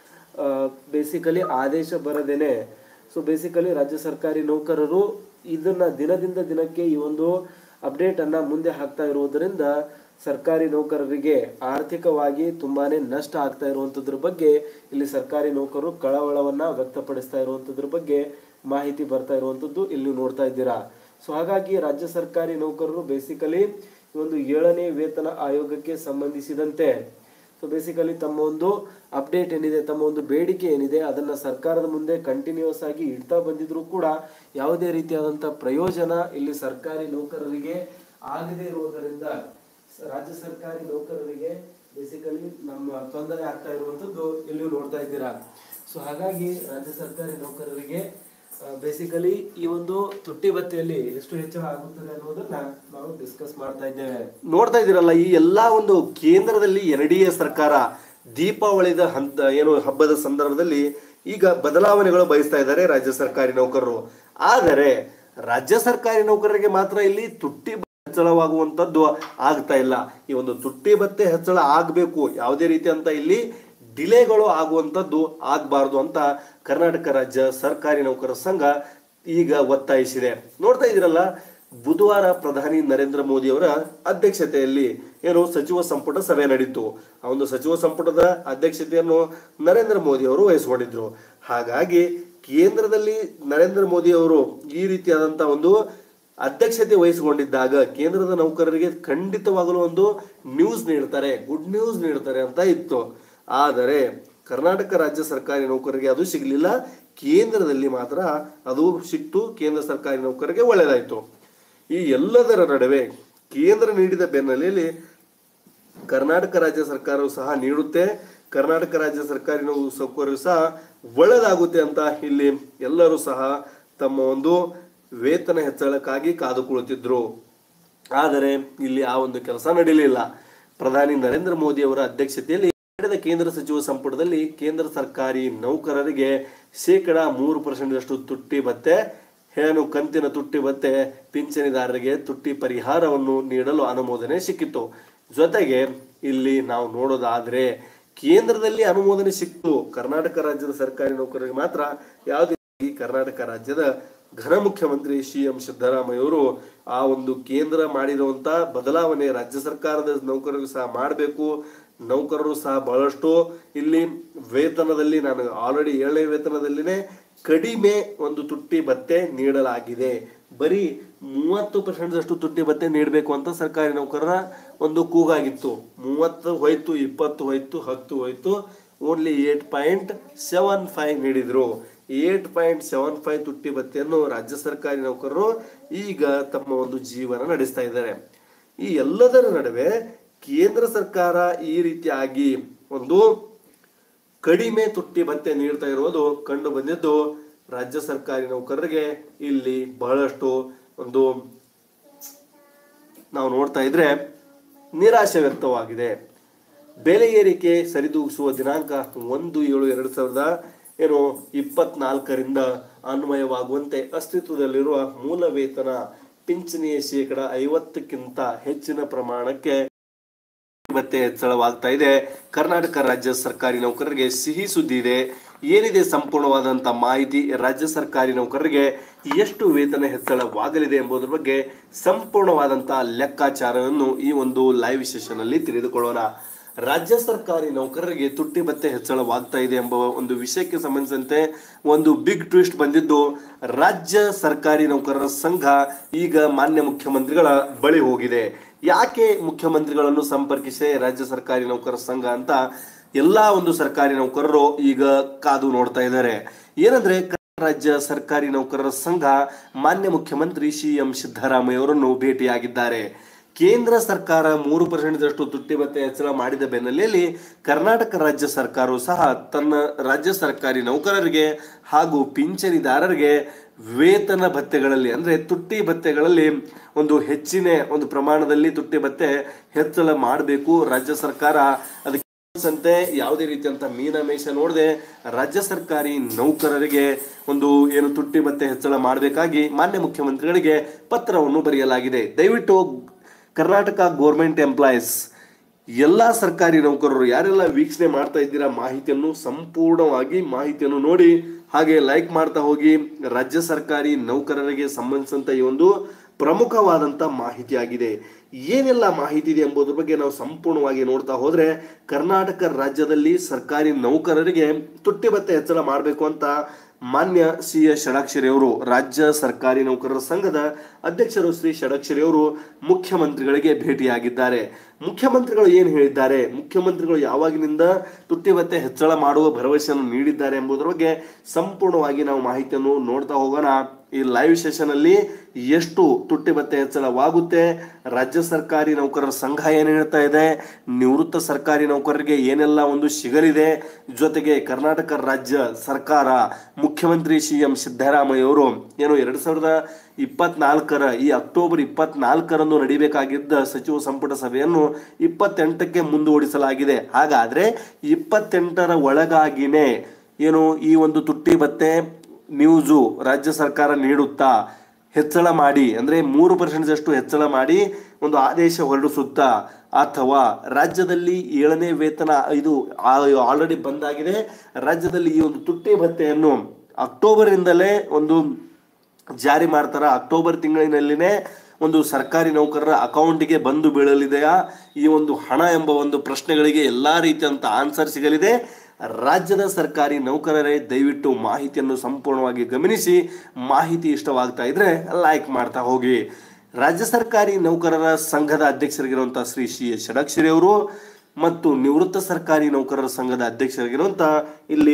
ಬೇಸಿಕಲಿ ಆದೇಶ ಬರದೇನೆ ಸೊ ಬೇಸಿಕಲಿ ರಾಜ್ಯ ಸರ್ಕಾರಿ ನೌಕರರು ಇದನ್ನ ದಿನದಿಂದ ದಿನಕ್ಕೆ ಈ ಒಂದು ಅಪ್ಡೇಟ್ ಅನ್ನ ಮುಂದೆ ಹಾಕ್ತಾ ಇರುವುದರಿಂದ ಸರ್ಕಾರಿ ನೌಕರರಿಗೆ ಆರ್ಥಿಕವಾಗಿ ತುಂಬಾನೇ ನಷ್ಟ ಆಗ್ತಾ ಇರುವಂತದ್ರ ಬಗ್ಗೆ ಇಲ್ಲಿ ಸರ್ಕಾರಿ ನೌಕರರು ಕಳವಳವನ್ನ ವ್ಯಕ್ತಪಡಿಸ್ತಾ ಇರುವಂತದ್ರ ಬಗ್ಗೆ ಮಾಹಿತಿ ಬರ್ತಾ ಇರುವಂತದ್ದು ಇಲ್ಲಿ ನೋಡ್ತಾ ಇದ್ದೀರಾ ಸೊ ಹಾಗಾಗಿ ರಾಜ್ಯ ಸರ್ಕಾರಿ ನೌಕರರು ಬೇಸಿಕಲಿ ಒಂದು ಏಳನೇ ವೇತನ ಆಯೋಗಕ್ಕೆ ಸಂಬಂಧಿಸಿದಂತೆ ಸೊ ಬೇಸಿಕಲಿ ತಮ್ಮ ಒಂದು ಅಪ್ಡೇಟ್ ಏನಿದೆ ತಮ್ಮ ಒಂದು ಬೇಡಿಕೆ ಏನಿದೆ ಅದನ್ನ ಸರ್ಕಾರದ ಮುಂದೆ ಕಂಟಿನ್ಯೂಸ್ ಆಗಿ ಇಡ್ತಾ ಬಂದಿದ್ರು ಕೂಡ ಯಾವುದೇ ರೀತಿಯಾದಂತ ಪ್ರಯೋಜನ ಇಲ್ಲಿ ಸರ್ಕಾರಿ ನೌಕರರಿಗೆ ಆಗದೇ ಇರುವುದರಿಂದ ಸ- ರಾಜ್ಯ ಸರ್ಕಾರಿ ನೌಕರರಿಗೆ ಬೇಸಿಕಲಿ ನಮ್ಮ ತೊಂದರೆ ಆಗ್ತಾ ಇರುವಂತದ್ದು ಇಲ್ಲಿ ನೋಡ್ತಾ ಇದ್ದೀರಾ ಸೊ ಹಾಗಾಗಿ ರಾಜ್ಯ ಸರ್ಕಾರಿ ನೌಕರರಿಗೆ ಬೇಸಿಕಲಿ ಈ ಒಂದು ತುಟ್ಟಿ ಭತ್ತೆಯಲ್ಲಿ ಎಷ್ಟು ಹೆಚ್ಚಳ ಆಗುತ್ತದೆ ಅನ್ನೋದನ್ನ ನಾವು ಡಿಸ್ಕಸ್ ಮಾಡ್ತಾ ಇದ್ದೇವೆ ನೋಡ್ತಾ ಇದ್ದೀರಲ್ಲ ಈ ಎಲ್ಲಾ ಒಂದು ಕೇಂದ್ರದಲ್ಲಿ ಎನ್ ಡಿ ಎ ಸರ್ಕಾರ ದೀಪಾವಳಿದ ಹಂತ ಏನು ಹಬ್ಬದ ಸಂದರ್ಭದಲ್ಲಿ ಈಗ ಬದಲಾವಣೆಗಳು ಬಯಸ್ತಾ ಇದ್ದಾರೆ ರಾಜ್ಯ ಸರ್ಕಾರಿ ನೌಕರರು ಆದರೆ ರಾಜ್ಯ ಸರ್ಕಾರಿ ನೌಕರರಿಗೆ ಮಾತ್ರ ಇಲ್ಲಿ ತುಟ್ಟಿ ಹೆಚ್ಚಳವಾಗುವಂತದ್ದು ಆಗ್ತಾ ಇಲ್ಲ ಈ ಒಂದು ತುಟ್ಟಿ ಭತ್ತೆ ಹೆಚ್ಚಳ ಆಗ್ಬೇಕು ಯಾವುದೇ ರೀತಿ ಅಂತ ಇಲ್ಲಿ ಡಿಲೇಗಳು ಆಗುವಂತದ್ದು ಆಗ್ಬಾರ್ದು ಅಂತ ಕರ್ನಾಟಕ ರಾಜ್ಯ ಸರ್ಕಾರಿ ನೌಕರರ ಸಂಘ ಈಗ ಒತ್ತಾಯಿಸಿದೆ ನೋಡ್ತಾ ಇದ್ದೀರಲ್ಲ ಬುಧವಾರ ಪ್ರಧಾನಿ ನರೇಂದ್ರ ಮೋದಿ ಅವರ ಅಧ್ಯಕ್ಷತೆಯಲ್ಲಿ ಏನು ಸಚಿವ ಸಂಪುಟ ಸಭೆ ನಡೀತು ಆ ಒಂದು ಸಚಿವ ಸಂಪುಟದ ಅಧ್ಯಕ್ಷತೆಯನ್ನು ನರೇಂದ್ರ ಮೋದಿ ಅವರು ವಹಿಸಿಕೊಂಡಿದ್ರು ಹಾಗಾಗಿ ಕೇಂದ್ರದಲ್ಲಿ ನರೇಂದ್ರ ಮೋದಿ ಅವರು ಈ ರೀತಿಯಾದಂತಹ ಒಂದು ಅಧ್ಯಕ್ಷತೆ ವಹಿಸಿಕೊಂಡಿದ್ದಾಗ ಕೇಂದ್ರದ ನೌಕರರಿಗೆ ಖಂಡಿತವಾಗಲೂ ಒಂದು ನ್ಯೂಸ್ ನೀಡ್ತಾರೆ ಗುಡ್ ನ್ಯೂಸ್ ನೀಡ್ತಾರೆ ಅಂತ ಇತ್ತು ಆದರೆ ಕರ್ನಾಟಕ ರಾಜ್ಯ ಸರ್ಕಾರಿ ನೌಕರರಿಗೆ ಅದು ಸಿಗಲಿಲ್ಲ ಕೇಂದ್ರದಲ್ಲಿ ಮಾತ್ರ ಅದು ಸಿಕ್ತು ಕೇಂದ್ರ ಸರ್ಕಾರಿ ನೌಕರರಿಗೆ ಒಳ್ಳೆಯದಾಯಿತು ಈ ಎಲ್ಲದರ ನಡುವೆ ಕೇಂದ್ರ ನೀಡಿದ ಬೆನ್ನಲೆಯಲ್ಲಿ ಕರ್ನಾಟಕ ರಾಜ್ಯ ಸರ್ಕಾರವು ಸಹ ನೀಡುತ್ತೆ ಕರ್ನಾಟಕ ರಾಜ್ಯ ಸರ್ಕಾರಿ ನೌ- ನೌಕರರಿಗೂ ಸಹ ಒಳ್ಳೆದಾಗುತ್ತೆ ಅಂತ ಇಲ್ಲಿ ಎಲ್ಲರೂ ಸಹ ತಮ್ಮ ಒಂದು ವೇತನ ಹೆಚ್ಚಳಕ್ಕಾಗಿ ಕಾದು ಕುಳಿತಿದ್ರು ಆದರೆ ಇಲ್ಲಿ ಆ ಒಂದು ಕೆಲಸ ನಡೀಲಿಲ್ಲ ಪ್ರಧಾನಿ ನರೇಂದ್ರ ಮೋದಿ ಅವರ ಅಧ್ಯಕ್ಷತೆಯಲ್ಲಿ ನಡೆದ ಕೇಂದ್ರ ಸಚಿವ ಸಂಪುಟದಲ್ಲಿ ಕೇಂದ್ರ ಸರ್ಕಾರಿ ನೌಕರರಿಗೆ ಶೇಕಡ ಮೂರು ಪರ್ಸೆಂಟ್ದಷ್ಟು ತುಟ್ಟಿ ಭತ್ತೆ ಏನು ಕಂತಿನ ತುಟ್ಟಿ ಭತ್ತೆ ಪಿಂಚಣಿದಾರರಿಗೆ ತುಟ್ಟಿ ಪರಿಹಾರವನ್ನು ನೀಡಲು ಅನುಮೋದನೆ ಸಿಕ್ಕಿತು ಜೊತೆಗೆ ಇಲ್ಲಿ ನಾವು ನೋಡೋದಾದ್ರೆ ಕೇಂದ್ರದಲ್ಲಿ ಅನುಮೋದನೆ ಸಿಕ್ತು ಕರ್ನಾಟಕ ರಾಜ್ಯದ ಸರ್ಕಾರಿ ನೌಕರರಿಗೆ ಮಾತ್ರ ಯಾವುದೇ ಈ ಕರ್ನಾಟಕ ರಾಜ್ಯದ ಘನ ಮುಖ್ಯಮಂತ್ರಿ ಸಿ ಎಂ ಸಿದ್ದರಾಮಯ್ಯ ಅವರು ಆ ಒಂದು ಕೇಂದ್ರ ಮಾಡಿರುವಂತ ಬದಲಾವಣೆ ರಾಜ್ಯ ಸರ್ಕಾರದ ನೌಕರರಿಗೂ ಸಹ ಮಾಡಬೇಕು ನೌಕರರು ಸಹ ಬಹಳಷ್ಟು ಇಲ್ಲಿ ವೇತನದಲ್ಲಿ ನಾನು ಆಲ್ರೆಡಿ ಏಳನೇ ವೇತನದಲ್ಲಿನೇ ಕಡಿಮೆ ಒಂದು ತುಟ್ಟಿ ಭತ್ತೆ ನೀಡಲಾಗಿದೆ ಬರೀ ಮೂವತ್ತು ಪರ್ಸೆಂಟ್ ತುಟ್ಟಿ ಭತ್ತೆ ನೀಡಬೇಕು ಅಂತ ಸರ್ಕಾರಿ ನೌಕರರ ಒಂದು ಕೂಗಾಗಿತ್ತು ಮೂವತ್ತು ಹೋಯ್ತು ಇಪ್ಪತ್ತು ಹೋಯ್ತು ಹತ್ತು ಹೋಯ್ತು only eight point seven five ನೀಡಿದ್ರು ಏಟ್ ಪಾಯಿಂಟ್ ಸೆವೆನ್ ಫೈವ್ ತುಟ್ಟಿ ಭತ್ತೆಯನ್ನು ರಾಜ್ಯ ಸರ್ಕಾರಿ ನೌಕರರು ಈಗ ತಮ್ಮ ಒಂದು ಜೀವನ ನಡೆಸ್ತಾ ಇದ್ದಾರೆ ಈ ಎಲ್ಲದರ ನಡುವೆ ಕೇಂದ್ರ ಸರ್ಕಾರ ಈ ರೀತಿಯಾಗಿ ಒಂದು ಕಡಿಮೆ ತುಟ್ಟಿ ಭತ್ಯೆ ನೀಡ್ತಾ ಇರುವುದು ಕಂಡು ಬಂದಿದ್ದು ರಾಜ್ಯ ಸರ್ಕಾರಿ ನೌಕರರಿಗೆ ಇಲ್ಲಿ ಬಹಳಷ್ಟು ಒಂದು ನಾವು ನೋಡ್ತಾ ಇದ್ರೆ ನಿರಾಶೆ ವ್ಯಕ್ತವಾಗಿದೆ ಬೆಲೆ ಏರಿಕೆ ಸರಿದೂಗಿಸುವ ದಿನಾಂಕ ಒಂದು ಏಳು ಎರಡು ಸಾವಿರದ ಏನು ಇಪ್ಪತ್ನಾಲ್ಕರಿಂದ ಅನ್ವಯವಾಗುವಂತೆ ಅಸ್ತಿತ್ವದಲ್ಲಿರುವ ಮೂಲ ವೇತನ ಪಿಂಚಣಿಯ ಶೇಕಡ ಐವತ್ತಕ್ಕಿಂತ ಹೆಚ್ಚಿನ ಪ್ರಮಾಣಕ್ಕೆ ಭತ್ತೆ ಹೆಚ್ಚಳವಾಗ್ತಾ ಇದೆ ಕರ್ನಾಟಕ ರಾಜ್ಯ ಸರ್ಕಾರಿ ನೌಕರರಿಗೆ ಸಿಹಿ ಸುದ್ದಿ ಇದೆ ಏನಿದೆ ಸಂಪೂರ್ಣವಾದಂತ ಮಾಹಿತಿ ರಾಜ್ಯ ಸರ್ಕಾರಿ ನೌಕರರಿಗೆ ಎಷ್ಟು ವೇತನ ಹೆಚ್ಚಳವಾಗಲಿದೆ ಎಂಬುದರ ಬಗ್ಗೆ ಸಂಪೂರ್ಣವಾದಂತಹ ಲೆಕ್ಕಾಚಾರವನ್ನು ಈ ಒಂದು ಲೈವ್ ಸೆಷನ್ ಅಲ್ಲಿ ತಿಳಿದುಕೊಳ್ಳೋಣ ರಾಜ್ಯ ಸರ್ಕಾರಿ ನೌಕರರಿಗೆ ತುಟ್ಟಿ ಭತ್ತೆ ಹೆಚ್ಚಳವಾಗ್ತಾ ಇದೆ ಎಂಬ ಒಂದು ವಿಷಯಕ್ಕೆ ಸಂಬಂಧಿಸಿದಂತೆ ಒಂದು ಬಿಗ್ ಟ್ವಿಸ್ಟ್ ಬಂದಿದ್ದು ರಾಜ್ಯ ಸರ್ಕಾರಿ ನೌಕರರ ಸಂಘ ಈಗ ಮಾನ್ಯ ಮುಖ್ಯಮಂತ್ರಿಗಳ ಬಳಿ ಹೋಗಿದೆ ಯಾಕೆ ಮುಖ್ಯಮಂತ್ರಿಗಳನ್ನು ಸಂಪರ್ಕಿಸಿ ರಾಜ್ಯ ಸರ್ಕಾರಿ ನೌಕರರ ಸಂಘ ಅಂತ ಎಲ್ಲಾ ಒಂದು ಸರ್ಕಾರಿ ನೌಕರರು ಈಗ ಕಾದು ನೋಡ್ತಾ ಇದ್ದಾರೆ ಏನಂದ್ರೆ ಕರ್ನಾಟಕ ರಾಜ್ಯ ಸರ್ಕಾರಿ ನೌಕರರ ಸಂಘ ಮಾನ್ಯ ಮುಖ್ಯಮಂತ್ರಿ ಸಿ ಎಂ ಸಿದ್ದರಾಮಯ್ಯ ಅವರನ್ನು ಭೇಟಿಯಾಗಿದ್ದಾರೆ ಕೇಂದ್ರ ಸರ್ಕಾರ ಮೂರು ಪರ್ಸೆಂಟ್ದಷ್ಟು ತುಟ್ಟಿ ಭತ್ತೆ ಹೆಚ್ಚಳ ಮಾಡಿದ ಬೆನ್ನಲೆಯಲ್ಲಿ ಕರ್ನಾಟಕ ರಾಜ್ಯ ಸರ್ಕಾರವು ಸಹ ತನ್ನ ರಾಜ್ಯ ಸರ್ಕಾರಿ ನೌಕರರಿಗೆ ಹಾಗೂ ಪಿಂಚಣಿದಾರರಿಗೆ ವೇತನ ಭತ್ಯೆಗಳಲ್ಲಿ ಅಂದ್ರೆ ತುಟ್ಟಿ ಭತ್ಯೆಗಳಲ್ಲಿ ಒಂದು ಹೆಚ್ಚಿನ ಒಂದು ಪ್ರಮಾಣದಲ್ಲಿ ತುಟ್ಟಿ ಭತ್ತೆ ಹೆಚ್ಚಳ ಮಾಡಬೇಕು ರಾಜ್ಯ ಸರ್ಕಾರ ಅದಕ್ಕೆ ಸಂತೆ ಯಾವುದೇ ರೀತಿಯಂತ ಮೀನಾಮೇಷ ನೋಡದೆ ರಾಜ್ಯ ಸರ್ಕಾರಿ ನೌಕರರಿಗೆ ಒಂದು ಏನು ತುಟ್ಟಿ ಮತ್ತೆ ಹೆಚ್ಚಳ ಮಾಡಬೇಕಾಗಿ ಮಾನ್ಯ ಮುಖ್ಯಮಂತ್ರಿಗಳಿಗೆ ಪತ್ರವನ್ನು ಬರೆಯಲಾಗಿದೆ ದಯವಿಟ್ಟು ಕರ್ನಾಟಕ ಗೋರ್ಮೆಂಟ್ ಎಂಪ್ಲಾಯೀಸ್ ಎಲ್ಲ ಸರ್ಕಾರಿ ನೌಕರರು ಯಾರೆಲ್ಲ ವೀಕ್ಷಣೆ ಮಾಡ್ತಾ ಇದ್ದೀರಾ ಮಾಹಿತಿಯನ್ನು ಸಂಪೂರ್ಣವಾಗಿ ಮಾಹಿತಿಯನ್ನು ನೋಡಿ ಹಾಗೆ ಲೈಕ್ ಮಾಡ್ತಾ ಹೋಗಿ ರಾಜ್ಯ ಸರ್ಕಾರಿ ನೌಕರರಿಗೆ ಸಂಬಂಧಿಸಿದಂತ ಈ ಒಂದು ಪ್ರಮುಖವಾದಂತ ಮಾಹಿತಿ ಆಗಿದೆ ಏನೆಲ್ಲ ಮಾಹಿತಿ ಇದೆ ಎಂಬುದರ ಬಗ್ಗೆ ನಾವು ಸಂಪೂರ್ಣವಾಗಿ ನೋಡ್ತಾ ಹೋದ್ರೆ ಕರ್ನಾಟಕ ರಾಜ್ಯದಲ್ಲಿ ಸರ್ಕಾರಿ ನೌಕರರಿಗೆ ತುಟ್ಟಿ ಭತ್ತೆ ಹೆಚ್ಚಳ ಮಾಡಬೇಕು ಅಂತ ಮಾನ್ಯ ಸಿ ಎಸ್ ಷಡಾಕ್ಷರಿ ಅವರು ರಾಜ್ಯ ಸರ್ಕಾರಿ ನೌಕರರ ಸಂಘದ ಅಧ್ಯಕ್ಷರು ಶ್ರೀ ಷಡಾಕ್ಷರಿ ಅವರು ಮುಖ್ಯಮಂತ್ರಿಗಳಿಗೆ ಭೇಟಿಯಾಗಿದ್ದಾರೆ ಮುಖ್ಯಮಂತ್ರಿಗಳು ಏನು ಹೇಳಿದ್ದಾರೆ ಮುಖ್ಯಮಂತ್ರಿಗಳು ಯಾವಾಗಿನಿಂದ ತುಟ್ಟಿ ಭತ್ತೆ ಹೆಚ್ಚಳ ಮಾಡುವ ಭರವಸೆಯನ್ನು ನೀಡಿದ್ದಾರೆ ಎಂಬುದರ ಬಗ್ಗೆ ಸಂಪೂರ್ಣವಾಗಿ ನಾವು ಮಾಹಿತಿಯನ್ನು ನೋಡ್ತಾ ಹೋಗೋಣ ಈ ಲೈವ್ ಸೆಷನ್ ಅಲ್ಲಿ ಎಷ್ಟು ತುಟ್ಟಿ ಭತ್ತೆ ಹೆಚ್ಚಳವಾಗುತ್ತೆ ರಾಜ್ಯ ಸರ್ಕಾರಿ ನೌಕರರ ಸಂಘ ಏನು ಹೇಳ್ತಾ ಇದೆ ನಿವೃತ್ತ ಸರ್ಕಾರಿ ನೌಕರರಿಗೆ ಏನೆಲ್ಲ ಒಂದು ಸಿಗಲಿದೆ ಜೊತೆಗೆ ಕರ್ನಾಟಕ ರಾಜ್ಯ ಸರ್ಕಾರ ಮುಖ್ಯಮಂತ್ರಿ ಸಿ ಎಂ ಸಿದ್ದರಾಮಯ್ಯ ಅವರು ಏನು ಎರಡ್ ಸಾವಿರದ ಇಪ್ಪತ್ನಾಲ್ಕರ ಈ ಅಕ್ಟೋಬರ್ ಇಪ್ಪತ್ನಾಲ್ಕರಂದು ನಡೀಬೇಕಾಗಿದ್ದ ಸಚಿವ ಸಂಪುಟ ಸಭೆಯನ್ನು ಇಪ್ಪತ್ತೆಂಟಕ್ಕೆ ಮುಂದೂಡಿಸಲಾಗಿದೆ ಹಾಗಾದ್ರೆ ಇಪ್ಪತ್ತೆಂಟರ ಒಳಗಾಗಿನೇ ಏನು ಈ ಒಂದು ತುಟ್ಟಿ ಭತ್ತೆ ನ್ಯೂಸು ರಾಜ್ಯ ಸರ್ಕಾರ ನೀಡುತ್ತಾ ಹೆಚ್ಚಳ ಮಾಡಿ ಅಂದ್ರೆ ಮೂರು ಪರ್ಸೆಂಟ್ದಷ್ಟು ಹೆಚ್ಚಳ ಮಾಡಿ ಒಂದು ಆದೇಶ ಹೊರಡಿಸುತ್ತಾ ಅಥವಾ ರಾಜ್ಯದಲ್ಲಿ ಏಳನೇ ವೇತನ ಇದು ಆಲ್ರೆಡಿ ಬಂದಾಗಿದೆ ರಾಜ್ಯದಲ್ಲಿ ಈ ಒಂದು ತುಟ್ಟಿ ಭತ್ತೆಯನ್ನು ಅಕ್ಟೋಬರ್ ಇಂದಲೇ ಒಂದು ಜಾರಿ ಮಾಡ್ತಾರ ಅಕ್ಟೋಬರ್ ತಿಂಗಳಿನಲ್ಲಿನೇ ಒಂದು ಸರ್ಕಾರಿ ನೌಕರರ ಅಕೌಂಟಿಗೆ ಬಂದು ಬೀಳಲಿದೆಯಾ ಈ ಒಂದು ಹಣ ಎಂಬ ಒಂದು ಪ್ರಶ್ನೆಗಳಿಗೆ ಎಲ್ಲಾ ರೀತಿಯಂತ ಆನ್ಸರ್ ಸಿಗಲಿದೆ ರಾಜ್ಯದ ಸರ್ಕಾರಿ ನೌಕರರೇ ದಯವಿಟ್ಟು ಮಾಹಿತಿಯನ್ನು ಸಂಪೂರ್ಣವಾಗಿ ಗಮನಿಸಿ ಮಾಹಿತಿ ಇಷ್ಟವಾಗ್ತಾ ಇದ್ರೆ ಲೈಕ್ ಮಾಡ್ತಾ ಹೋಗಿ ರಾಜ್ಯ ಸರ್ಕಾರಿ ನೌಕರರ ಸಂಘದ ಅಧ್ಯಕ್ಷರಾಗಿರುವಂತಹ ಶ್ರೀ ಸಿ ಎಸ್ ಷಡಕ್ಷರಿ ಅವರು ಮತ್ತು ನಿವೃತ್ತ ಸರ್ಕಾರಿ ನೌಕರರ ಸಂಘದ ಅಧ್ಯಕ್ಷರಾಗಿರುವಂತ ಇಲ್ಲಿ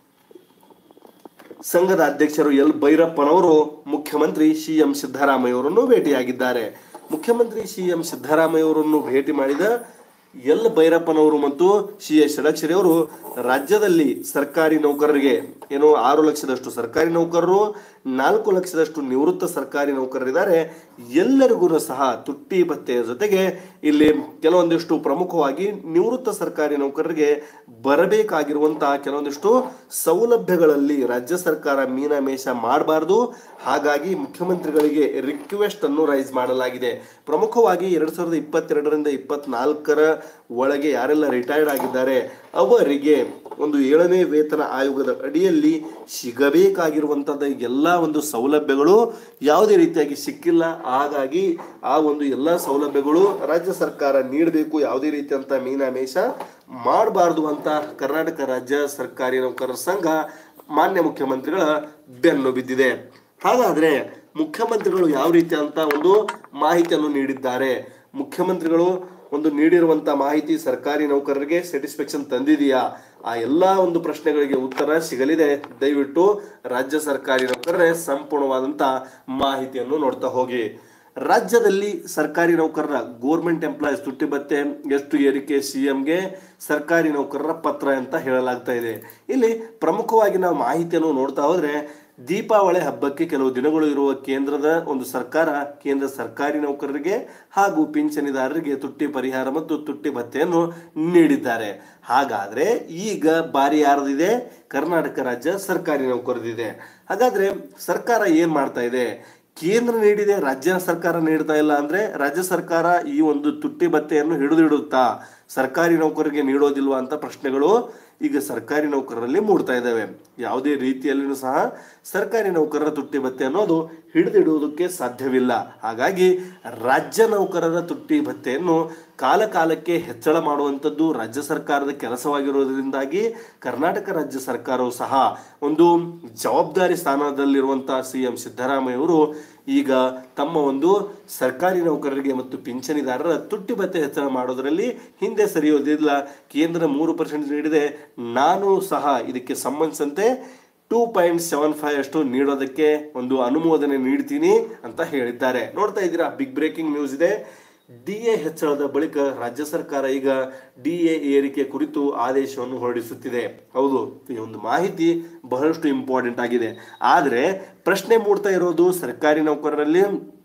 ಸಂಘದ ಅಧ್ಯಕ್ಷರು ಎಲ್ ಭೈರಪ್ಪನವರು ಮುಖ್ಯಮಂತ್ರಿ ಸಿ ಎಂ ಸಿದ್ದರಾಮಯ್ಯ ಅವರನ್ನು ಭೇಟಿಯಾಗಿದ್ದಾರೆ ಮುಖ್ಯಮಂತ್ರಿ ಸಿ ಎಂ ಸಿದ್ದರಾಮಯ್ಯ ಅವರನ್ನು ಭೇಟಿ ಮಾಡಿದ ಎಲ್ ಭೈರಪ್ಪನವರು ಮತ್ತು ಸಿ ಎಸ್ ಷಡಕ್ಷರಿ ಅವರು ರಾಜ್ಯದಲ್ಲಿ ಸರ್ಕಾರಿ ನೌಕರರಿಗೆ ಏನು ಆರು ಲಕ್ಷದಷ್ಟು ಸರ್ಕಾರಿ ನೌಕರರು ನಾಲ್ಕು ಲಕ್ಷದಷ್ಟು ನಿವೃತ್ತ ಸರ್ಕಾರಿ ನೌಕರರಿದ್ದಾರೆ ಎಲ್ಲರಿಗೂ ಸಹ ತುಟ್ಟಿ ಭತ್ತೆಯ ಜೊತೆಗೆ ಇಲ್ಲಿ ಕೆಲವೊಂದಿಷ್ಟು ಪ್ರಮುಖವಾಗಿ ನಿವೃತ್ತ ಸರ್ಕಾರಿ ನೌಕರರಿಗೆ ಬರಬೇಕಾಗಿರುವಂತಹ ಕೆಲವೊಂದಿಷ್ಟು ಸೌಲಭ್ಯಗಳಲ್ಲಿ ರಾಜ್ಯ ಸರ್ಕಾರ ಮೀನಾಮೇಷ ಮಾಡಬಾರದು ಹಾಗಾಗಿ ಮುಖ್ಯಮಂತ್ರಿಗಳಿಗೆ ರಿಕ್ವೆಸ್ಟ್ ಅನ್ನು ರೈಸ್ ಮಾಡಲಾಗಿದೆ ಪ್ರಮುಖವಾಗಿ ಎರಡ್ ಸಾವಿರದ ಇಪ್ಪತ್ತೆರಡರಿಂದ ಇಪ್ಪತ್ನಾಲ್ಕರ ಒಳಗೆ ಯಾರೆಲ್ಲ ರಿಟೈರ್ಡ್ ಆಗಿದ್ದಾರೆ ಅವರಿಗೆ ಒಂದು ಏಳನೇ ವೇತನ ಆಯೋಗದ ಅಡಿಯಲ್ಲಿ ಸಿಗಬೇಕಾಗಿರುವಂತದ ಎಲ್ಲ ಒಂದು ಸೌಲಭ್ಯಗಳು ಯಾವುದೇ ರೀತಿಯಾಗಿ ಸಿಕ್ಕಿಲ್ಲ ಹಾಗಾಗಿ ಆ ಒಂದು ಎಲ್ಲ ಸೌಲಭ್ಯಗಳು ರಾಜ್ಯ ಸರ್ಕಾರ ನೀಡಬೇಕು ಯಾವುದೇ ರೀತಿಯಂತ ಮೀನಾಮೇಷ ಮಾಡಬಾರ್ದು ಅಂತ ಕರ್ನಾಟಕ ರಾಜ್ಯ ಸರ್ಕಾರಿ ನೌಕರರ ಸಂಘ ಮಾನ್ಯ ಮುಖ್ಯಮಂತ್ರಿಗಳ ಬೆನ್ನು ಬಿದ್ದಿದೆ ಹಾಗಾದ್ರೆ ಮುಖ್ಯಮಂತ್ರಿಗಳು ಯಾವ ರೀತಿಯಂತ ಒಂದು ಮಾಹಿತಿಯನ್ನು ನೀಡಿದ್ದಾರೆ ಮುಖ್ಯಮಂತ್ರಿಗಳು ಒಂದು ನೀಡಿರುವಂತ ಮಾಹಿತಿ ಸರ್ಕಾರಿ ನೌಕರರಿಗೆ ಸ್ಯಾಟಿಸ್ಫ್ಯಾಕ್ಷನ್ ತಂದಿದೆಯಾ ಆ ಎಲ್ಲಾ ಒಂದು ಪ್ರಶ್ನೆಗಳಿಗೆ ಉತ್ತರ ಸಿಗಲಿದೆ ದಯವಿಟ್ಟು ರಾಜ್ಯ ಸರ್ಕಾರಿ ನೌಕರರೇ ಸಂಪೂರ್ಣವಾದಂತ ಮಾಹಿತಿಯನ್ನು ನೋಡ್ತಾ ಹೋಗಿ ರಾಜ್ಯದಲ್ಲಿ ಸರ್ಕಾರಿ ನೌಕರರ ಗೋರ್ಮೆಂಟ್ ಎಂಪ್ಲಾಯೀಸ್ ತುಟ್ಟಿ ಭತ್ಯೆ ಎಷ್ಟು ಏರಿಕೆ ಸಿಎಂಗೆ ಸರ್ಕಾರಿ ನೌಕರರ ಪತ್ರ ಅಂತ ಹೇಳಲಾಗ್ತಾ ಇದೆ ಇಲ್ಲಿ ಪ್ರಮುಖವಾಗಿ ನಾವು ಮಾಹಿತಿಯನ್ನು ನೋಡ್ತಾ ಹೋದ್ರೆ ದೀಪಾವಳಿ ಹಬ್ಬಕ್ಕೆ ಕೆಲವು ದಿನಗಳು ಇರುವ ಕೇಂದ್ರದ ಒಂದು ಸರ್ಕಾರ ಕೇಂದ್ರ ಸರ್ಕಾರಿ ನೌಕರರಿಗೆ ಹಾಗೂ ಪಿಂಚಣಿದಾರರಿಗೆ ತುಟ್ಟಿ ಪರಿಹಾರ ಮತ್ತು ತುಟ್ಟಿ ಭತ್ಯೆಯನ್ನು ನೀಡಿದ್ದಾರೆ ಹಾಗಾದ್ರೆ ಈಗ ಬಾರಿ ಯಾರದಿದೆ ಕರ್ನಾಟಕ ರಾಜ್ಯ ಸರ್ಕಾರಿ ನೌಕರದಿದೆ ಹಾಗಾದ್ರೆ ಸರ್ಕಾರ ಏನ್ ಮಾಡ್ತಾ ಇದೆ ಕೇಂದ್ರ ನೀಡಿದೆ ರಾಜ್ಯ ಸರ್ಕಾರ ನೀಡ್ತಾ ಇಲ್ಲ ಅಂದ್ರೆ ರಾಜ್ಯ ಸರ್ಕಾರ ಈ ಒಂದು ತುಟ್ಟಿ ಭತ್ಯೆಯನ್ನು ಹಿಡಿದಿಡುತ್ತಾ ಸರ್ಕಾರಿ ನೌಕರರಿಗೆ ನೀಡೋದಿಲ್ವಾ ಅಂತ ಪ್ರಶ್ನೆಗಳು ಈಗ ಸರ್ಕಾರಿ ನೌಕರರಲ್ಲಿ ಮೂಡ್ತಾ ಇದ್ದಾವೆ ಯಾವುದೇ ರೀತಿಯಲ್ಲಿಯೂ ಸಹ ಸರ್ಕಾರಿ ನೌಕರರ ತುಟ್ಟಿ ಭತ್ಯೆ ಅನ್ನೋದು ಹಿಡಿದಿಡುವುದಕ್ಕೆ ಸಾಧ್ಯವಿಲ್ಲ ಹಾಗಾಗಿ ರಾಜ್ಯ ನೌಕರರ ತುಟ್ಟಿ ಭತ್ಯೆಯನ್ನು ಕಾಲ ಕಾಲಕ್ಕೆ ಹೆಚ್ಚಳ ಮಾಡುವಂಥದ್ದು ರಾಜ್ಯ ಸರ್ಕಾರದ ಕೆಲಸವಾಗಿರುವುದರಿಂದಾಗಿ ಕರ್ನಾಟಕ ರಾಜ್ಯ ಸರ್ಕಾರವು ಸಹ ಒಂದು ಜವಾಬ್ದಾರಿ ಸ್ಥಾನದಲ್ಲಿರುವಂತಹ ಸಿ ಎಂ ಸಿದ್ದರಾಮಯ್ಯ ಅವರು ಈಗ ತಮ್ಮ ಒಂದು ಸರ್ಕಾರಿ ನೌಕರರಿಗೆ ಮತ್ತು ಪಿಂಚಣಿದಾರರ ತುಟ್ಟಿ ಭತ್ಯೆ ಹೆಚ್ಚಳ ಮಾಡೋದರಲ್ಲಿ ಹಿಂದೆ ಸರಿಯೋದಿಲ್ಲ ಕೇಂದ್ರ ಮೂರು ಪರ್ಸೆಂಟ್ ನೀಡಿದೆ ನಾನು ಸಹ ಇದಕ್ಕೆ ಸಂಬಂಧಿಸಿದಂತೆ ಟೂ ಪಾಯಿಂಟ್ ಸೆವೆನ್ ಫೈವ್ ಅಷ್ಟು ನೀಡೋದಕ್ಕೆ ಒಂದು ಅನುಮೋದನೆ ನೀಡ್ತೀನಿ ಅಂತ ಹೇಳಿದ್ದಾರೆ ನೋಡ್ತಾ ಇದ್ದೀರಾ ಬಿಗ್ ಬ್ರೇಕಿಂಗ್ ನ್ಯೂಸ್ ಇದೆ ಡಿ ಎ ಹೆಚ್ಚಳದ ಬಳಿಕ ರಾಜ್ಯ ಸರ್ಕಾರ ಈಗ ಡಿ ಎ ಏರಿಕೆ ಕುರಿತು ಆದೇಶವನ್ನು ಹೊರಡಿಸುತ್ತಿದೆ ಹೌದು ಈ ಒಂದು ಮಾಹಿತಿ ಬಹಳಷ್ಟು ಇಂಪಾರ್ಟೆಂಟ್ ಆಗಿದೆ ಆದರೆ ಪ್ರಶ್ನೆ ಮೂಡ್ತಾ ಇರೋದು ಸರ್ಕಾರಿ ನೌಕರರಲ್ಲಿ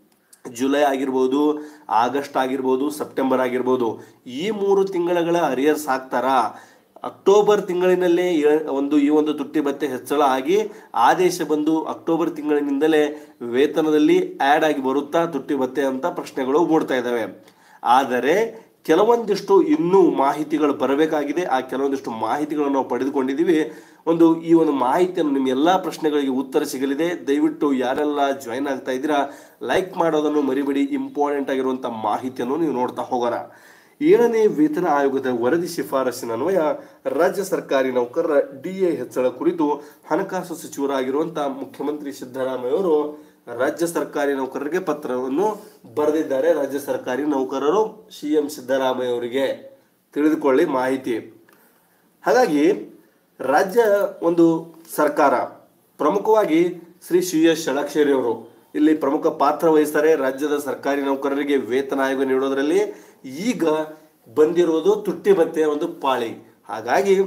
ಜುಲೈ ಆಗಿರ್ಬೋದು ಆಗಸ್ಟ್ ಆಗಿರ್ಬೋದು ಸೆಪ್ಟೆಂಬರ್ ಆಗಿರ್ಬೋದು ಈ ಮೂರು ತಿಂಗಳ ಅರಿಯರ್ಸ್ ಹಾಕ್ತಾರಾ ಅಕ್ಟೋಬರ್ ತಿಂಗಳಿನಲ್ಲೇ ಏ- ಒಂದು ಈ ಒಂದು ತುಟ್ಟಿ ಭತ್ಯೆ ಹೆಚ್ಚಳ ಆಗಿ ಆದೇಶ ಬಂದು ಅಕ್ಟೋಬರ್ ತಿಂಗಳಿನಿಂದಲೇ ವೇತನದಲ್ಲಿ ಆ್ಯಡ್ ಆಗಿ ಬರುತ್ತಾ ತುಟ್ಟಿ ಭತ್ಯೆ ಅಂತ ಪ್ರಶ್ನೆಗಳು ಮೂಡ್ತಾ ಇದ್ದಾವೆ ಆದರೆ ಕೆಲವೊಂದಿಷ್ಟು ಇನ್ನೂ ಮಾಹಿತಿಗಳು ಬರಬೇಕಾಗಿದೆ ಆ ಕೆಲವೊಂದಿಷ್ಟು ಮಾಹಿತಿಗಳನ್ನು ನಾವು ಪಡೆದುಕೊಂಡಿದ್ದೀವಿ ಒಂದು ಈ ಒಂದು ಮಾಹಿತಿಯನ್ನು ನಿಮ್ಮ ಎಲ್ಲ ಪ್ರಶ್ನೆಗಳಿಗೆ ಉತ್ತರ ಸಿಗಲಿದೆ ದಯವಿಟ್ಟು ಯಾರೆಲ್ಲ ಜಾಯ್ನ್ ಆಗ್ತಾ ಇದ್ದೀರಾ ಲೈಕ್ ಮಾಡೋದನ್ನು ಮರಿಬೇಡಿ ಇಂಪಾರ್ಟೆಂಟ್ ಆಗಿರುವಂಥ ಮಾಹಿತಿಯನ್ನು ನೀವು ನೋಡ್ತಾ ಹೋಗೋಣ ಏಳನೇ ವೇತನ ಆಯೋಗದ ವರದಿ ಶಿಫಾರಸಿನ ಅನ್ವಯ ರಾಜ್ಯ ಸರ್ಕಾರಿ ನೌಕರರ ಡಿಎ ಹೆಚ್ಚಳ ಕುರಿತು ಹಣಕಾಸು ಸಚಿವರಾಗಿರುವಂತಹ ಮುಖ್ಯಮಂತ್ರಿ ಸಿದ್ದರಾಮಯ್ಯ ಅವರು ರಾಜ್ಯ ಸರ್ಕಾರಿ ನೌಕರರಿಗೆ ಪತ್ರವನ್ನು ಬರೆದಿದ್ದಾರೆ ರಾಜ್ಯ ಸರ್ಕಾರಿ ನೌಕರರು ಸಿ ಎಂ ಸಿದ್ದರಾಮಯ್ಯ ಅವರಿಗೆ ತಿಳಿದುಕೊಳ್ಳಿ ಮಾಹಿತಿ ಹಾಗಾಗಿ ರಾಜ್ಯ ಒಂದು ಸರ್ಕಾರ ಪ್ರಮುಖವಾಗಿ ಶ್ರೀ ಸಿ ಎಸ್ ಷಡಕ್ಷರಿ ಅವರು ಇಲ್ಲಿ ಪ್ರಮುಖ ಪಾತ್ರ ವಹಿಸ್ತಾರೆ ರಾಜ್ಯದ ಸರ್ಕಾರಿ ನೌಕರರಿಗೆ ವೇತನ ಆಯೋಗ ನೀಡೋದರಲ್ಲಿ ಈಗ ಬಂದಿರೋದು ತುಟ್ಟಿ ಭತ್ಯೆಯ ಒಂದು ಪಾಳಿ ಹಾಗಾಗಿ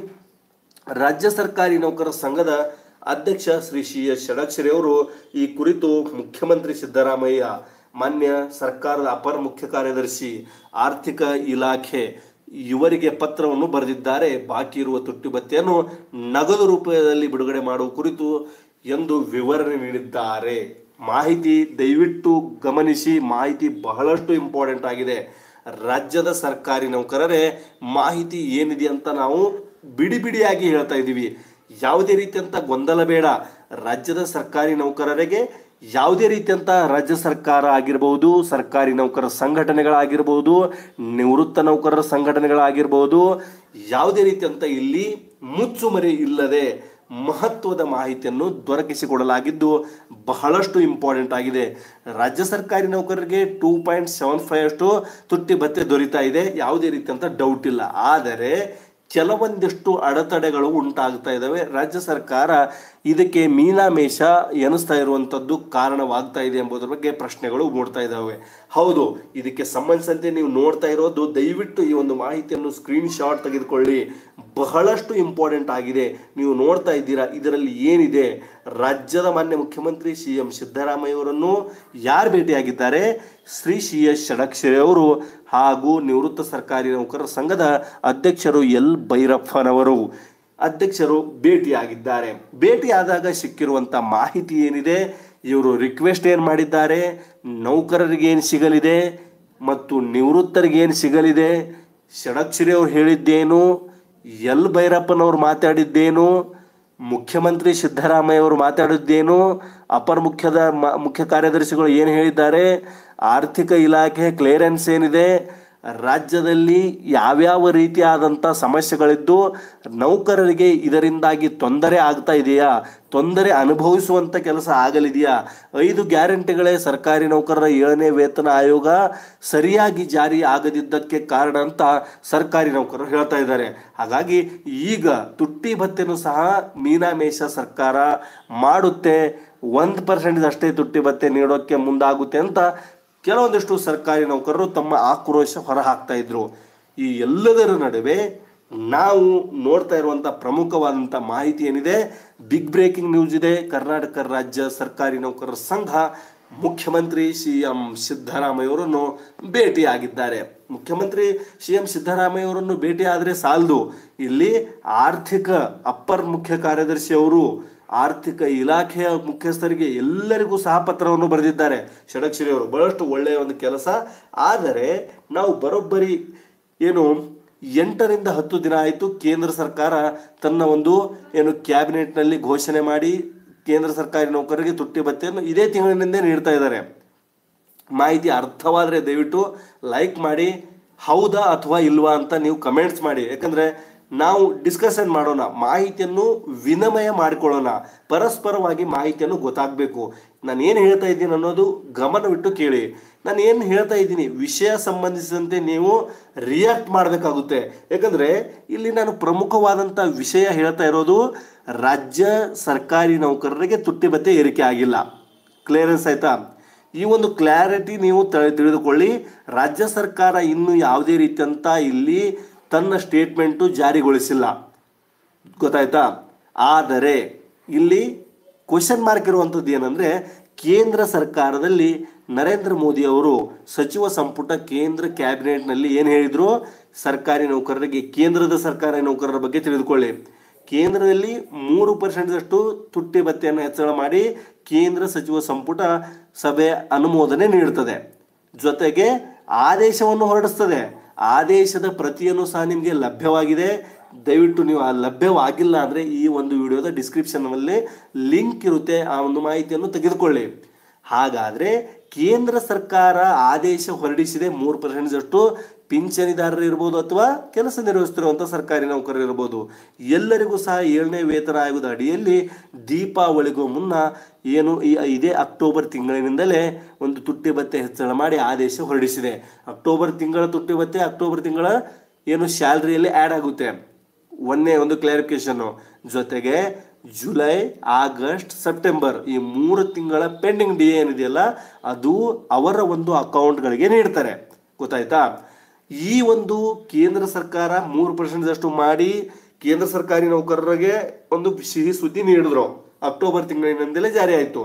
ರಾಜ್ಯ ಸರ್ಕಾರಿ ನೌಕರರ ಸಂಘದ ಅಧ್ಯಕ್ಷ ಶ್ರೀ ಸಿ ಎಸ್ ಷಡಕ್ಷರಿ ಅವರು ಈ ಕುರಿತು ಮುಖ್ಯಮಂತ್ರಿ ಸಿದ್ದರಾಮಯ್ಯ ಮಾನ್ಯ ಸರ್ಕಾರದ ಅಪರ ಮುಖ್ಯ ಕಾರ್ಯದರ್ಶಿ ಆರ್ಥಿಕ ಇಲಾಖೆ ಇವರಿಗೆ ಪತ್ರವನ್ನು ಬರೆದಿದ್ದಾರೆ ಬಾಕಿ ಇರುವ ತುಟ್ಟಿ ಭತ್ಯೆಯನ್ನು ನಗದು ರೂಪದಲ್ಲಿ ಬಿಡುಗಡೆ ಮಾಡುವ ಕುರಿತು ಎಂದು ವಿವರಣೆ ನೀಡಿದ್ದಾರೆ ಮಾಹಿತಿ ದಯವಿಟ್ಟು ಗಮನಿಸಿ ಮಾಹಿತಿ ಬಹಳಷ್ಟು ಇಂಪಾರ್ಟೆಂಟ್ ಆಗಿದೆ ರಾಜ್ಯದ ಸರ್ಕಾರಿ ನೌಕರರೇ ಮಾಹಿತಿ ಏನಿದೆ ಅಂತ ನಾವು ಬಿಡಿ ಬಿಡಿಯಾಗಿ ಹೇಳ್ತಾ ಇದ್ದೀವಿ ಯಾವುದೇ ರೀತಿಯಂತ ಗೊಂದಲ ಬೇಡ ರಾಜ್ಯದ ಸರ್ಕಾರಿ ನೌಕರರಿಗೆ ಯಾವುದೇ ರೀತಿಯಂತ ರಾಜ್ಯ ಸರ್ಕಾರ ಆಗಿರ್ಬೋದು ಸರ್ಕಾರಿ ನೌಕರ ಸಂಘಟನೆಗಳಾಗಿರ್ಬೋದು ನಿವೃತ್ತ ನೌಕರರ ಸಂಘಟನೆಗಳಾಗಿರ್ಬೋದು ಯಾವುದೇ ರೀತಿಯಂತ ಇಲ್ಲಿ ಮುಚ್ಚುಮರೆ ಇಲ್ಲದೆ ಮಹತ್ವದ ಮಾಹಿತಿಯನ್ನು ದೊರಕಿಸಿಕೊಡಲಾಗಿದ್ದು ಬಹಳಷ್ಟು ಇಂಪಾರ್ಟೆಂಟ್ ಆಗಿದೆ ರಾಜ್ಯ ಸರ್ಕಾರಿ ನೌಕರರಿಗೆ ಟೂ ಪಾಯಿಂಟ್ ಸೆವೆನ್ ಫೈವ್ ಅಷ್ಟು ತುಟ್ಟಿ ಭತ್ಯೆ ದೊರೀತಾ ಇದೆ ಯಾವುದೇ ರೀತಿಯಂತ ಡೌಟ್ ಇಲ್ಲ ಆದರೆ ಕೆಲವೊಂದಿಷ್ಟು ಅಡೆತಡೆಗಳು ಉಂಟಾಗ್ತಾ ಇದ್ದಾವೆ ರಾಜ್ಯ ಸರ್ಕಾರ ಇದಕ್ಕೆ ಮೀನಾಮೇಷ ಎನಿಸ್ತಾ ಇರುವಂಥದ್ದು ಕಾರಣವಾಗ್ತಾ ಇದೆ ಎಂಬುದರ ಬಗ್ಗೆ ಪ್ರಶ್ನೆಗಳು ಮೂಡ್ತಾ ಇದ್ದಾವೆ ಹೌದು ಇದಕ್ಕೆ ಸಂಬಂಧಿಸಿದಂತೆ ನೀವು ನೋಡ್ತಾ ಇರೋದು ದಯವಿಟ್ಟು ಈ ಒಂದು ಮಾಹಿತಿಯನ್ನು ಸ್ಕ್ರೀನ್ ಶಾಟ್ ತೆಗೆದುಕೊಳ್ಳಿ ಬಹಳಷ್ಟು ಇಂಪಾರ್ಟೆಂಟ್ ಆಗಿದೆ ನೀವು ನೋಡ್ತಾ ಇದ್ದೀರಾ ಇದರಲ್ಲಿ ಏನಿದೆ ರಾಜ್ಯದ ಮಾನ್ಯ ಮುಖ್ಯಮಂತ್ರಿ ಸಿ ಎಂ ಸಿದ್ದರಾಮಯ್ಯ ಅವರನ್ನು ಯಾರು ಭೇಟಿಯಾಗಿದ್ದಾರೆ ಶ್ರೀ ಸಿ ಎಸ್ ಷಡಕ್ಷರಿ ಅವರು ಹಾಗೂ ನಿವೃತ್ತ ಸರ್ಕಾರಿ ನೌಕರರ ಸಂಘದ ಅಧ್ಯಕ್ಷರು ಎಲ್ ಭೈರಪ್ಪನವರು ಅಧ್ಯಕ್ಷರು ಭೇಟಿಯಾಗಿದ್ದಾರೆ ಭೇಟಿಯಾದಾಗ ಸಿಕ್ಕಿರುವಂಥ ಮಾಹಿತಿ ಏನಿದೆ ಇವರು ರಿಕ್ವೆಸ್ಟ್ ಏನು ಮಾಡಿದ್ದಾರೆ ನೌಕರರಿಗೆ ಏನು ಸಿಗಲಿದೆ ಮತ್ತು ನಿವೃತ್ತರಿಗೆ ಏನು ಸಿಗಲಿದೆ ಷಡಕ್ಷರಿ ಅವ್ರು ಹೇಳಿದ್ದೇನು ಎಲ್ ಭೈರಪ್ಪನವ್ರು ಮಾತಾಡಿದ್ದೇನು ಮುಖ್ಯಮಂತ್ರಿ ಸಿದ್ದರಾಮಯ್ಯ ಅವರು ಮಾತಾಡಿದ್ದೇನು ಅಪರ ಮುಖ್ಯದ ಮ- ಮುಖ್ಯ ಕಾರ್ಯದರ್ಶಿಗಳು ಏನು ಹೇಳಿದ್ದಾರೆ ಆರ್ಥಿಕ ಇಲಾಖೆ ಕ್ಲಿಯರೆನ್ಸ್ ಏನಿದೆ ರಾಜ್ಯದಲ್ಲಿ ಯಾವ್ಯಾವ ರೀತಿಯಾದಂಥ ಸಮಸ್ಯೆಗಳಿದ್ದು ನೌಕರರಿಗೆ ಇದರಿಂದಾಗಿ ತೊಂದರೆ ಆಗ್ತಾ ಇದೆಯಾ ತೊಂದರೆ ಅನುಭವಿಸುವಂಥ ಕೆಲಸ ಆಗಲಿದೆಯಾ ಐದು ಗ್ಯಾರಂಟಿಗಳೇ ಸರ್ಕಾರಿ ನೌಕರರ ಏಳನೇ ವೇತನ ಆಯೋಗ ಸರಿಯಾಗಿ ಜಾರಿ ಆಗದಿದ್ದಕ್ಕೆ ಕಾರಣ ಅಂತ ಸರ್ಕಾರಿ ನೌಕರರು ಹೇಳ್ತಾ ಇದ್ದಾರೆ ಹಾಗಾಗಿ ಈಗ ತುಟ್ಟಿ ಭತ್ಯೆನೂ ಸಹ ಮೀನಾಮೇಷ ಸರ್ಕಾರ ಮಾಡುತ್ತೆ ಒಂದು ಪರ್ಸೆಂಟ್ ಅಷ್ಟೇ ತುಟ್ಟಿ ಭತ್ಯೆ ನೀಡೋಕ್ಕೆ ಮುಂದಾಗುತ್ತೆ ಅಂತ ಕೆಲವೊಂದಿಷ್ಟು ಸರ್ಕಾರಿ ನೌಕರರು ತಮ್ಮ ಆಕ್ರೋಶ ಹೊರಹಾಕ್ತಾ ಇದ್ರು ಈ ಎಲ್ಲದರ ನಡುವೆ ನಾವು ನೋಡ್ತಾ ಇರುವಂಥ ಪ್ರಮುಖವಾದಂಥ ಮಾಹಿತಿ ಏನಿದೆ ಬಿಗ್ ಬ್ರೇಕಿಂಗ್ ನ್ಯೂಸ್ ಇದೆ ಕರ್ನಾಟಕ ರಾಜ್ಯ ಸರ್ಕಾರಿ ನೌಕರರ ಸಂಘ ಮುಖ್ಯಮಂತ್ರಿ ಸಿ ಎಂ ಸಿದ್ದರಾಮಯ್ಯ ಅವರನ್ನು ಭೇಟಿಯಾಗಿದ್ದಾರೆ ಮುಖ್ಯಮಂತ್ರಿ ಸಿ ಎಂ ಸಿದ್ದರಾಮಯ್ಯ ಅವರನ್ನು ಭೇಟಿ ಆದರೆ ಸಾಲದು ಇಲ್ಲಿ ಆರ್ಥಿಕ ಅಪ್ಪರ್ ಮುಖ್ಯ ಕಾರ್ಯದರ್ಶಿ ಅವರು ಆರ್ಥಿಕ ಇಲಾಖೆಯ ಮುಖ್ಯಸ್ಥರಿಗೆ ಎಲ್ಲರಿಗೂ ಸಹ ಪತ್ರವನ್ನು ಬರೆದಿದ್ದಾರೆ ಷಡಕ್ಷರಿ ಅವರು ಬಹಳಷ್ಟು ಒಳ್ಳೆಯ ಒಂದು ಕೆಲಸ ಆದರೆ ನಾವು ಬರೋಬ್ಬರಿ ಏನು ಎಂಟರಿಂದ ಹತ್ತು ದಿನ ಆಯಿತು ಕೇಂದ್ರ ಸರ್ಕಾರ ತನ್ನ ಒಂದು ಏನು ಕ್ಯಾಬಿನೆಟ್ನಲ್ಲಿ ಘೋಷಣೆ ಮಾಡಿ ಕೇಂದ್ರ ಸರ್ಕಾರಿ ನೌಕರರಿಗೆ ತುಟ್ಟಿ ಭತ್ಯೆಯನ್ನು ಇದೇ ತಿಂಗಳಿನಿಂದ ನೀಡ್ತಾ ಇದ್ದಾರೆ ಮಾಹಿತಿ ಅರ್ಥವಾದರೆ ದಯವಿಟ್ಟು ಲೈಕ್ ಮಾಡಿ ಹೌದಾ ಅಥವಾ ಇಲ್ವಾ ಅಂತ ನೀವು ಕಮೆಂಟ್ಸ್ ಮಾಡಿ ಯಾಕಂದ್ರೆ ನಾವು ಡಿಸ್ಕಷನ್ ಮಾಡೋಣ ಮಾಹಿತಿಯನ್ನು ವಿನಿಮಯ ಮಾಡಿಕೊಳ್ಳೋಣ ಪರಸ್ಪರವಾಗಿ ಮಾಹಿತಿಯನ್ನು ಗೊತ್ತಾಗಬೇಕು ನಾನು ಏನು ಹೇಳ್ತಾ ಇದ್ದೀನಿ ಅನ್ನೋದು ಗಮನವಿಟ್ಟು ಕೇಳಿ ನಾನು ಏನು ಹೇಳ್ತಾ ಇದ್ದೀನಿ ವಿಷಯ ಸಂಬಂಧಿಸಿದಂತೆ ನೀವು ರಿಯಾಕ್ಟ್ ಮಾಡಬೇಕಾಗುತ್ತೆ ಯಾಕಂದ್ರೆ ಇಲ್ಲಿ ನಾನು ಪ್ರಮುಖವಾದಂಥ ವಿಷಯ ಹೇಳ್ತಾ ಇರೋದು ರಾಜ್ಯ ಸರ್ಕಾರಿ ನೌಕರರಿಗೆ ತುಟ್ಟಿ ಭತ್ಯೆ ಏರಿಕೆ ಆಗಿಲ್ಲ ಕ್ಲಿಯರೆನ್ಸ್ ಆಯ್ತಾ ಈ ಒಂದು ಕ್ಲಾರಿಟಿ ನೀವು ತ- ತಿಳಿದುಕೊಳ್ಳಿ ರಾಜ್ಯ ಸರ್ಕಾರ ಇನ್ನು ಯಾವುದೇ ರೀತಿಯಂತ ಇಲ್ಲಿ ತನ್ನ ಸ್ಟೇಟ್ಮೆಂಟು ಜಾರಿಗೊಳಿಸಿಲ್ಲ ಗೊತ್ತಾಯ್ತಾ ಆದರೆ ಇಲ್ಲಿ ಕ್ವಶನ್ ಮಾರ್ಕ್ ಇರುವಂಥದ್ದು ಏನಂದ್ರೆ ಕೇಂದ್ರ ಸರ್ಕಾರದಲ್ಲಿ ನರೇಂದ್ರ ಮೋದಿ ಅವರು ಸಚಿವ ಸಂಪುಟ ಕೇಂದ್ರ ಕ್ಯಾಬಿನೆಟ್ನಲ್ಲಿ ಏನು ಹೇಳಿದ್ರು ಸರ್ಕಾರಿ ನೌಕರರಿಗೆ ಕೇಂದ್ರದ ಸರ್ಕಾರಿ ನೌಕರರ ಬಗ್ಗೆ ತಿಳಿದುಕೊಳ್ಳಿ ಕೇಂದ್ರದಲ್ಲಿ ಮೂರು ಪರ್ಸೆಂಟ್ದಷ್ಟು ತುಟ್ಟಿ ಭತ್ಯೆಯನ್ನು ಹೆಚ್ಚಳ ಮಾಡಿ ಕೇಂದ್ರ ಸಚಿವ ಸಂಪುಟ ಸಭೆ ಅನುಮೋದನೆ ನೀಡುತ್ತದೆ ಜೊತೆಗೆ ಆದೇಶವನ್ನು ಹೊರಡಿಸ್ತದೆ ಆದೇಶದ ಪ್ರತಿಯನ್ನು ಸಹ ನಿಮಗೆ ಲಭ್ಯವಾಗಿದೆ ದಯವಿಟ್ಟು ನೀವು ಆ ಲಭ್ಯವಾಗಿಲ್ಲ ಅಂದರೆ ಈ ಒಂದು ವಿಡಿಯೋದ ಡಿಸ್ಕ್ರಿಪ್ಷನ್ನಲ್ಲಿ ಲಿಂಕ್ ಇರುತ್ತೆ ಆ ಒಂದು ಮಾಹಿತಿಯನ್ನು ತೆಗೆದುಕೊಳ್ಳಿ ಹಾಗಾದರೆ ಕೇಂದ್ರ ಸರ್ಕಾರ ಆದೇಶ ಹೊರಡಿಸಿದೆ ಮೂರು ಪರ್ಸೆಂಟ್ದಷ್ಟು ಪಿಂಚಣಿದಾರರು ಇರ್ಬೋದು ಅಥವಾ ಕೆಲಸ ನಿರ್ವಹಿಸುತ್ತಿರುವಂಥ ಸರ್ಕಾರಿ ನೌಕರರು ಇರ್ಬೋದು ಎಲ್ಲರಿಗೂ ಸಹ ಏಳನೇ ವೇತನ ಆಯೋಗದ ಅಡಿಯಲ್ಲಿ ದೀಪಾವಳಿಗೂ ಮುನ್ನ ಏನು ಈ ಇದೇ ಅಕ್ಟೋಬರ್ ತಿಂಗಳಿನಿಂದಲೇ ಒಂದು ತುಟ್ಟಿ ಭತ್ಯೆ ಹೆಚ್ಚಳ ಮಾಡಿ ಆದೇಶ ಹೊರಡಿಸಿದೆ ಅಕ್ಟೋಬರ್ ತಿಂಗಳ ತುಟ್ಟಿ ಭತ್ಯೆ ಅಕ್ಟೋಬರ್ ತಿಂಗಳ ಏನು ಸ್ಯಾಲ್ರಿಯಲ್ಲಿ ಆ್ಯಡ್ ಆಗುತ್ತೆ ಒಂದೇ ಒಂದು ಕ್ಲಾರಿಫಿಕೇಶನ್ ಜೊತೆಗೆ ಜುಲೈ ಆಗಸ್ಟ್ ಸೆಪ್ಟೆಂಬರ್ ಈ ಮೂರು ತಿಂಗಳ ಪೆಂಡಿಂಗ್ ಡಿ ಏನಿದೆಯಲ್ಲ ಅದು ಅವರ ಒಂದು ಅಕೌಂಟ್ಗಳಿಗೆ ನೀಡ್ತಾರೆ ಗೊತ್ತಾಯ್ತಾ ಈ ಒಂದು ಕೇಂದ್ರ ಸರ್ಕಾರ ಮೂರು ಪರ್ಸೆಂಟ್ದಷ್ಟು ಮಾಡಿ ಕೇಂದ್ರ ಸರ್ಕಾರಿ ನೌಕರರಿಗೆ ಒಂದು ಸಿಹಿ ಸುದ್ದಿ ನೀಡಿದ್ರು ಅಕ್ಟೋಬರ್ ತಿಂಗಳಿನಿಂದಲೇ ಜಾರಿ ಆಯಿತು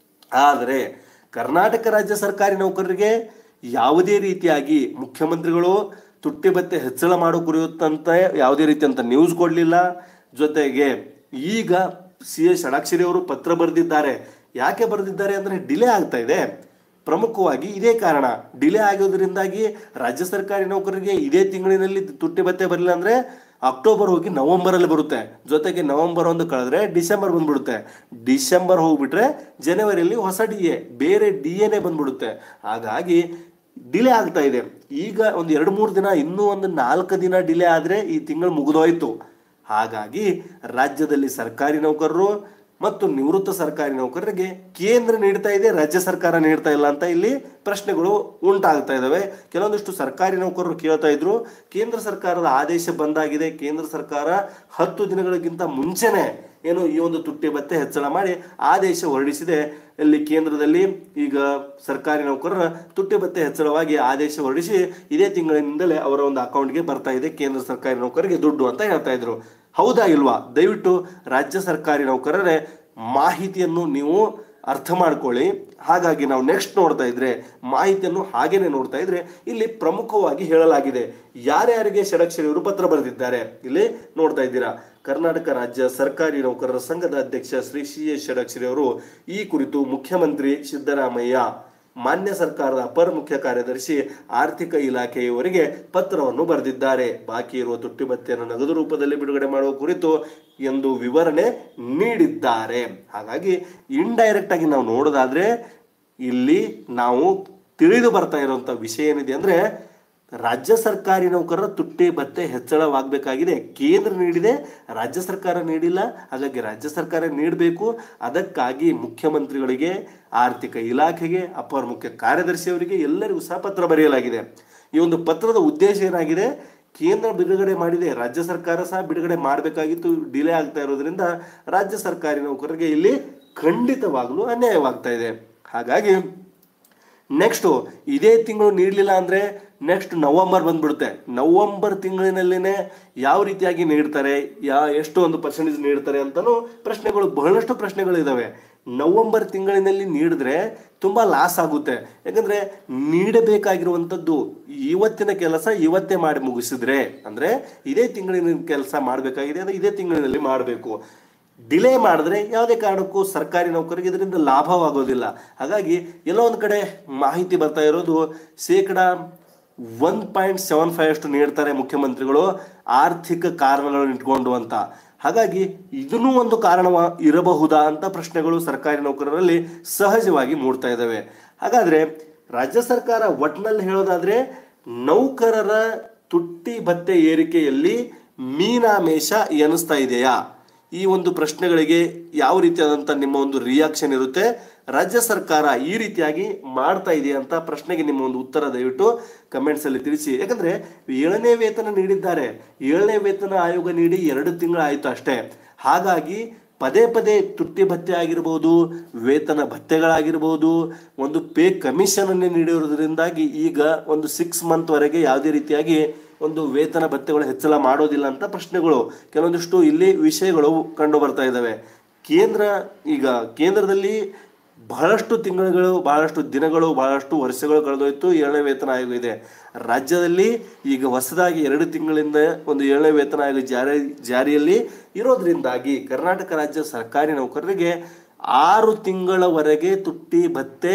ಆದರೆ ಕರ್ನಾಟಕ ರಾಜ್ಯ ಸರ್ಕಾರಿ ನೌಕರರಿಗೆ ಯಾವುದೇ ರೀತಿಯಾಗಿ ಮುಖ್ಯಮಂತ್ರಿಗಳು ತುಟ್ಟಿ ಭತ್ಯೆ ಹೆಚ್ಚಳ ಮಾಡೋ ಕುರಿತಂತೆ ಯಾವುದೇ ರೀತಿಯಂತ ನ್ಯೂಸ್ ಕೊಡಲಿಲ್ಲ ಜೊತೆಗೆ ಈಗ ಸಿ ಎಸ್ ಷಡಾಕ್ಷರಿ ಅವರು ಪತ್ರ ಬರೆದಿದ್ದಾರೆ ಯಾಕೆ ಬರೆದಿದ್ದಾರೆ ಅಂದರೆ ಡಿಲೇ ಆಗ್ತಾ ಇದೆ ಪ್ರಮುಖವಾಗಿ ಇದೇ ಕಾರಣ ಡಿಲೇ ಆಗೋದ್ರಿಂದಾಗಿ ರಾಜ್ಯ ಸರ್ಕಾರಿ ನೌಕರರಿಗೆ ಇದೇ ತಿಂಗಳಿನಲ್ಲಿ ತುಟ್ಟಿ ಭತ್ಯೆ ಬರಲಿಲ್ಲ ಅಂದರೆ ಅಕ್ಟೋಬರ್ ಹೋಗಿ ನವೆಂಬರಲ್ಲಿ ಬರುತ್ತೆ ಜೊತೆಗೆ ನವೆಂಬರ್ ಒಂದು ಕಳೆದ್ರೆ ಡಿಸೆಂಬರ್ ಬಂದ್ಬಿಡುತ್ತೆ ಡಿಸೆಂಬರ್ ಹೋಗ್ಬಿಟ್ರೆ ಜನವರಿಯಲ್ಲಿ ಹೊಸ ಡಿ ಎ ಬೇರೆ ಡಿ ಎನೇ ಬಂದ್ಬಿಡುತ್ತೆ ಹಾಗಾಗಿ ಡಿಲೇ ಆಗ್ತಾ ಇದೆ ಈಗ ಒಂದು ಎರಡು ಮೂರು ದಿನ ಇನ್ನೂ ಒಂದು ನಾಲ್ಕು ದಿನ ಡಿಲೇ ಆದರೆ ಈ ತಿಂಗಳು ಮುಗಿದೋಯ್ತು ಹಾಗಾಗಿ ರಾಜ್ಯದಲ್ಲಿ ಸರ್ಕಾರಿ ನೌಕರರು ಮತ್ತು ನಿವೃತ್ತ ಸರ್ಕಾರಿ ನೌಕರರಿಗೆ ಕೇಂದ್ರ ನೀಡ್ತಾ ಇದೆ ರಾಜ್ಯ ಸರ್ಕಾರ ನೀಡ್ತಾ ಇಲ್ಲ ಅಂತ ಇಲ್ಲಿ ಪ್ರಶ್ನೆಗಳು ಉಂಟಾಗ್ತಾ ಇದ್ದಾವೆ ಕೆಲವೊಂದಿಷ್ಟು ಸರ್ಕಾರಿ ನೌಕರರು ಕೇಳ್ತಾ ಇದ್ರು ಕೇಂದ್ರ ಸರ್ಕಾರದ ಆದೇಶ ಬಂದಾಗಿದೆ ಕೇಂದ್ರ ಸರ್ಕಾರ ಹತ್ತು ದಿನಗಳಿಗಿಂತ ಮುಂಚೆನೆ ಏನು ಈ ಒಂದು ತುಟ್ಟಿ ಭತ್ಯೆ ಹೆಚ್ಚಳ ಮಾಡಿ ಆದೇಶ ಹೊರಡಿಸಿದೆ ಇಲ್ಲಿ ಕೇಂದ್ರದಲ್ಲಿ ಈಗ ಸರ್ಕಾರಿ ನೌಕರರ ತುಟ್ಟಿ ಭತ್ಯೆ ಹೆಚ್ಚಳವಾಗಿ ಆದೇಶ ಹೊರಡಿಸಿ ಇದೇ ತಿಂಗಳಿನಿಂದಲೇ ಅವರ ಒಂದು ಅಕೌಂಟ್ಗೆ ಬರ್ತಾ ಇದೆ ಕೇಂದ್ರ ಸರ್ಕಾರಿ ನೌಕರರಿಗೆ ದುಡ್ಡು ಅಂತ ಹೇಳ್ತಾ ಇದ್ರು ಹೌದಾ ಇಲ್ವಾ ದಯವಿಟ್ಟು ರಾಜ್ಯ ಸರ್ಕಾರಿ ನೌಕರರೇ ಮಾಹಿತಿಯನ್ನು ನೀವು ಅರ್ಥ ಮಾಡ್ಕೊಳ್ಳಿ ಹಾಗಾಗಿ ನಾವು ನೆಕ್ಸ್ಟ್ ನೋಡ್ತಾ ಇದ್ರೆ ಮಾಹಿತಿಯನ್ನು ಹಾಗೇನೆ ನೋಡ್ತಾ ಇದ್ರೆ ಇಲ್ಲಿ ಪ್ರಮುಖವಾಗಿ ಹೇಳಲಾಗಿದೆ ಯಾರ್ಯಾರಿಗೆ ಷಡಕ್ಷರಿ ಅವರು ಪತ್ರ ಬರೆದಿದ್ದಾರೆ ಇಲ್ಲಿ ನೋಡ್ತಾ ಇದ್ದೀರಾ ಕರ್ನಾಟಕ ರಾಜ್ಯ ಸರ್ಕಾರಿ ನೌಕರರ ಸಂಘದ ಅಧ್ಯಕ್ಷ ಶ್ರೀ ಸಿ ಎಸ್ ಷಡಕ್ಷರಿ ಅವರು ಈ ಕುರಿತು ಮುಖ್ಯಮಂತ್ರಿ ಸಿದ್ದರಾಮಯ್ಯ ಮಾನ್ಯ ಸರ್ಕಾರದ ಅಪರ ಮುಖ್ಯ ಕಾರ್ಯದರ್ಶಿ ಆರ್ಥಿಕ ಇಲಾಖೆಯವರಿಗೆ ಪತ್ರವನ್ನು ಬರೆದಿದ್ದಾರೆ ಬಾಕಿ ಇರುವ ತುಟ್ಟಿ ಭತ್ಯೆಯನ್ನು ನಗದು ರೂಪದಲ್ಲಿ ಬಿಡುಗಡೆ ಮಾಡುವ ಕುರಿತು ಎಂದು ವಿವರಣೆ ನೀಡಿದ್ದಾರೆ ಹಾಗಾಗಿ ಇಂಡೈರೆಕ್ಟ್ ಆಗಿ ನಾವು ನೋಡೋದಾದ್ರೆ ಇಲ್ಲಿ ನಾವು ತಿಳಿದು ಬರ್ತಾ ಇರುವಂತ ವಿಷಯ ಏನಿದೆ ಅಂದ್ರೆ ರಾಜ್ಯ ಸರ್ಕಾರಿ ನೌಕರರ ತುಟ್ಟಿ ಭತ್ಯೆ ಹೆಚ್ಚಳವಾಗಬೇಕಾಗಿದೆ ಕೇಂದ್ರ ನೀಡಿದೆ ರಾಜ್ಯ ಸರ್ಕಾರ ನೀಡಿಲ್ಲ ಹಾಗಾಗಿ ರಾಜ್ಯ ಸರ್ಕಾರ ನೀಡಬೇಕು ಅದಕ್ಕಾಗಿ ಮುಖ್ಯಮಂತ್ರಿಗಳಿಗೆ ಆರ್ಥಿಕ ಇಲಾಖೆಗೆ ಅಪರ ಮುಖ್ಯ ಕಾರ್ಯದರ್ಶಿಯವರಿಗೆ ಎಲ್ಲರಿಗೂ ಸಹ ಪತ್ರ ಬರೆಯಲಾಗಿದೆ ಈ ಒಂದು ಪತ್ರದ ಉದ್ದೇಶ ಏನಾಗಿದೆ ಕೇಂದ್ರ ಬಿಡುಗಡೆ ಮಾಡಿದೆ ರಾಜ್ಯ ಸರ್ಕಾರ ಸಹ ಬಿಡುಗಡೆ ಮಾಡಬೇಕಾಗಿತ್ತು ಡಿಲೇ ಆಗ್ತಾ ಇರೋದ್ರಿಂದ ರಾಜ್ಯ ಸರ್ಕಾರಿ ನೌಕರರಿಗೆ ಇಲ್ಲಿ ಖಂಡಿತವಾಗ್ಲೂ ಅನ್ಯಾಯವಾಗ್ತಾ ಇದೆ ಹಾಗಾಗಿ ನೆಕ್ಸ್ಟು ಇದೇ ತಿಂಗಳು ನೀಡಲಿಲ್ಲ ಅಂದರೆ ನೆಕ್ಸ್ಟ್ ನವಂಬರ್ ಬಂದ್ಬಿಡುತ್ತೆ ನವಂಬರ್ ತಿಂಗಳಿನಲ್ಲಿನೇ ಯಾವ ರೀತಿಯಾಗಿ ನೀಡ್ತಾರೆ ಯಾ ಎಷ್ಟು ಒಂದು ಪರ್ಸೆಂಟೇಜ್ ನೀಡ್ತಾರೆ ಅಂತಲೂ ಪ್ರಶ್ನೆಗಳು ಬಹಳಷ್ಟು ಪ್ರಶ್ನೆಗಳಿದ್ದಾವೆ ನವಂಬರ್ ತಿಂಗಳಿನಲ್ಲಿ ನೀಡಿದ್ರೆ ತುಂಬ ಲಾಸ್ ಆಗುತ್ತೆ ಯಾಕಂದರೆ ನೀಡಬೇಕಾಗಿರುವಂಥದ್ದು ಇವತ್ತಿನ ಕೆಲಸ ಇವತ್ತೇ ಮಾಡಿ ಮುಗಿಸಿದ್ರೆ ಅಂದರೆ ಇದೇ ತಿಂಗಳಿನ ಕೆಲಸ ಮಾಡಬೇಕಾಗಿದೆ ಅಂದರೆ ಇದೇ ತಿಂಗಳಿನಲ್ಲಿ ಮಾಡಬೇಕು ಡಿಲೇ ಮಾಡಿದ್ರೆ ಯಾವುದೇ ಕಾರಣಕ್ಕೂ ಸರ್ಕಾರಿ ನೌಕರಿಗೆ ಇದರಿಂದ ಲಾಭವಾಗೋದಿಲ್ಲ ಹಾಗಾಗಿ ಎಲ್ಲೋ ಒಂದು ಕಡೆ ಮಾಹಿತಿ ಬರ್ತಾ ಇರೋದು ಶೇಕಡ ಒನ್ ಪಾಯಿಂಟ್ ಸೆವೆನ್ ಫೈವ್ ಅಷ್ಟು ನೀಡ್ತಾರೆ ಮುಖ್ಯಮಂತ್ರಿಗಳು ಆರ್ಥಿಕ ಕಾರಣಗಳನ್ನು ಇಟ್ಕೊಂಡು ಅಂತ ಹಾಗಾಗಿ ಇದನ್ನೂ ಒಂದು ಕಾರಣ ಇರಬಹುದಾ ಅಂತ ಪ್ರಶ್ನೆಗಳು ಸರ್ಕಾರಿ ನೌಕರರಲ್ಲಿ ಸಹಜವಾಗಿ ಮೂಡ್ತಾ ಇದ್ದಾವೆ ಹಾಗಾದ್ರೆ ರಾಜ್ಯ ಸರ್ಕಾರ ಒಟ್ನಲ್ಲಿ ಹೇಳೋದಾದ್ರೆ ನೌಕರರ ತುಟ್ಟಿ ಭತ್ಯೆ ಏರಿಕೆಯಲ್ಲಿ ಮೀನಾಮೇಷ ಎನಿಸ್ತಾ ಇದೆಯಾ ಈ ಒಂದು ಪ್ರಶ್ನೆಗಳಿಗೆ ಯಾವ ರೀತಿಯಾದಂಥ ನಿಮ್ಮ ಒಂದು ರಿಯಾಕ್ಷನ್ ಇರುತ್ತೆ ರಾಜ್ಯ ಸರ್ಕಾರ ಈ ರೀತಿಯಾಗಿ ಮಾಡ್ತಾ ಇದೆ ಅಂತ ಪ್ರಶ್ನೆಗೆ ನಿಮ್ಮ ಒಂದು ಉತ್ತರ ದಯವಿಟ್ಟು ಕಮೆಂಟ್ಸ್ ಅಲ್ಲಿ ತಿಳಿಸಿ ಯಾಕಂದ್ರೆ ಏಳನೇ ವೇತನ ನೀಡಿದ್ದಾರೆ ಏಳನೇ ವೇತನ ಆಯೋಗ ನೀಡಿ ಎರಡು ತಿಂಗಳು ಆಯ್ತು ಅಷ್ಟೇ ಹಾಗಾಗಿ ಪದೇ ಪದೇ ತುಟ್ಟಿ ಭತ್ಯೆ ಆಗಿರ್ಬೋದು ವೇತನ ಭತ್ಯೆಗಳಾಗಿರ್ಬೋದು ಒಂದು ಪೇ ಕಮಿಷನ್ ಅನ್ನೇ ನೀಡಿರೋದ್ರಿಂದಾಗಿ ಈಗ ಒಂದು ಸಿಕ್ಸ್ ಮಂತ್ ವರೆಗೆ ಯಾವುದೇ ರೀತಿಯಾಗಿ ಒಂದು ವೇತನ ಭತ್ಯೆಗಳು ಹೆಚ್ಚಳ ಮಾಡೋದಿಲ್ಲ ಅಂತ ಪ್ರಶ್ನೆಗಳು ಕೆಲವೊಂದಿಷ್ಟು ಇಲ್ಲಿ ವಿಷಯಗಳು ಕಂಡು ಬರ್ತಾ ಇದ್ದಾವೆ ಕೇಂದ್ರ ಈಗ ಕೇಂದ್ರದಲ್ಲಿ ಬಹಳಷ್ಟು ತಿಂಗಳುಗಳು ಬಹಳಷ್ಟು ದಿನಗಳು ಬಹಳಷ್ಟು ವರ್ಷಗಳು ಕಳೆದೋಯ್ತು ಏಳನೇ ವೇತನ ಆಯೋಗ ಇದೆ ರಾಜ್ಯದಲ್ಲಿ ಈಗ ಹೊಸದಾಗಿ ಎರಡು ತಿಂಗಳಿಂದ ಒಂದು ಏಳನೇ ವೇತನ ಆಯೋಗ ಜಾರಿ ಜಾರಿಯಲ್ಲಿ ಇರೋದ್ರಿಂದಾಗಿ ಕರ್ನಾಟಕ ರಾಜ್ಯ ಸರ್ಕಾರಿ ನೌಕರರಿಗೆ ಆರು ತಿಂಗಳವರೆಗೆ ತುಟ್ಟಿ ಭತ್ತೆ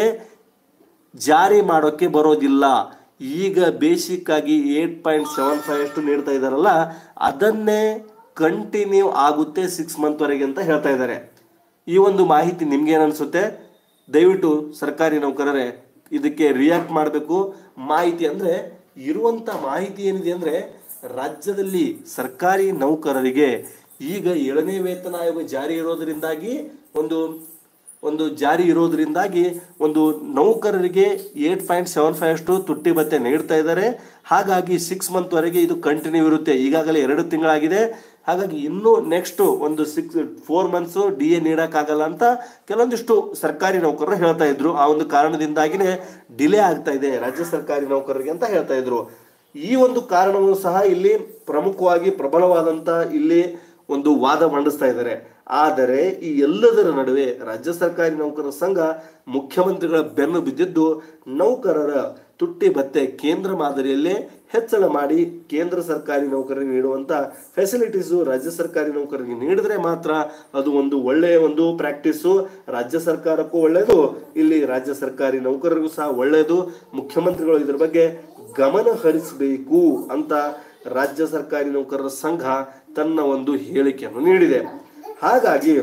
ಜಾರಿ ಮಾಡೋಕ್ಕೆ ಬರೋದಿಲ್ಲ ಈಗ ಬೇಸಿಕ್ ಆಗಿ ಏಟ್ ಪಾಯಿಂಟ್ ಸೆವೆನ್ ಫೈವ್ ಅಷ್ಟು ನೀಡ್ತಾ ಇದ್ದಾರಲ್ಲ ಅದನ್ನೇ ಕಂಟಿನ್ಯೂ ಆಗುತ್ತೆ ಸಿಕ್ಸ್ ಮಂತ್ವರೆಗೆ ಅಂತ ಹೇಳ್ತಾ ಇದ್ದಾರೆ ಈ ಒಂದು ಮಾಹಿತಿ ನಿಮ್ಗೆ ಅನ್ಸುತ್ತೆ ದಯವಿಟ್ಟು ಸರ್ಕಾರಿ ನೌಕರರೇ ಇದಕ್ಕೆ ರಿಯಾಕ್ಟ್ ಮಾಡಬೇಕು ಮಾಹಿತಿ ಅಂದ್ರೆ ಇರುವಂತ ಮಾಹಿತಿ ಏನಿದೆ ಅಂದ್ರೆ ರಾಜ್ಯದಲ್ಲಿ ಸರ್ಕಾರಿ ನೌಕರರಿಗೆ ಈಗ ಏಳನೇ ವೇತನ ಆಯೋಗ ಜಾರಿ ಇರೋದ್ರಿಂದಾಗಿ ಒಂದು ಒಂದು ಜಾರಿ ಇರೋದ್ರಿಂದಾಗಿ ಒಂದು ನೌಕರರಿಗೆ ಏಟ್ ಪಾಯಿಂಟ್ ಸೆವೆನ್ ಫೈವ್ ಅಷ್ಟು ತುಟ್ಟಿ ಭತ್ಯೆ ನೀಡ್ತಾ ಇದ್ದಾರೆ ಹಾಗಾಗಿ ಸಿಕ್ಸ್ ಮಂತ್ ವರೆಗೆ ಇದು ಕಂಟಿನ್ಯೂ ಇರುತ್ತೆ ಈಗಾಗಲೇ ಎರಡು ತಿಂಗಳಾಗಿದೆ ಹಾಗಾಗಿ ಇನ್ನೂ ನೆಕ್ಸ್ಟ್ ಒಂದು six four months D A ನೀಡಕ್ಕಾಗಲ್ಲ ಅಂತ ಕೆಲವೊಂದಿಷ್ಟು ಸರ್ಕಾರಿ ನೌಕರರು ಹೇಳ್ತಾ ಇದ್ರು ಆ ಒಂದು ಕಾರಣದಿಂದಾಗಿನೇ ಡಿಲೇ ಆಗ್ತಾ ಇದೆ ರಾಜ್ಯ ಸರ್ಕಾರಿ ನೌಕರರಿಗೆ ಅಂತ ಹೇಳ್ತಾ ಇದ್ರು ಈ ಒಂದು ಕಾರಣವನ್ನು ಸಹ ಇಲ್ಲಿ ಪ್ರಮುಖವಾಗಿ ಪ್ರಬಲವಾದಂತ ಇಲ್ಲಿ ಒಂದು ವಾದ ಮಂಡಿಸ್ತಾ ಇದ್ದಾರೆ ಆದರೆ ಈ ಎಲ್ಲದರ ನಡುವೆ ರಾಜ್ಯ ಸರ್ಕಾರಿ ನೌಕರರ ಸಂಘ ಮುಖ್ಯಮಂತ್ರಿಗಳ ಬೆನ್ನು ಬಿದ್ದಿದ್ದು ನೌಕರರ ತುಟ್ಟಿ ಭತ್ತೆ ಕೇಂದ್ರ ಮಾದರಿಯಲ್ಲೇ ಹೆಚ್ಚಳ ಮಾಡಿ ಕೇಂದ್ರ ಸರ್ಕಾರಿ ನೌಕರರಿಗೆ ನೀಡುವಂತ ಫೆಸಿಲಿಟೀಸು ರಾಜ್ಯ ಸರ್ಕಾರಿ ನೌಕರರಿಗೆ ನೀಡಿದ್ರೆ ಮಾತ್ರ ಅದು ಒಂದು ಒಳ್ಳೆಯ ಒಂದು ಪ್ರಾಕ್ಟೀಸು ರಾಜ್ಯ ಸರ್ಕಾರಕ್ಕೂ ಒಳ್ಳೆಯದು ಇಲ್ಲಿ ರಾಜ್ಯ ಸರ್ಕಾರಿ ನೌಕರರಿಗೂ ಸಹ ಒಳ್ಳೆಯದು ಮುಖ್ಯಮಂತ್ರಿಗಳು ಇದ್ರ ಬಗ್ಗೆ ಗಮನ ಹರಿಸಬೇಕು ಅಂತ ರಾಜ್ಯ ಸರ್ಕಾರಿ ನೌಕರರ ಸಂಘ ತನ್ನ ಒಂದು ಹೇಳಿಕೆಯನ್ನು ನೀಡಿದೆ ಹಾಗಾಗಿ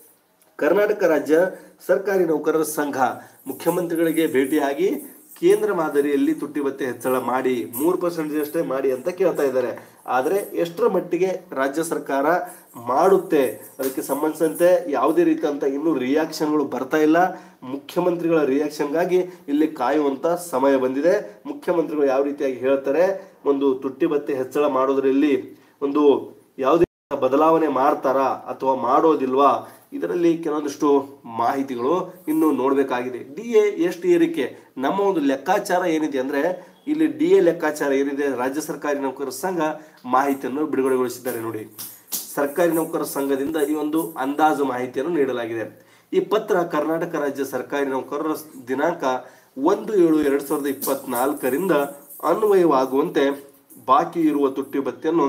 ಕರ್ನಾಟಕ ರಾಜ್ಯ ಸರ್ಕಾರಿ ನೌಕರರ ಸಂಘ ಮುಖ್ಯಮಂತ್ರಿಗಳಿಗೆ ಭೇಟಿಯಾಗಿ ಕೇಂದ್ರ ಮಾದರಿಯಲ್ಲಿ ತುಟ್ಟಿ ಭತ್ಯೆ ಹೆಚ್ಚಳ ಮಾಡಿ ಮೂರು ಪರ್ಸೆಂಟೇಜ್ ಅಷ್ಟೇ ಮಾಡಿ ಅಂತ ಕೇಳ್ತಾ ಇದ್ದಾರೆ ಆದರೆ ಎಷ್ಟರ ಮಟ್ಟಿಗೆ ರಾಜ್ಯ ಸರ್ಕಾರ ಮಾಡುತ್ತೆ ಅದಕ್ಕೆ ಸಂಬಂಧಿಸಿದಂತೆ ಯಾವುದೇ ರೀತಿಯಂತ ಇನ್ನೂ ರಿಯಾಕ್ಷನ್ಗಳು ಬರ್ತಾ ಇಲ್ಲ ಮುಖ್ಯಮಂತ್ರಿಗಳ ರಿಯಾಕ್ಷನ್ಗಾಗಿ ಇಲ್ಲಿ ಕಾಯುವಂತ ಸಮಯ ಬಂದಿದೆ ಮುಖ್ಯಮಂತ್ರಿಗಳು ಯಾವ ರೀತಿಯಾಗಿ ಹೇಳ್ತಾರೆ ಒಂದು ತುಟ್ಟಿ ಭತ್ಯೆ ಹೆಚ್ಚಳ ಮಾಡೋದ್ರಲ್ಲಿ ಒಂದು ಯಾವುದೇ ಬದಲಾವಣೆ ಮಾಡ್ತಾರಾ ಅಥವಾ ಮಾಡೋದಿಲ್ವಾ ಇದರಲ್ಲಿ ಕೆಲವೊಂದಿಷ್ಟು ಮಾಹಿತಿಗಳು ಇನ್ನು ನೋಡಬೇಕಾಗಿದೆ ಡಿ ಎ ಎಷ್ಟು ಏರಿಕೆ ನಮ್ಮ ಒಂದು ಲೆಕ್ಕಾಚಾರ ಏನಿದೆ ಅಂದ್ರೆ ಇಲ್ಲಿ ಡಿ ಎ ಲೆಕ್ಕಾಚಾರ ಏನಿದೆ ರಾಜ್ಯ ಸರ್ಕಾರಿ ನೌಕರರ ಸಂಘ ಮಾಹಿತಿಯನ್ನು ಬಿಡುಗಡೆಗೊಳಿಸಿದ್ದಾರೆ ನೋಡಿ ಸರ್ಕಾರಿ ನೌಕರರ ಸಂಘದಿಂದ ಈ ಒಂದು ಅಂದಾಜು ಮಾಹಿತಿಯನ್ನು ನೀಡಲಾಗಿದೆ ಈ ಪತ್ರ ಕರ್ನಾಟಕ ರಾಜ್ಯ ಸರ್ಕಾರಿ ನೌಕರರ ದಿನಾಂಕ ಒಂದು ಏಳು ಎರಡ್ ಸಾವಿರದ ಇಪ್ಪತ್ನಾಲ್ಕರಿಂದ ಅನ್ವಯವಾಗುವಂತೆ ಬಾಕಿ ಇರುವ ತುಟ್ಟಿ ಭತ್ಯೆಯನ್ನು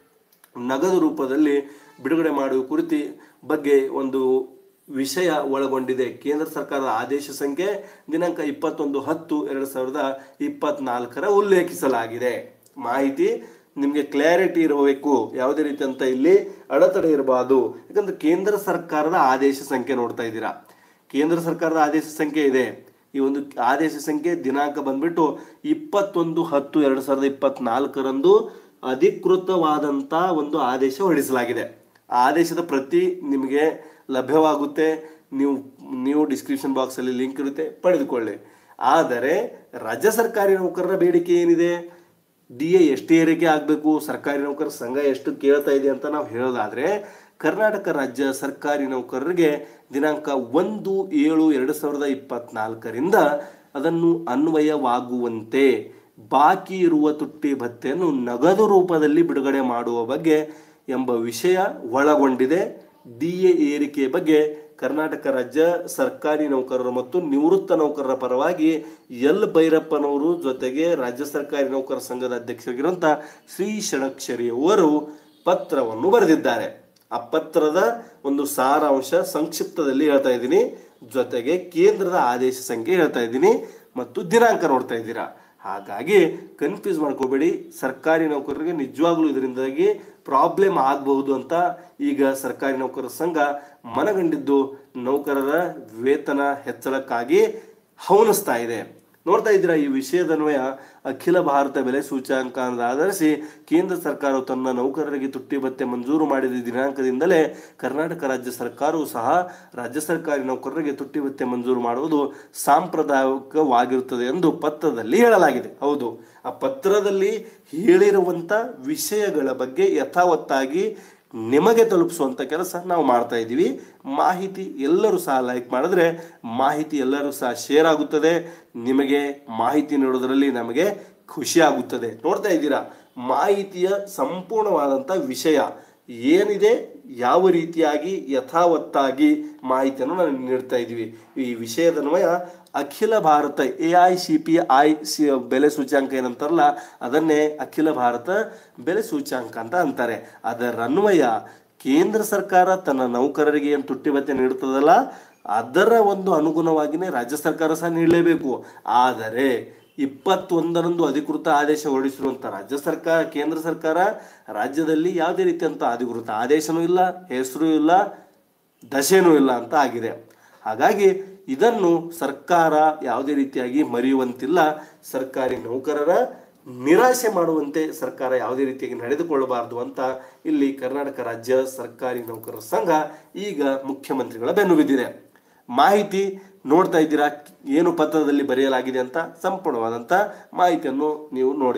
ನಗದು ರೂಪದಲ್ಲಿ ಬಿಡುಗಡೆ ಮಾಡುವ ಕುರಿತು ಬಗ್ಗೆ ಒಂದು ವಿಷಯ ಒಳಗೊಂಡಿದೆ ಕೇಂದ್ರ ಸರ್ಕಾರದ ಆದೇಶ ಸಂಖ್ಯೆ ದಿನಾಂಕ ಇಪ್ಪತ್ತೊಂದು ಹತ್ತು ಎರಡು ಸಾವಿರದ ಇಪ್ಪತ್ನಾಲ್ಕರ ಉಲ್ಲೇಖಿಸಲಾಗಿದೆ ಮಾಹಿತಿ ನಿಮಗೆ ಕ್ಲಾರಿಟಿ ಇರಬೇಕು ಯಾವುದೇ ರೀತಿಯಂತ ಇಲ್ಲಿ ಅಡೆತಡೆ ಇರಬಾರ್ದು ಯಾಕಂದ್ರೆ ಕೇಂದ್ರ ಸರ್ಕಾರದ ಆದೇಶ ಸಂಖ್ಯೆ ನೋಡ್ತಾ ಇದ್ದೀರಾ ಕೇಂದ್ರ ಸರ್ಕಾರದ ಆದೇಶ ಸಂಖ್ಯೆ ಇದೆ ಈ ಒಂದು ಆದೇಶ ಸಂಖ್ಯೆ ದಿನಾಂಕ ಬಂದ್ಬಿಟ್ಟು ಇಪ್ಪತ್ತೊಂದು ಹತ್ತು ಎರಡು ಸಾವಿರದ ಇಪ್ಪತ್ನಾಲ್ಕರಂದು ಅಧಿಕೃತವಾದಂಥ ಒಂದು ಆದೇಶ ಹೊರಡಿಸಲಾಗಿದೆ ಆ ಆದೇಶದ ಪ್ರತಿ ನಿಮಗೆ ಲಭ್ಯವಾಗುತ್ತೆ ನೀವು ನೀವು ಡಿಸ್ಕ್ರಿಪ್ಷನ್ ಬಾಕ್ಸಲ್ಲಿ ಲಿಂಕ್ ಇರುತ್ತೆ ಪಡೆದುಕೊಳ್ಳಿ ಆದರೆ ರಾಜ್ಯ ಸರ್ಕಾರಿ ನೌಕರರ ಬೇಡಿಕೆ ಏನಿದೆ ಡಿ ಎ ಎಷ್ಟು ಏರಿಕೆ ಆಗಬೇಕು ಸರ್ಕಾರಿ ನೌಕರರ ಸಂಘ ಎಷ್ಟು ಕೇಳ್ತಾ ಇದೆ ಅಂತ ನಾವು ಹೇಳೋದಾದ್ರೆ ಕರ್ನಾಟಕ ರಾಜ್ಯ ಸರ್ಕಾರಿ ನೌಕರರಿಗೆ ದಿನಾಂಕ ಒಂದು ಏಳು ಎರಡು ಸಾವಿರದ ಇಪ್ಪತ್ನಾಲ್ಕರಿಂದ ಅದನ್ನು ಅನ್ವಯವಾಗುವಂತೆ ಬಾಕಿ ಇರುವ ತುಟ್ಟಿ ಭತ್ಯೆಯನ್ನು ನಗದು ರೂಪದಲ್ಲಿ ಬಿಡುಗಡೆ ಮಾಡುವ ಬಗ್ಗೆ ಎಂಬ ವಿಷಯ ಒಳಗೊಂಡಿದೆ ಡಿ ಎ ಏರಿಕೆ ಬಗ್ಗೆ ಕರ್ನಾಟಕ ರಾಜ್ಯ ಸರ್ಕಾರಿ ನೌಕರರು ಮತ್ತು ನಿವೃತ್ತ ನೌಕರರ ಪರವಾಗಿ ಎಲ್ ಭೈರಪ್ಪನವರು ಜೊತೆಗೆ ರಾಜ್ಯ ಸರ್ಕಾರಿ ನೌಕರರ ಸಂಘದ ಅಧ್ಯಕ್ಷರಾಗಿರುವಂಥ ಶ್ರೀ ಷಡಕ್ಷರಿ ಅವರು ಪತ್ರವನ್ನು ಬರೆದಿದ್ದಾರೆ ಆ ಪತ್ರದ ಒಂದು ಸಾರಾಂಶ ಸಂಕ್ಷಿಪ್ತದಲ್ಲಿ ಹೇಳ್ತಾ ಇದ್ದೀನಿ ಜೊತೆಗೆ ಕೇಂದ್ರದ ಆದೇಶ ಸಂಖ್ಯೆ ಹೇಳ್ತಾ ಇದ್ದೀನಿ ಮತ್ತು ದಿನಾಂಕ ನೋಡ್ತಾ ಇದ್ದೀರಾ ಹಾಗಾಗಿ ಕನ್ಫ್ಯೂಸ್ ಮಾಡ್ಕೋಬೇಡಿ ಸರ್ಕಾರಿ ನೌಕರರಿಗೆ ನಿಜವಾಗ್ಲೂ ಇದರಿಂದಾಗಿ ಪ್ರಾಬ್ಲಮ್ ಆಗಬಹುದು ಅಂತ ಈಗ ಸರ್ಕಾರಿ ನೌಕರರ ಸಂಘ ಮನಗಂಡಿದ್ದು ನೌಕರರ ವೇತನ ಹೆಚ್ಚಳಕ್ಕಾಗಿ ಹವನಿಸ್ತಾ ಇದೆ ನೋಡ್ತಾ ಇದ್ದೀರಾ ಈ ವಿಷಯದನ್ವಯ ಅಖಿಲ ಭಾರತ ಬೆಲೆ ಸೂಚ್ಯಾಂಕ ಆಧರಿಸಿ ಕೇಂದ್ರ ಸರ್ಕಾರವು ತನ್ನ ನೌಕರರಿಗೆ ತುಟ್ಟಿ ಭತ್ಯೆ ಮಂಜೂರು ಮಾಡಿದ ದಿನಾಂಕದಿಂದಲೇ ಕರ್ನಾಟಕ ರಾಜ್ಯ ಸರ್ಕಾರವು ಸಹ ರಾಜ್ಯ ಸರ್ಕಾರಿ ನೌಕರರಿಗೆ ತುಟ್ಟಿ ಭತ್ಯೆ ಮಂಜೂರು ಮಾಡುವುದು ಸಾಂಪ್ರದಾಯಿಕವಾಗಿರುತ್ತದೆ ಎಂದು ಪತ್ರದಲ್ಲಿ ಹೇಳಲಾಗಿದೆ ಹೌದು ಆ ಪತ್ರದಲ್ಲಿ ಹೇಳಿರುವಂತ ವಿಷಯಗಳ ಬಗ್ಗೆ ಯಥಾವತ್ತಾಗಿ ನಿಮಗೆ ತಲುಪಿಸುವಂತ ಕೆಲಸ ನಾವು ಮಾಡ್ತಾ ಇದ್ದೀವಿ ಮಾಹಿತಿ ಎಲ್ಲರೂ ಸಹ ಲೈಕ್ ಮಾಡಿದ್ರೆ ಮಾಹಿತಿ ಎಲ್ಲರೂ ಸಹ ಶೇರ್ ಆಗುತ್ತದೆ ನಿಮಗೆ ಮಾಹಿತಿ ನೀಡೋದ್ರಲ್ಲಿ ನಮಗೆ ಖುಷಿ ಆಗುತ್ತದೆ ನೋಡ್ತಾ ಇದ್ದೀರಾ ಮಾಹಿತಿಯ ಸಂಪೂರ್ಣವಾದಂಥ ವಿಷಯ ಏನಿದೆ ಯಾವ ರೀತಿಯಾಗಿ ಯಥಾವತ್ತಾಗಿ ಮಾಹಿತಿಯನ್ನು ನಾವು ನೀಡ್ತಾ ಇದ್ದೀವಿ ಈ ವಿಷಯದನ್ವಯ ಅಖಿಲ ಭಾರತ A I C P I C ಬೆಲೆ ಸೂಚ್ಯಾಂಕ ಏನಂತಾರಲ್ಲ ಅದನ್ನೇ ಅಖಿಲ ಭಾರತ ಬೆಲೆ ಸೂಚ್ಯಾಂಕ ಅಂತ ಅಂತಾರೆ ಅದರನ್ವಯ ಕೇಂದ್ರ ಸರ್ಕಾರ ತನ್ನ ನೌಕರರಿಗೆ ಏನು ತುಟ್ಟಿ ಭತ್ಯೆ ನೀಡುತ್ತದಲ್ಲ ಅದರ ಒಂದು ಅನುಗುಣವಾಗಿಯೇ ರಾಜ್ಯ ಸರ್ಕಾರ ಸಹ ನೀಡಲೇಬೇಕು ಆದರೆ ಇಪ್ಪತ್ತೊಂದರಂದು ಅಧಿಕೃತ ಆದೇಶ ಹೊರಡಿಸಿರುವಂಥ ರಾಜ್ಯ ಸರ್ಕಾರ ಕೇಂದ್ರ ಸರ್ಕಾರ ರಾಜ್ಯದಲ್ಲಿ ಯಾವುದೇ ರೀತಿಯಂಥ ಅಧಿಕೃತ ಆದೇಶನೂ ಇಲ್ಲ ಹೆಸರು ಇಲ್ಲ ದಶೆನೂ ಇಲ್ಲ ಅಂತ ಆಗಿದೆ ಹಾಗಾಗಿ ಇದನ್ನು ಸರ್ಕಾರ ಯಾವುದೇ ರೀತಿಯಾಗಿ ಮರೆಯುವಂತಿಲ್ಲ ಸರ್ಕಾರಿ ನೌಕರರ ನಿರಾಶೆ ಮಾಡುವಂತೆ ಸರ್ಕಾರ ಯಾವುದೇ ರೀತಿಯಾಗಿ ನಡೆದುಕೊಳ್ಳಬಾರದು ಅಂತ ಇಲ್ಲಿ ಕರ್ನಾಟಕ ರಾಜ್ಯ ಸರ್ಕಾರಿ ನೌಕರರ ಸಂಘ ಈಗ ಮುಖ್ಯಮಂತ್ರಿಗಳ ಬೆನ್ನು ಬಿದ್ದಿದೆ ಮಾಹಿತಿ ನೋಡ್ತಾ ಇದ್ದೀರಾ ಏನು ಪತ್ರದಲ್ಲಿ ಬರೆಯಲಾಗಿದೆ ಅಂತ ಸಂಪೂರ್ಣವಾದಂಥ ಮಾಹಿತಿಯನ್ನು ನೀವು ನೋಡಿ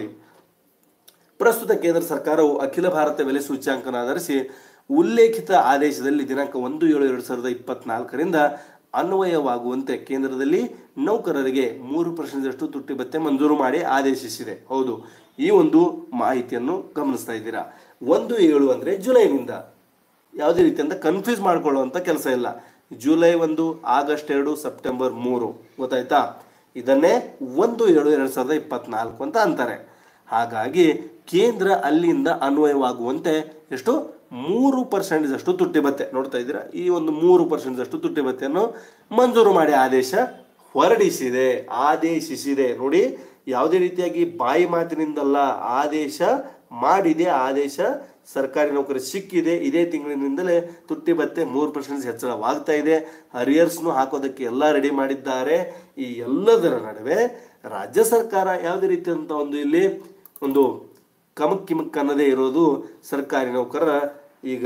ಪ್ರಸ್ತುತ ಕೇಂದ್ರ ಸರ್ಕಾರವು ಅಖಿಲ ಭಾರತ ಬೆಲೆ ಸೂಚ್ಯಾಂಕನ ಆಧರಿಸಿ ಉಲ್ಲೇಖಿತ ಆದೇಶದಲ್ಲಿ ದಿನಾಂಕ ಒಂದು ಏಳು ಎರಡು ಸಾವಿರದ ಇಪ್ಪತ್ನಾಲ್ಕರಿಂದ ಅನ್ವಯವಾಗುವಂತೆ ಕೇಂದ್ರದಲ್ಲಿ ನೌಕರರಿಗೆ ಮೂರು ಪರ್ಸೆಂಟಷ್ಟು ತುಟ್ಟಿ ಭತ್ಯೆ ಮಂಜೂರು ಮಾಡಿ ಆದೇಶಿಸಿದೆ ಹೌದು ಈ ಒಂದು ಮಾಹಿತಿಯನ್ನು ಗಮನಿಸ್ತಾ ಇದ್ದೀರಾ ಒಂದು ಏಳು ಅಂದರೆ ಜುಲೈನಿಂದ ಯಾವುದೇ ರೀತಿಯಿಂದ ಕನ್ಫ್ಯೂಸ್ ಮಾಡ್ಕೊಳ್ಳುವಂಥ ಕೆಲಸ ಇಲ್ಲ ಜುಲೈ ಒಂದು ಆಗಸ್ಟ್ ಎರಡು ಸೆಪ್ಟೆಂಬರ್ ಮೂರು ಗೊತ್ತಾಯ್ತಾ ಇದನ್ನೇ ಒಂದು ಏಳು ಎರಡು ಸಾವಿರದ ಇಪ್ಪತ್ನಾಲ್ಕು ಅಂತ ಅಂತಾರೆ ಹಾಗಾಗಿ ಕೇಂದ್ರ ಅಲ್ಲಿಂದ ಅನ್ವಯವಾಗುವಂತೆ ಎಷ್ಟು ಮೂರು ಪರ್ಸೆಂಟೇಜ್ ಅಷ್ಟು ತುಟ್ಟಿ ಭತ್ಯೆ ನೋಡ್ತಾ ಇದ್ದೀರಾ ಈ ಒಂದು ಮೂರು ಪರ್ಸೆಂಟೇಜ್ ಅಷ್ಟು ತುಟ್ಟಿ ಭತ್ಯೆಯನ್ನು ಮಂಜೂರು ಮಾಡಿ ಆದೇಶ ಹೊರಡಿಸಿದೆ ಆದೇಶಿಸಿದೆ ನೋಡಿ ಯಾವುದೇ ರೀತಿಯಾಗಿ ಬಾಯಿ ಮಾತಿನಿಂದಲ್ಲ ಆದೇಶ ಮಾಡಿದೆ ಆದೇಶ ಸರ್ಕಾರಿ ನೌಕರಿ ಸಿಕ್ಕಿದೆ ಇದೇ ತಿಂಗಳಿನಿಂದಲೇ ತುಟ್ಟಿ ಭತ್ಯೆ ಮೂರು ಪರ್ಸೆಂಟ್ ಹೆಚ್ಚಳವಾಗ್ತಾ ಇದೆ ಹರಿಯರ್ಸ್ನು ಹಾಕೋದಕ್ಕೆ ಎಲ್ಲ ರೆಡಿ ಮಾಡಿದ್ದಾರೆ ಈ ಎಲ್ಲದರ ನಡುವೆ ರಾಜ್ಯ ಸರ್ಕಾರ ಯಾವುದೇ ರೀತಿಯಂತ ಒಂದು ಇಲ್ಲಿ ಒಂದು ಕಮಕ್ ಕಿಮಕ್ ಅನ್ನದೇ ಇರೋದು ಸರ್ಕಾರಿ ನೌಕರರ ಈಗ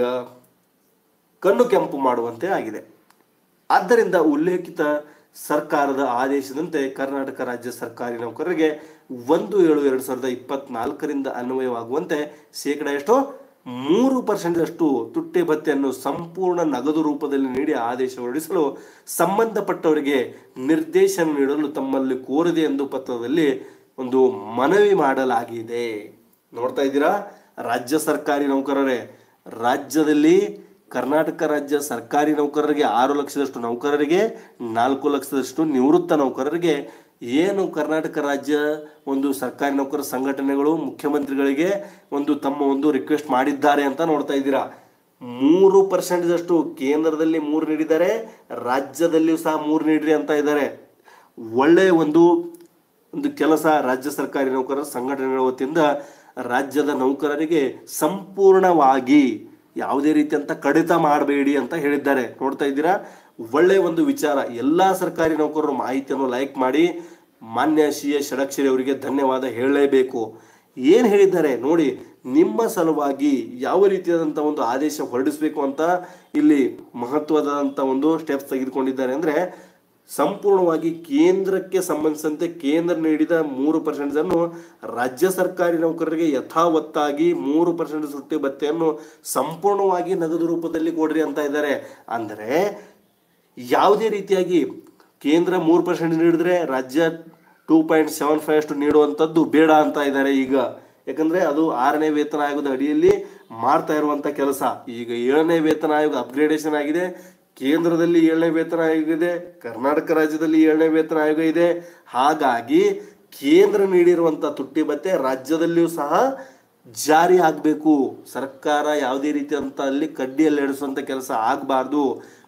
ಕಣ್ಣು ಕೆಂಪು ಮಾಡುವಂತೆ ಆಗಿದೆ ಆದ್ದರಿಂದ ಉಲ್ಲೇಖಿತ ಸರ್ಕಾರದ ಆದೇಶದಂತೆ ಕರ್ನಾಟಕ ರಾಜ್ಯ ಸರ್ಕಾರಿ ನೌಕರರಿಗೆ ಒಂದು ಏಳು ಎರಡು ಸಾವಿರದ ಇಪ್ಪತ್ನಾಲ್ಕರಿಂದ ಅನ್ವಯವಾಗುವಂತೆ ಶೇಕಡ ಎಷ್ಟು ಮೂರು ಪರ್ಸೆಂಟಷ್ಟು ತುಟ್ಟಿ ಭತ್ಯೆಯನ್ನು ಸಂಪೂರ್ಣ ನಗದು ರೂಪದಲ್ಲಿ ನೀಡಿ ಆದೇಶ ಹೊರಡಿಸಲು ಸಂಬಂಧಪಟ್ಟವರಿಗೆ ನಿರ್ದೇಶನ ನೀಡಲು ತಮ್ಮಲ್ಲಿ ಕೋರಿದೆ ಎಂದು ಪತ್ರದಲ್ಲಿ ಒಂದು ಮನವಿ ಮಾಡಲಾಗಿದೆ ನೋಡ್ತಾ ಇದ್ದೀರಾ ರಾಜ್ಯ ಸರ್ಕಾರಿ ನೌಕರರೇ ರಾಜ್ಯದಲ್ಲಿ ಕರ್ನಾಟಕ ರಾಜ್ಯ ಸರ್ಕಾರಿ ನೌಕರರಿಗೆ ಆರು ಲಕ್ಷದಷ್ಟು ನೌಕರರಿಗೆ ನಾಲ್ಕು ಲಕ್ಷದಷ್ಟು ನಿವೃತ್ತ ನೌಕರರಿಗೆ ಏನು ಕರ್ನಾಟಕ ರಾಜ್ಯ ಒಂದು ಸರ್ಕಾರಿ ನೌಕರ ಸಂಘಟನೆಗಳು ಮುಖ್ಯಮಂತ್ರಿಗಳಿಗೆ ಒಂದು ತಮ್ಮ ಒಂದು ರಿಕ್ವೆಸ್ಟ್ ಮಾಡಿದ್ದಾರೆ ಅಂತ ನೋಡ್ತಾ ಇದ್ದೀರಾ ಮೂರು ಪರ್ಸೆಂಟೇಜಷ್ಟು ಕೇಂದ್ರದಲ್ಲಿ ಮೂರು ನೀಡಿದ್ದಾರೆ ರಾಜ್ಯದಲ್ಲಿಯೂ ಸಹ ಮೂರು ನೀಡ್ರಿ ಅಂತ ಇದ್ದಾರೆ ಒಳ್ಳೆಯ ಒಂದು ಒಂದು ಕೆಲಸ ರಾಜ್ಯ ಸರ್ಕಾರಿ ನೌಕರರ ಸಂಘಟನೆಗಳ ವತಿಯಿಂದ ರಾಜ್ಯದ ನೌಕರರಿಗೆ ಸಂಪೂರ್ಣವಾಗಿ ಯಾವುದೇ ರೀತಿಯಂತ ಕಡಿತ ಮಾಡಬೇಡಿ ಅಂತ ಹೇಳಿದ್ದಾರೆ ನೋಡ್ತಾ ಇದ್ದೀರಾ ಒಳ್ಳೆಯ ಒಂದು ವಿಚಾರ ಎಲ್ಲ ಸರ್ಕಾರಿ ನೌಕರರು ಮಾಹಿತಿಯನ್ನು ಲೈಕ್ ಮಾಡಿ ಮಾನ್ಯ ಸಿ ಎಸ್ ಷಡಕ್ಷರಿ ಅವರಿಗೆ ಧನ್ಯವಾದ ಹೇಳಲೇಬೇಕು ಏನು ಹೇಳಿದ್ದಾರೆ ನೋಡಿ ನಿಮ್ಮ ಸಲುವಾಗಿ ಯಾವ ರೀತಿಯಾದಂಥ ಒಂದು ಆದೇಶ ಹೊರಡಿಸಬೇಕು ಅಂತ ಇಲ್ಲಿ ಮಹತ್ವದಂಥ ಒಂದು ಸ್ಟೆಪ್ಸ್ ತೆಗೆದುಕೊಂಡಿದ್ದಾರೆ ಅಂದರೆ ಸಂಪೂರ್ಣವಾಗಿ ಕೇಂದ್ರಕ್ಕೆ ಸಂಬಂಧಿಸಿದಂತೆ ಕೇಂದ್ರ ನೀಡಿದ ಮೂರು ಪರ್ಸೆಂಟ್ ಅನ್ನು ರಾಜ್ಯ ಸರ್ಕಾರಿ ನೌಕರರಿಗೆ ಯಥಾವತ್ತಾಗಿ ಮೂರು ಪರ್ಸೆಂಟ್ ಸುಟ್ಟಿ ಭತ್ಯೆಯನ್ನು ಸಂಪೂರ್ಣವಾಗಿ ನಗದು ರೂಪದಲ್ಲಿ ಕೊಡ್ರಿ ಅಂತ ಇದ್ದಾರೆ ಅಂದರೆ ಯಾವುದೇ ರೀತಿಯಾಗಿ ಕೇಂದ್ರ ಮೂರು ಪರ್ಸೆಂಟ್ ನೀಡಿದ್ರೆ ರಾಜ್ಯ ಟೂ ಪಾಯಿಂಟ್ ಸೆವೆನ್ ಫೈವ್ ಅಷ್ಟು ನೀಡುವಂಥದ್ದು ಬೇಡ ಅಂತ ಇದ್ದಾರೆ ಈಗ ಯಾಕಂದ್ರೆ ಅದು ಆರನೇ ವೇತನ ಆಯೋಗದ ಅಡಿಯಲ್ಲಿ ಮಾಡ್ತಾ ಇರುವಂತ ಕೆಲಸ ಈಗ ಏಳನೇ ವೇತನ ಆಯೋಗ ಅಪ್ಗ್ರೇಡೇಷನ್ ಆಗಿದೆ ಕೇಂದ್ರದಲ್ಲಿ ಏಳನೇ ವೇತನ ಆಯೋಗ ಇದೆ ಕರ್ನಾಟಕ ರಾಜ್ಯದಲ್ಲಿ ಏಳನೇ ವೇತನ ಆಯೋಗ ಇದೆ ಹಾಗಾಗಿ ಕೇಂದ್ರ ನೀಡಿರುವಂತ ತುಟ್ಟಿ ಭತ್ಯೆ ರಾಜ್ಯದಲ್ಲಿಯೂ ಸಹ ಜಾರಿ ಆಗಬೇಕು ಸರ್ಕಾರ ಯಾವುದೇ ರೀತಿಯಂತ ಅಲ್ಲಿ ಕಡ್ಡಿಯಲ್ಲಿ ಎಡಿಸುವಂತ ಕೆಲಸ ಆಗಬಾರ್ದು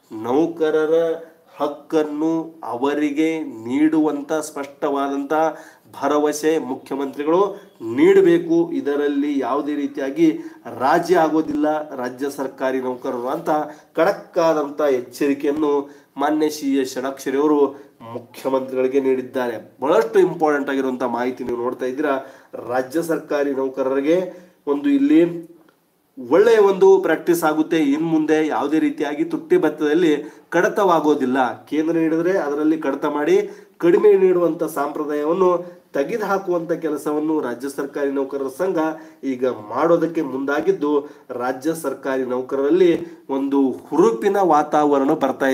ನೌಕರರ ಹಕ್ಕನ್ನು ಅವರಿಗೆ ನೀಡುವಂತ ಸ್ಪಷ್ಟವಾದಂತ ಭರವಸೆ ಮುಖ್ಯಮಂತ್ರಿಗಳು ನೀಡಬೇಕು ಇದರಲ್ಲಿ ಯಾವುದೇ ರೀತಿಯಾಗಿ ರಾಜಿ ಆಗೋದಿಲ್ಲ ರಾಜ್ಯ ಸರ್ಕಾರಿ ನೌಕರರು ಅಂತ ಖಡಕ್ ಆದಂತ ಎಚ್ಚರಿಕೆಯನ್ನು ಮಾನ್ಯ ಸಿ ಎಸ್ ಷಡಾಕ್ಷರಿ ಅವರು ಮುಖ್ಯಮಂತ್ರಿಗಳಿಗೆ ನೀಡಿದ್ದಾರೆ ಬಹಳಷ್ಟು ಇಂಪಾರ್ಟೆಂಟ್ ಆಗಿರುವಂತ ಮಾಹಿತಿ ನೀವು ನೋಡ್ತಾ ಇದ್ದೀರಾ ರಾಜ್ಯ ಸರ್ಕಾರಿ ನೌಕರರಿಗೆ ಒಂದು ಇಲ್ಲಿ ಒಳ್ಳೆಯ ಒಂದು ಪ್ರಾಕ್ಟೀಸ್ ಆಗುತ್ತೆ ಇನ್ ಮುಂದೆ ಯಾವುದೇ ರೀತಿಯಾಗಿ ತುಟ್ಟಿ ಭತ್ತದಲ್ಲಿ ಕಡತವಾಗೋದಿಲ್ಲ ಕೇಂದ್ರ ನೀಡಿದ್ರೆ ಅದರಲ್ಲಿ ಕಡತ ಮಾಡಿ ಕಡಿಮೆ ನೀಡುವಂತ ಸಂಪ್ರದಾಯವನ್ನು ತೆಗೆದು ಹಾಕುವಂತ ಕೆಲಸವನ್ನು ರಾಜ್ಯ ಸರ್ಕಾರಿ ನೌಕರರ ಸಂಘ ಈಗ ಮಾಡೋದಕ್ಕೆ ಮುಂದಾಗಿದ್ದು ರಾಜ್ಯ ಸರ್ಕಾರಿ ನೌಕರರಲ್ಲಿ ಒಂದು ಹುರುಪಿನ ವಾತಾವರಣ ಬರ್ತಾ ಇದೆ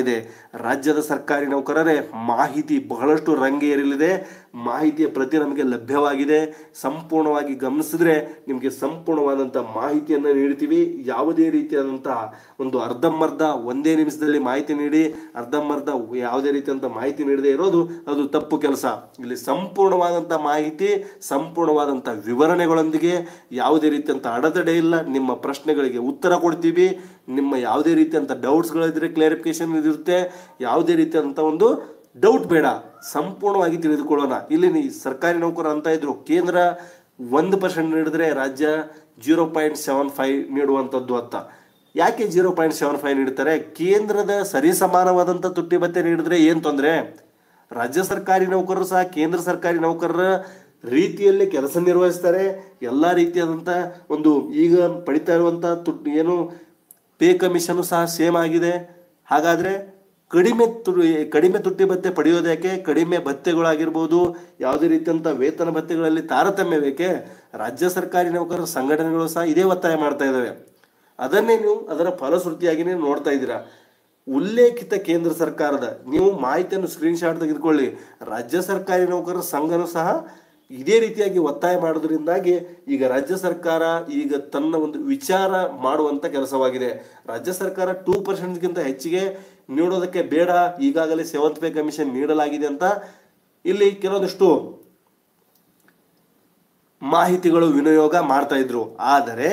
ರಾಜ್ಯದ ಸರ್ಕಾರಿ ನೌಕರರೇ ಮಾಹಿತಿ ಬಹಳಷ್ಟು ರಂಗೇರಲಿದೆ ಮಾಹಿತಿಯ ಪ್ರತಿ ನಮಗೆ ಲಭ್ಯವಾಗಿದೆ ಸಂಪೂರ್ಣವಾಗಿ ಗಮನಿಸಿದ್ರೆ ನಿಮಗೆ ಸಂಪೂರ್ಣವಾದಂಥ ಮಾಹಿತಿಯನ್ನು ನೀಡ್ತೀವಿ ಯಾವುದೇ ರೀತಿಯಾದಂಥ ಒಂದು ಅರ್ಧಂಬರ್ಧ ಒಂದೇ ನಿಮಿಷದಲ್ಲಿ ಮಾಹಿತಿ ನೀಡಿ ಅರ್ಧಂಬರ್ಧ ಯಾವುದೇ ರೀತಿಯಾದಂಥ ಮಾಹಿತಿ ನೀಡದೇ ಇರೋದು ಅದು ತಪ್ಪು ಕೆಲಸ ಇಲ್ಲಿ ಸಂಪೂರ್ಣವಾದಂಥ ಮಾಹಿತಿ ಸಂಪೂರ್ಣವಾದಂಥ ವಿವರಣೆಗಳೊಂದಿಗೆ ಯಾವುದೇ ರೀತಿಯಂಥ ಅಡೆತಡೆ ಇಲ್ಲ ನಿಮ್ಮ ಪ್ರಶ್ನೆಗಳಿಗೆ ಉತ್ತರ ಕೊಡ್ತೀವಿ ನಿಮ್ಮ ಯಾವುದೇ ರೀತಿಯಂಥ ಡೌಟ್ಸ್ಗಳಿದ್ರೆ ಕ್ಲಾರಿಫಿಕೇಶನ್ ಇರುತ್ತೆ ಯಾವುದೇ ರೀತಿಯಾದಂಥ ಒಂದು ಡೌಟ್ ಬೇಡ ಸಂಪೂರ್ಣವಾಗಿ ತಿಳಿದುಕೊಳ್ಳೋಣ ಇಲ್ಲಿ ನೀ ಸರ್ಕಾರಿ ನೌಕರ ಅಂತ ಇದ್ರು ಕೇಂದ್ರ ಒಂದು ಪರ್ಸೆಂಟ್ ನೀಡಿದ್ರೆ ರಾಜ್ಯ ಜೀರೋ ಪಾಯಿಂಟ್ ಸೆವೆನ್ ಫೈವ್ ನೀಡುವಂಥದ್ದು ಅಂತ ಯಾಕೆ ಜೀರೋ ಪಾಯಿಂಟ್ ಸೆವೆನ್ ಫೈವ್ ನೀಡ್ತಾರೆ ಕೇಂದ್ರದ ಸರಿಸಮಾನವಾದಂಥ ತುಟ್ಟಿ ಭತ್ಯೆ ನೀಡಿದ್ರೆ ಏನು ತೊಂದರೆ ರಾಜ್ಯ ಸರ್ಕಾರಿ ನೌಕರರು ಸಹ ಕೇಂದ್ರ ಸರ್ಕಾರಿ ನೌಕರರ ರೀತಿಯಲ್ಲಿ ಕೆಲಸ ನಿರ್ವಹಿಸ್ತಾರೆ ಎಲ್ಲ ರೀತಿಯಾದಂಥ ಒಂದು ಈಗ ಪಡಿತಾ ಇರುವಂಥ ತುಟ್ಟಿ ಏನು ಪೇ ಕಮಿಷನ್ ಸಹ ಸೇಮ್ ಆಗಿದೆ ಹಾಗಾದರೆ ಕಡಿಮೆ ತು ಕಡಿಮೆ ತುಟ್ಟಿ ಭತ್ಯೆ ಪಡೆಯೋದಕ್ಕೆ ಕಡಿಮೆ ಭತ್ಯೆಗಳಾಗಿರ್ಬೋದು ಯಾವುದೇ ರೀತಿಯಂಥ ವೇತನ ಭತ್ಯೆಗಳಲ್ಲಿ ತಾರತಮ್ಯ ಬೇಕೆ ರಾಜ್ಯ ಸರ್ಕಾರಿ ನೌಕರರ ಸಂಘಟನೆಗಳು ಸಹ ಇದೇ ಒತ್ತಾಯ ಮಾಡ್ತಾ ಇದ್ದಾವೆ ಅದನ್ನೇ ನೀವು ಅದರ ಫಲಶ್ರುತಿಯಾಗಿ ನೀವು ನೋಡ್ತಾ ಇದ್ದೀರಾ ಉಲ್ಲೇಖಿತ ಕೇಂದ್ರ ಸರ್ಕಾರದ ನೀವು ಮಾಹಿತಿಯನ್ನು ಸ್ಕ್ರೀನ್ಶಾಟ್ ತೆಗೆದುಕೊಳ್ಳಿ ರಾಜ್ಯ ಸರ್ಕಾರಿ ನೌಕರರ ಸಂಘನೂ ಸಹ ಇದೇ ರೀತಿಯಾಗಿ ಒತ್ತಾಯ ಮಾಡೋದ್ರಿಂದಾಗಿ ಈಗ ರಾಜ್ಯ ಸರ್ಕಾರ ಈಗ ತನ್ನ ಒಂದು ವಿಚಾರ ಮಾಡುವಂತ ಕೆಲಸವಾಗಿದೆ ರಾಜ್ಯ ಸರ್ಕಾರ ಟೂ ಪರ್ಸೆಂಟ್ಗಿಂತ ಹೆಚ್ಚಿಗೆ ನೀಡೋದಕ್ಕೆ ಬೇಡ ಈಗಾಗಲೇ ಸೆವೆಂತ್ ಪೇ ಕಮಿಷನ್ ನೀಡಲಾಗಿದೆ ಅಂತ ಇಲ್ಲಿ ಕೆಲವೊಂದಿಷ್ಟು ಮಾಹಿತಿಗಳು ವಿನಿಯೋಗ ಮಾಡ್ತಾ ಇದ್ರು ಆದರೆ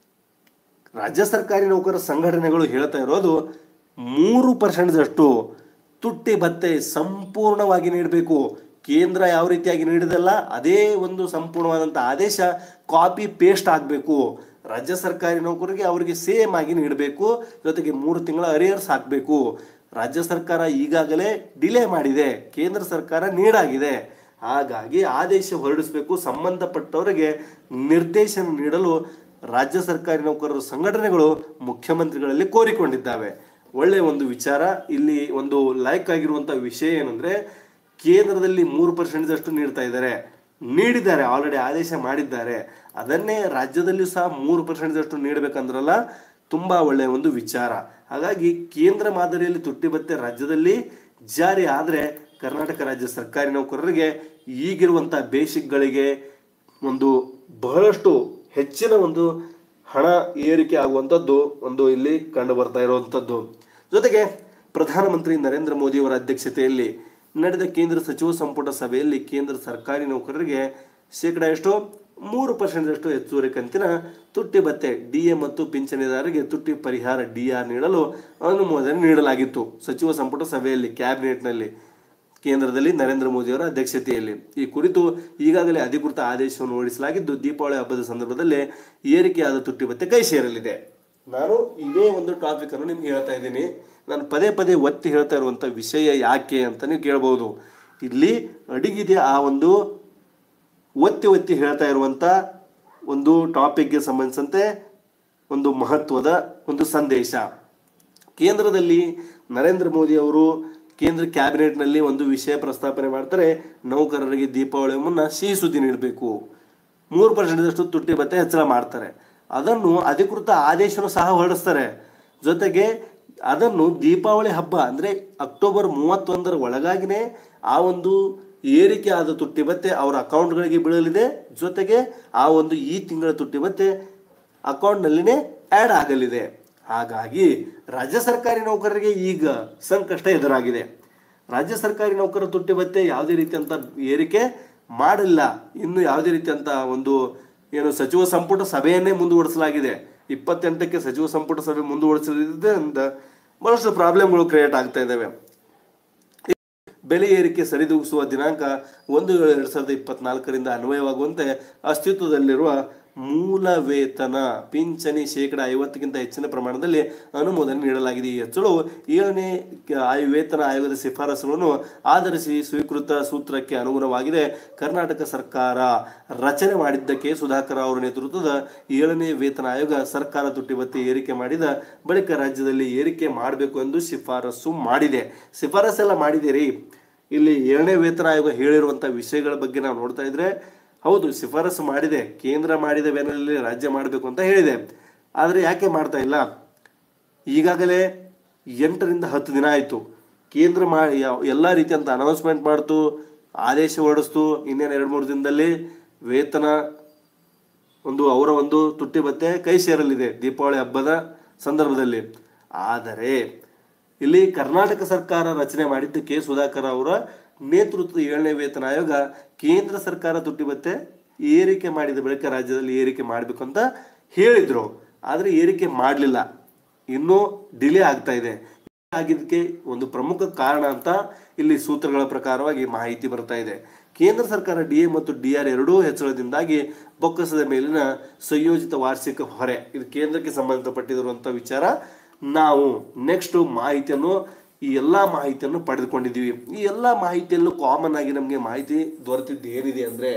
ರಾಜ್ಯ ಸರ್ಕಾರಿ ನೌಕರರ ಸಂಘಟನೆಗಳು ಹೇಳ್ತಾ ಇರೋದು ಮೂರು ಪರ್ಸೆಂಟ್ದಷ್ಟು ತುಟ್ಟಿ ಭತ್ಯೆ ಸಂಪೂರ್ಣವಾಗಿ ನೀಡಬೇಕು ಕೇಂದ್ರ ಯಾವ ರೀತಿಯಾಗಿ ನೀಡಿದಲ್ಲ ಅದೇ ಒಂದು ಸಂಪೂರ್ಣವಾದಂಥ ಆದೇಶ ಕಾಪಿ ಪೇಸ್ಟ್ ಆಗಬೇಕು ರಾಜ್ಯ ಸರ್ಕಾರಿ ನೌಕರರಿಗೆ ಅವರಿಗೆ ಸೇಮ್ ಆಗಿ ನೀಡಬೇಕು ಜೊತೆಗೆ ಮೂರು ತಿಂಗಳ ಅರಿಯರ್ಸ್ ಹಾಕಬೇಕು ರಾಜ್ಯ ಸರ್ಕಾರ ಈಗಾಗಲೇ ಡಿಲೇ ಮಾಡಿದೆ ಕೇಂದ್ರ ಸರ್ಕಾರ ನೀಡಾಗಿದೆ ಹಾಗಾಗಿ ಆದೇಶ ಹೊರಡಿಸಬೇಕು ಸಂಬಂಧಪಟ್ಟವರಿಗೆ ನಿರ್ದೇಶನ ನೀಡಲು ರಾಜ್ಯ ಸರ್ಕಾರಿ ನೌಕರರ ಸಂಘಟನೆಗಳು ಮುಖ್ಯಮಂತ್ರಿಗಳಲ್ಲಿ ಕೋರಿಕೊಂಡಿದ್ದಾವೆ ಒಳ್ಳೆಯ ಒಂದು ವಿಚಾರ ಇಲ್ಲಿ ಒಂದು ಲೈಕ್ ಆಗಿರುವಂಥ ವಿಷಯ ಏನಂದ್ರೆ ಕೇಂದ್ರದಲ್ಲಿ ಮೂರು ಪರ್ಸೆಂಟ್ದಷ್ಟು ನೀಡ್ತಾ ಇದ್ದಾರೆ ನೀಡಿದ್ದಾರೆ ಆಲ್ರೆಡಿ ಆದೇಶ ಮಾಡಿದ್ದಾರೆ ಅದನ್ನೇ ರಾಜ್ಯದಲ್ಲಿ ಸಹ ಮೂರು ಪರ್ಸೆಂಟ್ದಷ್ಟು ನೀಡಬೇಕಂದ್ರಲ್ಲ ತುಂಬಾ ಒಳ್ಳೆಯ ಒಂದು ವಿಚಾರ ಹಾಗಾಗಿ ಕೇಂದ್ರ ಮಾದರಿಯಲ್ಲಿ ತುಟ್ಟಿ ಭತ್ಯೆ ರಾಜ್ಯದಲ್ಲಿ ಜಾರಿ ಆದರೆ ಕರ್ನಾಟಕ ರಾಜ್ಯ ಸರ್ಕಾರಿ ನೌಕರರಿಗೆ ಈಗಿರುವಂಥ ಬೇಸಿಕ್ಗಳಿಗೆ ಒಂದು ಬಹಳಷ್ಟು ಹೆಚ್ಚಿನ ಒಂದು ಹಣ ಏರಿಕೆ ಆಗುವಂಥದ್ದು ಒಂದು ಇಲ್ಲಿ ಕಂಡು ಬರ್ತಾ ಇರುವಂಥದ್ದು ಜೊತೆಗೆ ಪ್ರಧಾನಮಂತ್ರಿ ನರೇಂದ್ರ ಮೋದಿಯವರ ಅಧ್ಯಕ್ಷತೆಯಲ್ಲಿ ನಡೆದ ಕೇಂದ್ರ ಸಚಿವ ಸಂಪುಟ ಸಭೆಯಲ್ಲಿ ಕೇಂದ್ರ ಸರ್ಕಾರಿ ನೌಕರರಿಗೆ ಶೇಕಡ ಎಷ್ಟು ಮೂರು ಪರ್ಸೆಂಟ್ದಷ್ಟು ಹೆಚ್ಚುವರಿ ಕಂತಿನ ತುಟ್ಟಿ ಭತ್ಯೆ ಡಿಎ ಮತ್ತು ಪಿಂಚಣಿದಾರರಿಗೆ ತುಟ್ಟಿ ಪರಿಹಾರ ಡಿಆರ್ ನೀಡಲು ಅನುಮೋದನೆ ನೀಡಲಾಗಿತ್ತು ಸಚಿವ ಸಂಪುಟ ಸಭೆಯಲ್ಲಿ ಕ್ಯಾಬಿನೆಟ್ನಲ್ಲಿ ಕೇಂದ್ರದಲ್ಲಿ ನರೇಂದ್ರ ಮೋದಿಯವರ ಅಧ್ಯಕ್ಷತೆಯಲ್ಲಿ ಈ ಕುರಿತು ಈಗಾಗಲೇ ಅಧಿಕೃತ ಆದೇಶವನ್ನು ಹೊರಡಿಸಲಾಗಿದ್ದು ದೀಪಾವಳಿ ಹಬ್ಬದ ಸಂದರ್ಭದಲ್ಲಿ ಏರಿಕೆಯಾದ ತುಟ್ಟಿ ಭತ್ಯೆ ಕೈ ಸೇರಲಿದೆ ನಾನು ಇದೇ ಒಂದು ಟಾಪಿಕ್ ಅನ್ನು ನಿಮ್ಗೆ ಹೇಳ್ತಾ ಇದ್ದೀನಿ ನಾನು ಪದೇ ಪದೇ ಒತ್ತಿ ಹೇಳ್ತಾ ಇರುವಂಥ ವಿಷಯ ಯಾಕೆ ಅಂತ ನೀವು ಕೇಳ್ಬೋದು ಇಲ್ಲಿ ಅಡಿಗಿದೆ ಆ ಒಂದು ಒತ್ತಿ ಒತ್ತಿ ಹೇಳ್ತಾ ಇರುವಂಥ ಒಂದು ಟಾಪಿಕ್ಗೆ ಸಂಬಂಧಿಸಿದಂತೆ ಒಂದು ಮಹತ್ವದ ಒಂದು ಸಂದೇಶ ಕೇಂದ್ರದಲ್ಲಿ ನರೇಂದ್ರ ಮೋದಿ ಅವರು ಕೇಂದ್ರ ಕ್ಯಾಬಿನೆಟ್ನಲ್ಲಿ ಒಂದು ವಿಷಯ ಪ್ರಸ್ತಾಪನೆ ಮಾಡ್ತಾರೆ ನೌಕರರಿಗೆ ದೀಪಾವಳಿ ಮುನ್ನ ಸಿಹಿ ಸುದ್ದಿ ನೀಡಬೇಕು ಮೂರು ಪರ್ಸೆಂಟ್ದಷ್ಟು ತುಟ್ಟಿ ಭತ್ಯೆ ಹೆಚ್ಚಳ ಮಾಡ್ತಾರೆ ಅದನ್ನು ಅಧಿಕೃತ ಆದೇಶನೂ ಸಹ ಹೊರಡಿಸ್ತಾರೆ ಜೊತೆಗೆ ಅದನ್ನು ದೀಪಾವಳಿ ಹಬ್ಬ ಅಂದರೆ ಅಕ್ಟೋಬರ್ ಮೂವತ್ತೊಂದರ ಒಳಗಾಗಿನೇ ಆ ಒಂದು ಏರಿಕೆ ಆದ ತುಟ್ಟಿ ಭತ್ಯೆ ಅವರ ಅಕೌಂಟ್ಗಳಿಗೆ ಬೀಳಲಿದೆ ಜೊತೆಗೆ ಆ ಒಂದು ಈ ತಿಂಗಳ ತುಟ್ಟಿ ಭತ್ಯೆ ಅಕೌಂಟ್ನಲ್ಲಿನೇ ಆ್ಯಡ್ ಆಗಲಿದೆ ಹಾಗಾಗಿ ರಾಜ್ಯ ಸರ್ಕಾರಿ ನೌಕರರಿಗೆ ಈಗ ಸಂಕಷ್ಟ ಎದುರಾಗಿದೆ ರಾಜ್ಯ ಸರ್ಕಾರಿ ನೌಕರರ ತುಟ್ಟಿ ಭತ್ಯೆ ಯಾವುದೇ ರೀತಿಯಂತ ಏರಿಕೆ ಮಾಡಿಲ್ಲ ಇನ್ನು ಯಾವುದೇ ರೀತಿಯಂತ ಒಂದು ಏನು ಸಚಿವ ಸಂಪುಟ ಸಭೆಯನ್ನೇ ಮುಂದುವರಿಸಲಾಗಿದೆ ಇಪ್ಪತ್ತೆಂಟಕ್ಕೆ ಸಚಿವ ಸಂಪುಟ ಸಭೆ ಮುಂದುವರಿಸಲಿದ್ದರಿಂದ ಬಹಳಷ್ಟು ಪ್ರಾಬ್ಲಮ್ಗಳು ಕ್ರಿಯೇಟ್ ಆಗ್ತಾ ಇದ್ದಾವೆ ಬೆಲೆ ಏರಿಕೆ ಸರಿದೂಗಿಸುವ ದಿನಾಂಕ ಒಂದು ಏಳು ಎರಡು ಸಾವಿರದ ಇಪ್ಪತ್ನಾಲ್ಕರಿಂದ ಅನ್ವಯವಾಗುವಂತೆ ಅಸ್ತಿತ್ವದಲ್ಲಿರುವ ಮೂಲ ವೇತನ ಪಿಂಚಣಿ ಶೇಕಡ ಐವತ್ತಕ್ಕಿಂತ ಹೆಚ್ಚಿನ ಪ್ರಮಾಣದಲ್ಲಿ ಅನುಮೋದನೆ ನೀಡಲಾಗಿದೆ ಈ ಹೆಚ್ಚಳವು ಏಳನೇ ಕ- ಆಯು ವೇತನ ಆಯೋಗದ ಶಿಫಾರಸುಗಳನ್ನು ಆಧರಿಸಿ ಸ್ವೀಕೃತ ಸೂತ್ರಕ್ಕೆ ಅನುಗುಣವಾಗಿದೆ ಕರ್ನಾಟಕ ಸರ್ಕಾರ ರಚನೆ ಮಾಡಿದ್ದ ಕೆ ಸುಧಾಕರ್ ಅವರ ನೇತೃತ್ವದ ಏಳನೇ ವೇತನ ಆಯೋಗ ಸರ್ಕಾರ ತುಟ್ಟಿ ಭತ್ಯೆ ಏರಿಕೆ ಮಾಡಿದ ಬಳಿಕ ರಾಜ್ಯದಲ್ಲಿ ಏರಿಕೆ ಮಾಡಬೇಕು ಎಂದು ಶಿಫಾರಸು ಮಾಡಿದೆ ಶಿಫಾರಸೆಲ್ಲ ಮಾಡಿದಿರಿ ಇಲ್ಲಿ ಏಳನೇ ವೇತನ ಆಯೋಗ ಹೇಳಿರುವಂಥ ವಿಷಯಗಳ ಬಗ್ಗೆ ನಾವು ನೋಡ್ತಾ ಇದ್ರೆ ಹೌದು ಶಿಫಾರಸು ಮಾಡಿದೆ ಕೇಂದ್ರ ಮಾಡಿದ ಬೆನ್ನಲ್ಲೇ ರಾಜ್ಯ ಮಾಡಬೇಕು ಅಂತ ಹೇಳಿದೆ ಆದರೆ ಯಾಕೆ ಮಾಡ್ತಾ ಇಲ್ಲ ಈಗಾಗಲೇ ಎಂಟರಿಂದ ಹತ್ತು ದಿನ ಆಯಿತು ಕೇಂದ್ರ ಮಾ ಯಾವ- ಎಲ್ಲ ರೀತಿಯಂತ ಅನೌನ್ಸ್ಮೆಂಟ್ ಮಾಡ್ತು ಆದೇಶ ಹೊರಡಿಸ್ತು ಇನ್ನೇನು ಎರಡು ಮೂರು ದಿನದಲ್ಲಿ ವೇತನ ಒಂದು ಅವರ ಒಂದು ತುಟ್ಟಿ ಭತ್ತೆ ಕೈ ಸೇರಲಿದೆ ದೀಪಾವಳಿ ಹಬ್ಬದ ಸಂದರ್ಭದಲ್ಲಿ ಆದರೆ ಇಲ್ಲಿ ಕರ್ನಾಟಕ ಸರ್ಕಾರ ರಚನೆ ಮಾಡಿದ್ದು ಕೆ ಸುಧಾಕರ್ ಅವರ ನೇತೃತ್ವದ ಏಳನೇ ವೇತನ ಆಯೋಗ ಕೇಂದ್ರ ಸರ್ಕಾರ ತುಟ್ಟಿ ಭತ್ತೆ ಏರಿಕೆ ಮಾಡಿದ ಬಳಿಕ ರಾಜ್ಯದಲ್ಲಿ ಏರಿಕೆ ಮಾಡಬೇಕು ಅಂತ ಹೇಳಿದ್ರು ಆದರೆ ಏರಿಕೆ ಮಾಡಲಿಲ್ಲ ಇನ್ನೂ ಡಿಲೇ ಆಗ್ತಾ ಇದೆ ಆಗಿದ್ದಕ್ಕೆ ಒಂದು ಪ್ರಮುಖ ಕಾರಣ ಅಂತ ಇಲ್ಲಿ ಸೂತ್ರಗಳ ಪ್ರಕಾರವಾಗಿ ಮಾಹಿತಿ ಬರ್ತಾ ಇದೆ ಕೇಂದ್ರ ಸರ್ಕಾರ ಡಿ ಎ ಮತ್ತು ಡಿ ಆರ್ ಎರಡೂ ಹೆಚ್ಚಳದಿಂದಾಗಿ ಬೊಕ್ಕಸದ ಮೇಲಿನ ಸಂಯೋಜಿತ ವಾರ್ಷಿಕ ಹೊರೆ ಇದು ಕೇಂದ್ರಕ್ಕೆ ಸಂಬಂಧಪಟ್ಟಿರುವಂಥ ವಿಚಾರ ನಾವು ನೆಕ್ಸ್ಟ್ ಮಾಹಿತಿಯನ್ನು ಈ ಎಲ್ಲ ಮಾಹಿತಿಯನ್ನು ಪಡೆದುಕೊಂಡಿದ್ದೀವಿ ಈ ಎಲ್ಲ ಮಾಹಿತಿಯಲ್ಲೂ ಕಾಮನ್ ಆಗಿ ನಮಗೆ ಮಾಹಿತಿ ದೊರೆತಿದ್ದು ಏನಿದೆ ಅಂದರೆ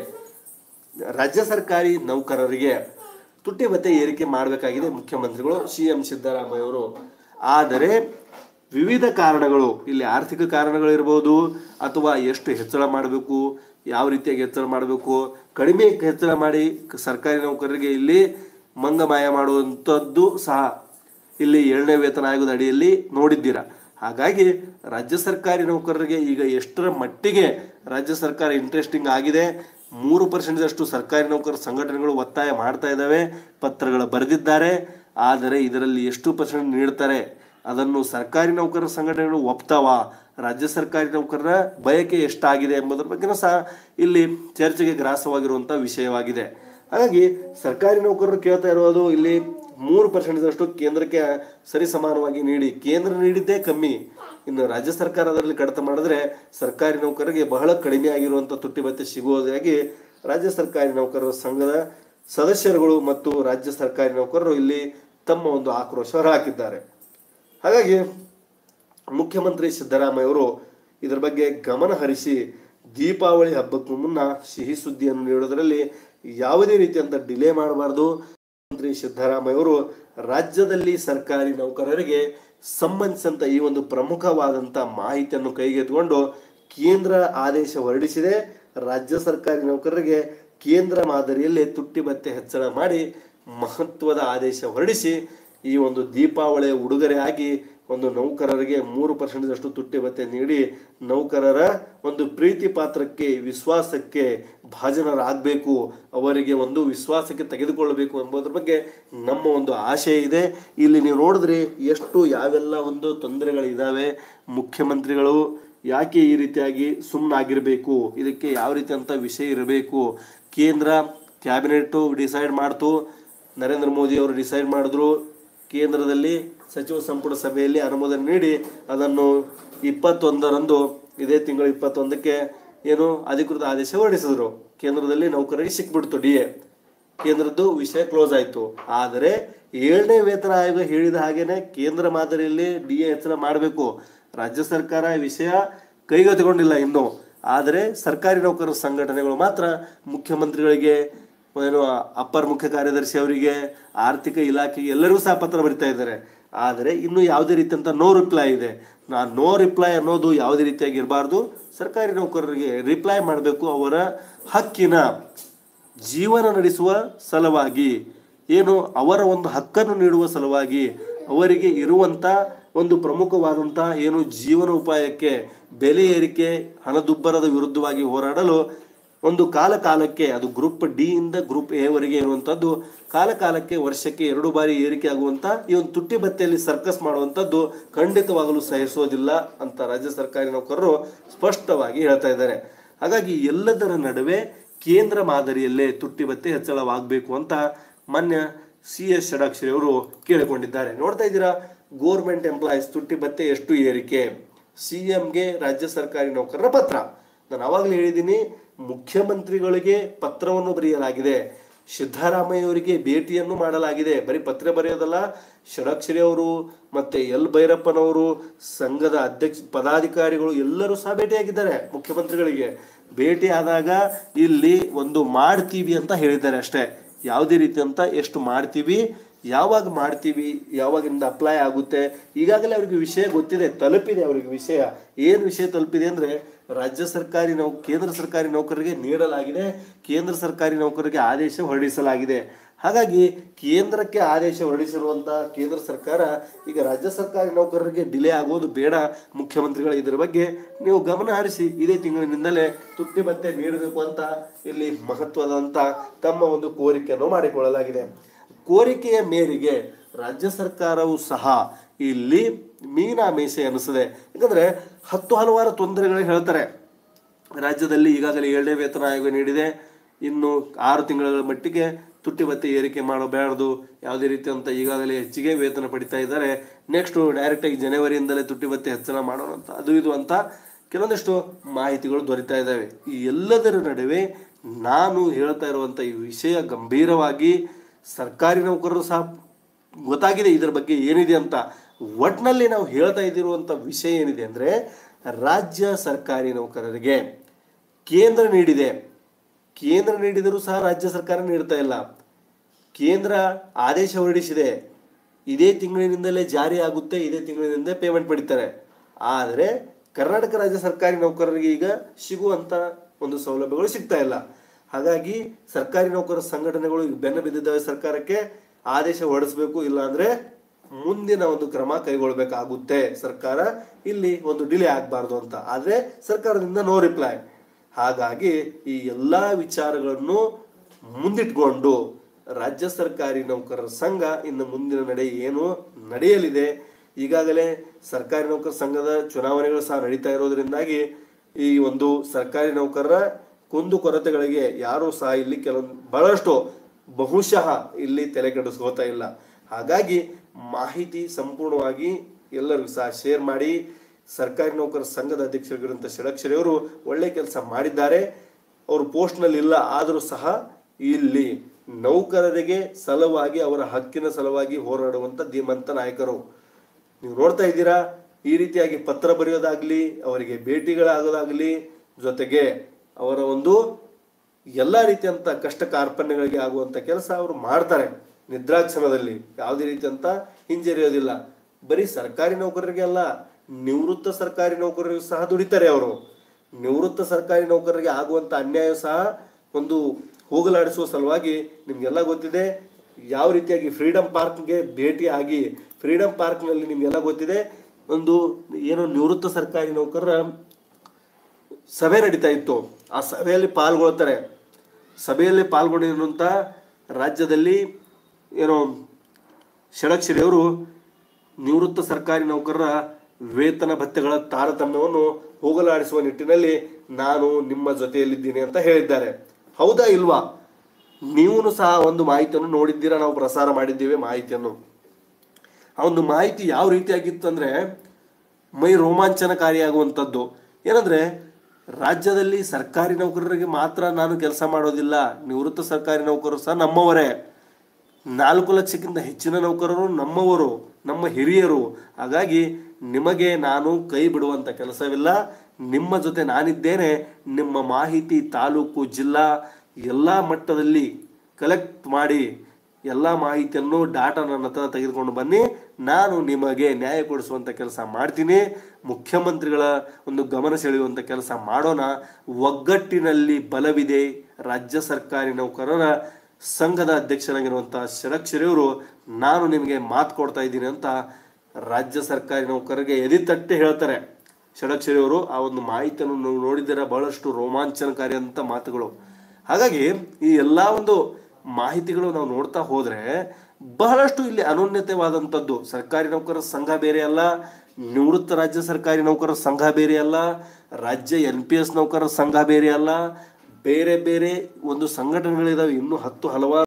ರಾಜ್ಯ ಸರ್ಕಾರಿ ನೌಕರರಿಗೆ ತುಟ್ಟಿ ಭತ್ತೆ ಏರಿಕೆ ಮಾಡಬೇಕಾಗಿದೆ ಮುಖ್ಯಮಂತ್ರಿಗಳು ಸಿ ಎಂ ಸಿದ್ದರಾಮಯ್ಯ ಅವರು ಆದರೆ ವಿವಿಧ ಕಾರಣಗಳು ಇಲ್ಲಿ ಆರ್ಥಿಕ ಕಾರಣಗಳಿರ್ಬೋದು ಅಥವಾ ಎಷ್ಟು ಹೆಚ್ಚಳ ಮಾಡಬೇಕು ಯಾವ ರೀತಿಯಾಗಿ ಹೆಚ್ಚಳ ಮಾಡಬೇಕು ಕಡಿಮೆ ಹೆಚ್ಚಳ ಮಾಡಿ ಕ- ಸರ್ಕಾರಿ ನೌಕರರಿಗೆ ಇಲ್ಲಿ ಮಂಗಮಾಯ ಮಾಡುವಂಥದ್ದು ಸಹ ಇಲ್ಲಿ ಏಳನೇ ವೇತನ ಆಯೋಗದ ಅಡಿಯಲ್ಲಿ ನೋಡಿದ್ದೀರಾ ಹಾಗಾಗಿ ರಾಜ್ಯ ಸರ್ಕಾರಿ ನೌಕರರಿಗೆ ಈಗ ಎಷ್ಟರ ಮಟ್ಟಿಗೆ ರಾಜ್ಯ ಸರ್ಕಾರ ಇಂಟ್ರೆಸ್ಟಿಂಗ್ ಆಗಿದೆ ಮೂರು ಪರ್ಸೆಂಟ್ದಷ್ಟು ಸರ್ಕಾರಿ ನೌಕರ ಸಂಘಟನೆಗಳು ಒತ್ತಾಯ ಮಾಡ್ತಾ ಇದ್ದಾವೆ ಪತ್ರಗಳು ಬರೆದಿದ್ದಾರೆ ಆದರೆ ಇದರಲ್ಲಿ ಎಷ್ಟು ಪರ್ಸೆಂಟ್ ನೀಡ್ತಾರೆ ಅದನ್ನು ಸರ್ಕಾರಿ ನೌಕರರ ಸಂಘಟನೆಗಳು ಒಪ್ತಾವ ರಾಜ್ಯ ಸರ್ಕಾರಿ ನೌಕರರ ಬಯಕೆ ಎಷ್ಟಾಗಿದೆ ಎಂಬುದರ ಬಗ್ಗೆನೂ ಸಹ ಇಲ್ಲಿ ಚರ್ಚೆಗೆ ಗ್ರಾಸವಾಗಿರುವಂಥ ವಿಷಯವಾಗಿದೆ ಹಾಗಾಗಿ ಸರ್ಕಾರಿ ನೌಕರರು ಕೇಳ್ತಾ ಇರೋದು ಇಲ್ಲಿ ಮೂರು ಪರ್ಸೆಂಟ್ದಷ್ಟು ಕೇಂದ್ರಕ್ಕೆ ಸರಿ ಸಮಾನವಾಗಿ ನೀಡಿ ಕೇಂದ್ರ ನೀಡಿದ್ದೇ ಕಮ್ಮಿ ಇನ್ನು ರಾಜ್ಯ ಸರ್ಕಾರ ಅದರಲ್ಲಿ ಕಡಿತ ಮಾಡಿದ್ರೆ ಸರ್ಕಾರಿ ನೌಕರರಿಗೆ ಬಹಳ ಕಡಿಮೆ ಆಗಿರುವಂಥ ತುಟ್ಟಿ ಭತ್ಯೆ ಸಿಗುವುದಾಗಿ ರಾಜ್ಯ ಸರ್ಕಾರಿ ನೌಕರರ ಸಂಘದ ಸದಸ್ಯರುಗಳು ಮತ್ತು ರಾಜ್ಯ ಸರ್ಕಾರಿ ನೌಕರರು ಇಲ್ಲಿ ತಮ್ಮ ಒಂದು ಆಕ್ರೋಶ ಹೊರಹಾಕಿದ್ದಾರೆ ಹಾಗಾಗಿ ಮುಖ್ಯಮಂತ್ರಿ ಸಿದ್ದರಾಮಯ್ಯ ಅವರು ಇದರ ಬಗ್ಗೆ ಗಮನ ಹರಿಸಿ ದೀಪಾವಳಿ ಹಬ್ಬಕ್ಕೂ ಮುನ್ನ ಸಿಹಿ ಸುದ್ದಿಯನ್ನು ನೀಡೋದರಲ್ಲಿ ಯಾವುದೇ ರೀತಿಯಂತ ಡಿಲೇ ಮಾಡಬಾರ್ದು ಮುಖ್ಯಮಂತ್ರಿ ಸಿದ್ದರಾಮಯ್ಯ ಅವರು ರಾಜ್ಯದಲ್ಲಿ ಸರ್ಕಾರಿ ನೌಕರರಿಗೆ ಸಂಬಂಧಿಸಿದಂತ ಈ ಒಂದು ಪ್ರಮುಖವಾದಂತ ಮಾಹಿತಿಯನ್ನು ಕೈಗೆತ್ತಿಕೊಂಡು ಕೇಂದ್ರ ಆದೇಶ ಹೊರಡಿಸಿದೆ ರಾಜ್ಯ ಸರ್ಕಾರಿ ನೌಕರರಿಗೆ ಕೇಂದ್ರ ಮಾದರಿಯಲ್ಲೇ ತುಟ್ಟಿ ಭತ್ಯೆ ಹೆಚ್ಚಳ ಮಾಡಿ ಮಹತ್ವದ ಆದೇಶ ಹೊರಡಿಸಿ ಈ ಒಂದು ದೀಪಾವಳಿಯ ಉಡುಗೊರೆ ಆಗಿ ಒಂದು ನೌಕರರಿಗೆ ಮೂರು ಪರ್ಸೆಂಟ್ದಷ್ಟು ತುಟ್ಟಿ ಭತ್ಯೆ ನೀಡಿ ನೌಕರರ ಒಂದು ಪ್ರೀತಿ ಪಾತ್ರಕ್ಕೆ ವಿಶ್ವಾಸಕ್ಕೆ ಭಾಜನರಾಗಬೇಕು ಅವರಿಗೆ ಒಂದು ವಿಶ್ವಾಸಕ್ಕೆ ತೆಗೆದುಕೊಳ್ಳಬೇಕು ಎಂಬುದರ ಬಗ್ಗೆ ನಮ್ಮ ಒಂದು ಆಶೆ ಇದೆ ಇಲ್ಲಿ ನೀವು ನೋಡಿದ್ರೆ ಎಷ್ಟು ಯಾವೆಲ್ಲ ಒಂದು ತೊಂದರೆಗಳಿದ್ದಾವೆ ಮುಖ್ಯಮಂತ್ರಿಗಳು ಯಾಕೆ ಈ ರೀತಿಯಾಗಿ ಸುಮ್ಮನಾಗಿರಬೇಕು ಇದಕ್ಕೆ ಯಾವ ರೀತಿಯಂಥ ವಿಷಯ ಇರಬೇಕು ಕೇಂದ್ರ ಕ್ಯಾಬಿನೆಟ್ ಡಿಸೈಡ್ ಮಾಡ್ತು ನರೇಂದ್ರ ಮೋದಿ ಅವರು ಡಿಸೈಡ್ ಮಾಡಿದ್ರು ಕೇಂದ್ರದಲ್ಲಿ ಸಚಿವ ಸಂಪುಟ ಸಭೆಯಲ್ಲಿ ಅನುಮೋದನೆ ನೀಡಿ ಅದನ್ನು ಇಪ್ಪತ್ತೊಂದರಂದು ಇದೇ ತಿಂಗಳು ಇಪ್ಪತ್ತೊಂದಕ್ಕೆ ಏನು ಅಧಿಕೃತ ಆದೇಶ ಹೊರಡಿಸಿದ್ರು ಕೇಂದ್ರದಲ್ಲಿ ನೌಕರರಿಗೆ ಸಿಕ್ಬಿಡ್ತು ಡಿ ಎ ಕೇಂದ್ರದ್ದು ವಿಷಯ ಕ್ಲೋಸ್ ಆಯಿತು ಆದರೆ ಏಳನೇ ವೇತನ ಆಯೋಗ ಹೇಳಿದ ಹಾಗೇನೆ ಕೇಂದ್ರ ಮಾದರಿಯಲ್ಲಿ ಡಿ ಎ ಹೆಚ್ಚಳ ಮಾಡಬೇಕು ರಾಜ್ಯ ಸರ್ಕಾರ ಈ ವಿಷಯ ಕೈಗೆತ್ತಿಕೊಂಡಿಲ್ಲ ಇನ್ನೂ ಆದರೆ ಸರ್ಕಾರಿ ನೌಕರರ ಸಂಘಟನೆಗಳು ಮಾತ್ರ ಮುಖ್ಯಮಂತ್ರಿಗಳಿಗೆ ಏನು ಅಪ್ಪರ್ ಮುಖ್ಯ ಕಾರ್ಯದರ್ಶಿ ಅವರಿಗೆ ಆರ್ಥಿಕ ಇಲಾಖೆಗೆ ಎಲ್ಲರಿಗೂ ಸಹ ಪತ್ರ ಬರಿತಾ ಇದ್ದಾರೆ ಆದರೆ ಇನ್ನು ಯಾವುದೇ ರೀತಿಯಂತ ನೋ ರಿಪ್ಲೈ ಇದೆ ನಾ ನೋ ರಿಪ್ಲೈ ಅನ್ನೋದು ಯಾವುದೇ ರೀತಿಯಾಗಿ ಇರಬಾರ್ದು ಸರ್ಕಾರಿ ನೌಕರರಿಗೆ ರಿಪ್ಲೈ ಮಾಡಬೇಕು ಅವರ ಹಕ್ಕಿನ ಜೀವನ ನಡೆಸುವ ಸಲುವಾಗಿ ಏನು ಅವರ ಒಂದು ಹಕ್ಕನ್ನು ನೀಡುವ ಸಲುವಾಗಿ ಅವರಿಗೆ ಇರುವಂತ ಒಂದು ಪ್ರಮುಖವಾದಂಥ ಏನು ಜೀವನ ಉಪಾಯಕ್ಕೆ ಬೆಲೆ ಏರಿಕೆ ಹಣದುಬ್ಬರದ ವಿರುದ್ಧವಾಗಿ ಹೋರಾಡಲು ಒಂದು ಕಾಲ ಕಾಲಕ್ಕೆ ಅದು ಗ್ರೂಪ್ ಡಿ ಇಂದ ಗ್ರೂಪ್ ಎ ವರೆಗೆ ಇರುವಂತದ್ದು ಕಾಲ ಕಾಲಕ್ಕೆ ವರ್ಷಕ್ಕೆ ಎರಡು ಬಾರಿ ಏರಿಕೆ ಆಗುವಂತ ಈ ಒಂದು ತುಟ್ಟಿ ಭತ್ತೆಯಲ್ಲಿ ಸರ್ಕಸ್ ಮಾಡುವಂತದ್ದು ಖಂಡಿತವಾಗಲೂ ಸಹಿಸೋದಿಲ್ಲ ಅಂತ ರಾಜ್ಯ ಸರ್ಕಾರಿ ನೌಕರರು ಸ್ಪಷ್ಟವಾಗಿ ಹೇಳ್ತಾ ಇದ್ದಾರೆ ಹಾಗಾಗಿ ಎಲ್ಲದರ ನಡುವೆ ಕೇಂದ್ರ ಮಾದರಿಯಲ್ಲೇ ತುಟ್ಟಿ ಭತ್ಯೆ ಹೆಚ್ಚಳವಾಗಬೇಕು ಅಂತ ಮಾನ್ಯ ಸಿ ಎಸ್ ಷಡಾಕ್ಷರಿ ಅವರು ಕೇಳಿಕೊಂಡಿದ್ದಾರೆ ನೋಡ್ತಾ ಇದ್ದೀರಾ ಗೋರ್ಮೆಂಟ್ ಎಂಪ್ಲಾಯೀಸ್ ತುಟ್ಟಿ ಭತ್ಯೆ ಎಷ್ಟು ಏರಿಕೆ ಸಿ ಎಂಗೆ ರಾಜ್ಯ ಸರ್ಕಾರಿ ನೌಕರರ ಪತ್ರ ನಾನು ಆವಾಗಲೇ ಹೇಳಿದ್ದೀನಿ ಮುಖ್ಯಮಂತ್ರಿಗಳಿಗೆ ಪತ್ರವನ್ನು ಬರೆಯಲಾಗಿದೆ ಸಿದ್ದರಾಮಯ್ಯ ಅವರಿಗೆ ಭೇಟಿಯನ್ನು ಮಾಡಲಾಗಿದೆ ಬರೀ ಪತ್ರ ಬರೆಯೋದಲ್ಲ ಷಡಕ್ಷರಿ ಅವರು ಮತ್ತೆ ಎಲ್ ಭೈರಪ್ಪನವರು ಸಂಘದ ಅಧ್ಯಕ್ಷ ಪದಾಧಿಕಾರಿಗಳು ಎಲ್ಲರೂ ಸಹ ಭೇಟಿಯಾಗಿದ್ದಾರೆ ಮುಖ್ಯಮಂತ್ರಿಗಳಿಗೆ ಭೇಟಿ ಆದಾಗ ಇಲ್ಲಿ ಒಂದು ಮಾಡ್ತೀವಿ ಅಂತ ಹೇಳಿದ್ದಾರೆ ಅಷ್ಟೇ ಯಾವುದೇ ರೀತಿ ಅಂತ ಎಷ್ಟು ಮಾಡ್ತೀವಿ ಯಾವಾಗ ಮಾಡ್ತೀವಿ ಯಾವಾಗಿಂದ ಅಪ್ಲೈ ಆಗುತ್ತೆ ಈಗಾಗಲೇ ಅವ್ರಿಗೆ ವಿಷಯ ಗೊತ್ತಿದೆ ತಲುಪಿದೆ ಅವ್ರಿಗೆ ವಿಷಯ ಏನು ವಿಷಯ ತಲುಪಿದೆ ಅಂದ್ರೆ ರಾಜ್ಯ ಸರ್ಕಾರಿ ನೌ ಕೇಂದ್ರ ಸರ್ಕಾರಿ ನೌಕರರಿಗೆ ನೀಡಲಾಗಿದೆ ಕೇಂದ್ರ ಸರ್ಕಾರಿ ನೌಕರರಿಗೆ ಆದೇಶ ಹೊರಡಿಸಲಾಗಿದೆ ಹಾಗಾಗಿ ಕೇಂದ್ರಕ್ಕೆ ಆದೇಶ ಹೊರಡಿಸಿರುವಂತ ಕೇಂದ್ರ ಸರ್ಕಾರ ಈಗ ರಾಜ್ಯ ಸರ್ಕಾರಿ ನೌಕರರಿಗೆ ಡಿಲೇ ಆಗೋದು ಬೇಡ ಮುಖ್ಯಮಂತ್ರಿಗಳ ಇದರ ಬಗ್ಗೆ ನೀವು ಗಮನ ಹರಿಸಿ ಇದೇ ತಿಂಗಳಿನಿಂದಲೇ ತುಟ್ಟಿ ಭತ್ಯೆ ನೀಡಬೇಕು ಅಂತ ಇಲ್ಲಿ ಮಹತ್ವದಂತ ತಮ್ಮ ಒಂದು ಕೋರಿಕೆಯನ್ನು ಮಾಡಿಕೊಳ್ಳಲಾಗಿದೆ ಕೋರಿಕೆಯ ಮೇರೆಗೆ ರಾಜ್ಯ ಸರ್ಕಾರವು ಸಹ ಇಲ್ಲಿ ಮೀನಾ ಮೀಸೆ ಅನಿಸಿದೆ ಯಾಕಂದ್ರೆ ಹತ್ತು ಹಲವಾರು ತೊಂದರೆಗಳು ಹೇಳ್ತಾರೆ ರಾಜ್ಯದಲ್ಲಿ ಈಗಾಗಲೇ ಏಳನೇ ವೇತನ ಆಯೋಗ ನೀಡಿದೆ ಇನ್ನು ಆರು ತಿಂಗಳ ಮಟ್ಟಿಗೆ ತುಟ್ಟಿ ಭತ್ಯೆ ಏರಿಕೆ ಮಾಡಬಾರದು ಯಾವುದೇ ರೀತಿಯಂತ ಈಗಾಗಲೇ ಹೆಚ್ಚಿಗೆ ವೇತನ ಪಡಿತಾ ಇದ್ದಾರೆ ನೆಕ್ಸ್ಟ್ ಡೈರೆಕ್ಟಾಗಿ ಜನವರಿಯಿಂದಲೇ ತುಟ್ಟಿ ಭತ್ಯೆ ಹೆಚ್ಚಳ ಮಾಡೋಣ ಅಂತ ಅದು ಇದು ಅಂತ ಕೆಲವೊಂದಿಷ್ಟು ಮಾಹಿತಿಗಳು ದೊರೀತಾ ಇದ್ದಾವೆ ಈ ಎಲ್ಲದರ ನಡುವೆ ನಾನು ಹೇಳ್ತಾ ಇರುವಂತ ಈ ವಿಷಯ ಗಂಭೀರವಾಗಿ ಸರ್ಕಾರಿ ನೌಕರರು ಸಹ ಗೊತ್ತಾಗಿದೆ ಇದರ ಬಗ್ಗೆ ಏನಿದೆ ಅಂತ ಒಟ್ನಲ್ಲಿ ನಾವು ಹೇಳ್ತಾ ಇದ್ದಿರುವಂತ ವಿಷಯ ಏನಿದೆ ಅಂದ್ರೆ ರಾಜ್ಯ ಸರ್ಕಾರಿ ನೌಕರರಿಗೆ ಕೇಂದ್ರ ನೀಡಿದೆ ಕೇಂದ್ರ ನೀಡಿದರೂ ಸಹ ರಾಜ್ಯ ಸರ್ಕಾರ ನೀಡ್ತಾ ಇಲ್ಲ ಕೇಂದ್ರ ಆದೇಶ ಹೊರಡಿಸಿದೆ ಇದೇ ತಿಂಗಳಿನಿಂದಲೇ ಜಾರಿ ಆಗುತ್ತೆ ಇದೇ ತಿಂಗಳಿನಿಂದ ಪೇಮೆಂಟ್ ಪಡಿತಾರೆ ಆದರೆ ಕರ್ನಾಟಕ ರಾಜ್ಯ ಸರ್ಕಾರಿ ನೌಕರರಿಗೆ ಈಗ ಸಿಗುವಂತ ಒಂದು ಸೌಲಭ್ಯಗಳು ಸಿಗ್ತಾ ಇಲ್ಲ ಹಾಗಾಗಿ ಸರ್ಕಾರಿ ನೌಕರರ ಸಂಘಟನೆಗಳು ಈಗ ಬೆನ್ನ ಬಿದ್ದಿದ್ದಾವೆ ಸರ್ಕಾರಕ್ಕೆ ಆದೇಶ ಹೊರಡಿಸಬೇಕು ಇಲ್ಲ ಅಂದ್ರೆ ಮುಂದಿನ ಒಂದು ಕ್ರಮ ಕೈಗೊಳ್ಳಬೇಕಾಗುತ್ತೆ ಸರ್ಕಾರ ಇಲ್ಲಿ ಒಂದು ಡಿಲೇ ಆಗಬಾರ್ದು ಅಂತ ಆದ್ರೆ ಸರ್ಕಾರದಿಂದ ನೋ ರಿಪ್ಲೈ ಹಾಗಾಗಿ ಈ ಎಲ್ಲಾ ವಿಚಾರಗಳನ್ನು ಮುಂದಿಟ್ಕೊಂಡು ರಾಜ್ಯ ಸರ್ಕಾರಿ ನೌಕರರ ಸಂಘ ಇನ್ನು ಮುಂದಿನ ನಡೆ ಏನು ನಡೆಯಲಿದೆ ಈಗಾಗಲೇ ಸರ್ಕಾರಿ ನೌಕರ ಸಂಘದ ಚುನಾವಣೆಗಳು ಸಹ ನಡೀತಾ ಇರೋದ್ರಿಂದಾಗಿ ಈ ಒಂದು ಸರ್ಕಾರಿ ನೌಕರರ ಕುಂದು ಕೊರತೆಗಳಿಗೆ ಯಾರು ಸಹ ಇಲ್ಲಿ ಕೆಲವೊಂದು ಬಹಳಷ್ಟು ಬಹುಶಃ ಇಲ್ಲಿ ತಲೆ ಕೆಡಿಸ್ಕೋತಾ ಇಲ್ಲ ಹಾಗಾಗಿ ಮಾಹಿತಿ ಸಂಪೂರ್ಣವಾಗಿ ಎಲ್ಲರಿಗೂ ಸಹ ಶೇರ್ ಮಾಡಿ ಸರ್ಕಾರಿ ನೌಕರ ಸಂಘದ ಅಧ್ಯಕ್ಷರಾಗಿರುವಂಥ ಷಡಕ್ಷರಿ ಅವರು ಒಳ್ಳೆ ಕೆಲಸ ಮಾಡಿದ್ದಾರೆ ಅವರು ಪೋಸ್ಟ್ನಲ್ಲಿ ಇಲ್ಲ ಆದರೂ ಸಹ ಇಲ್ಲಿ ನೌಕರರಿಗೆ ಸಲುವಾಗಿ ಅವರ ಹಕ್ಕಿನ ಸಲುವಾಗಿ ಹೋರಾಡುವಂತ ಧೀಮಂತ ನಾಯಕರು ನೀವು ನೋಡ್ತಾ ಇದ್ದೀರಾ ಈ ರೀತಿಯಾಗಿ ಪತ್ರ ಬರೆಯೋದಾಗ್ಲಿ ಅವರಿಗೆ ಭೇಟಿಗಳಾಗೋದಾಗ್ಲಿ ಜೊತೆಗೆ ಅವರ ಒಂದು ಎಲ್ಲ ರೀತಿಯಂತ ಕಷ್ಟ ಕಾರ್ಪಣ್ಯಗಳಿಗೆ ಆಗುವಂತ ಕೆಲಸ ಅವರು ಮಾಡ್ತಾರೆ ನಿದ್ರಾಕ್ಷಣದಲ್ಲಿ ಯಾವುದೇ ರೀತಿಯಂತ ಹಿಂಜರಿಯೋದಿಲ್ಲ ಬರೀ ಸರ್ಕಾರಿ ನೌಕರರಿಗೆ ಅಲ್ಲ ನಿವೃತ್ತ ಸರ್ಕಾರಿ ನೌಕರರಿಗೂ ಸಹ ದುಡಿತಾರೆ ಅವರು ನಿವೃತ್ತ ಸರ್ಕಾರಿ ನೌಕರರಿಗೆ ಆಗುವಂತ ಅನ್ಯಾಯ ಸಹ ಒಂದು ಹೋಗಲಾಡಿಸುವ ಸಲುವಾಗಿ ನಿಮ್ಗೆಲ್ಲ ಗೊತ್ತಿದೆ ಯಾವ ರೀತಿಯಾಗಿ ಫ್ರೀಡಂ ಪಾರ್ಕ್ಗೆ ಭೇಟಿ ಆಗಿ ಫ್ರೀಡಂ ಪಾರ್ಕ್ನಲ್ಲಿ ನಿಮ್ಗೆಲ್ಲ ಗೊತ್ತಿದೆ ಒಂದು ಏನೋ ನಿವೃತ್ತ ಸರ್ಕಾರಿ ನೌಕರರ ಸಭೆ ನಡೀತಾ ಇತ್ತು ಆ ಸಭೆಯಲ್ಲಿ ಪಾಲ್ಗೊಳ್ತಾರೆ ಸಭೆಯಲ್ಲಿ ಪಾಲ್ಗೊಂಡಿರುವಂತ ರಾಜ್ಯದಲ್ಲಿ ಏನೋ ಷಡಕ್ಷರಿ ಅವರು ನಿವೃತ್ತ ಸರ್ಕಾರಿ ನೌಕರರ ವೇತನ ಭತ್ಯೆಗಳ ತಾರತಮ್ಯವನ್ನು ಹೋಗಲಾಡಿಸುವ ನಿಟ್ಟಿನಲ್ಲಿ ನಾನು ನಿಮ್ಮ ಜೊತೆಯಲ್ಲಿದ್ದೀನಿ ಅಂತ ಹೇಳಿದ್ದಾರೆ ಹೌದಾ ಇಲ್ವಾ ನೀವು ಸಹ ಒಂದು ಮಾಹಿತಿಯನ್ನು ನೋಡಿದ್ದೀರಾ ನಾವು ಪ್ರಸಾರ ಮಾಡಿದ್ದೇವೆ ಮಾಹಿತಿಯನ್ನು ಆ ಒಂದು ಮಾಹಿತಿ ಯಾವ ರೀತಿಯಾಗಿತ್ತು ಅಂದ್ರೆ ಮೈ ರೋಮಾಂಚನಕಾರಿಯಾಗುವಂಥದ್ದು ಏನಂದ್ರೆ ರಾಜ್ಯದಲ್ಲಿ ಸರ್ಕಾರಿ ನೌಕರರಿಗೆ ಮಾತ್ರ ನಾನು ಕೆಲಸ ಮಾಡೋದಿಲ್ಲ ನಿವೃತ್ತ ಸರ್ಕಾರಿ ನೌಕರರು ಸಹ ನಮ್ಮವರೇ ನಾಲ್ಕು ಲಕ್ಷಕ್ಕಿಂತ ಹೆಚ್ಚಿನ ನೌಕರರು ನಮ್ಮವರು ನಮ್ಮ ಹಿರಿಯರು ಹಾಗಾಗಿ ನಿಮಗೆ ನಾನು ಕೈ ಬಿಡುವಂತ ಕೆಲಸವಿಲ್ಲ ನಿಮ್ಮ ಜೊತೆ ನಾನಿದ್ದೇನೆ ನಿಮ್ಮ ಮಾಹಿತಿ ತಾಲೂಕು ಜಿಲ್ಲಾ ಎಲ್ಲ ಮಟ್ಟದಲ್ಲಿ ಕಲೆಕ್ಟ್ ಮಾಡಿ ಎಲ್ಲ ಮಾಹಿತಿಯನ್ನು ಡಾಟಾ ನನ್ನ ಹತ್ರ ತೆಗೆದುಕೊಂಡು ಬನ್ನಿ ನಾನು ನಿಮಗೆ ನ್ಯಾಯ ಕೊಡಿಸುವಂತ ಕೆಲಸ ಮಾಡ್ತೀನಿ ಮುಖ್ಯಮಂತ್ರಿಗಳ ಒಂದು ಗಮನ ಸೆಳೆಯುವಂತ ಕೆಲಸ ಮಾಡೋಣ ಒಗ್ಗಟ್ಟಿನಲ್ಲಿ ಬಲವಿದೆ ರಾಜ್ಯ ಸರ್ಕಾರಿ ನೌಕರರ ಸಂಘದ ಅಧ್ಯಕ್ಷರಾಗಿರುವಂತಹ ಷಡಕ್ಷರಿ ಅವರು ನಾನು ನಿಮಗೆ ಮಾತು ಕೊಡ್ತಾ ಇದ್ದೀನಿ ಅಂತ ರಾಜ್ಯ ಸರ್ಕಾರಿ ನೌಕರರಿಗೆ ಎದಿ ತಟ್ಟಿ ಹೇಳ್ತಾರೆ ಷಡಕ್ಷರಿ ಅವರು ಆ ಒಂದು ಮಾಹಿತಿಯನ್ನು ನೀವು ನೋಡಿದ್ದೀರಾ ಬಹಳಷ್ಟು ರೋಮಾಂಚನಕಾರಿ ಅಂತ ಮಾತುಗಳು ಹಾಗಾಗಿ ಈ ಎಲ್ಲಾ ಒಂದು ಮಾಹಿತಿಗಳು ನಾವು ನೋಡ್ತಾ ಹೋದ್ರೆ ಬಹಳಷ್ಟು ಇಲ್ಲಿ ಅನನ್ಯತೆವಾದಂಥದ್ದು ಸರ್ಕಾರಿ ನೌಕರರ ಸಂಘ ಬೇರೆ ಅಲ್ಲ ನಿವೃತ್ತ ರಾಜ್ಯ ಸರ್ಕಾರಿ ನೌಕರರ ಸಂಘ ಬೇರೆ ಅಲ್ಲ ರಾಜ್ಯ ಎನ್ ಪಿ ಎಸ್ ನೌಕರರ ಸಂಘ ಬೇರೆ ಅಲ್ಲ ಬೇರೆ ಬೇರೆ ಒಂದು ಸಂಘಟನೆಗಳಿದಾವೆ ಇನ್ನೂ ಹತ್ತು ಹಲವಾರು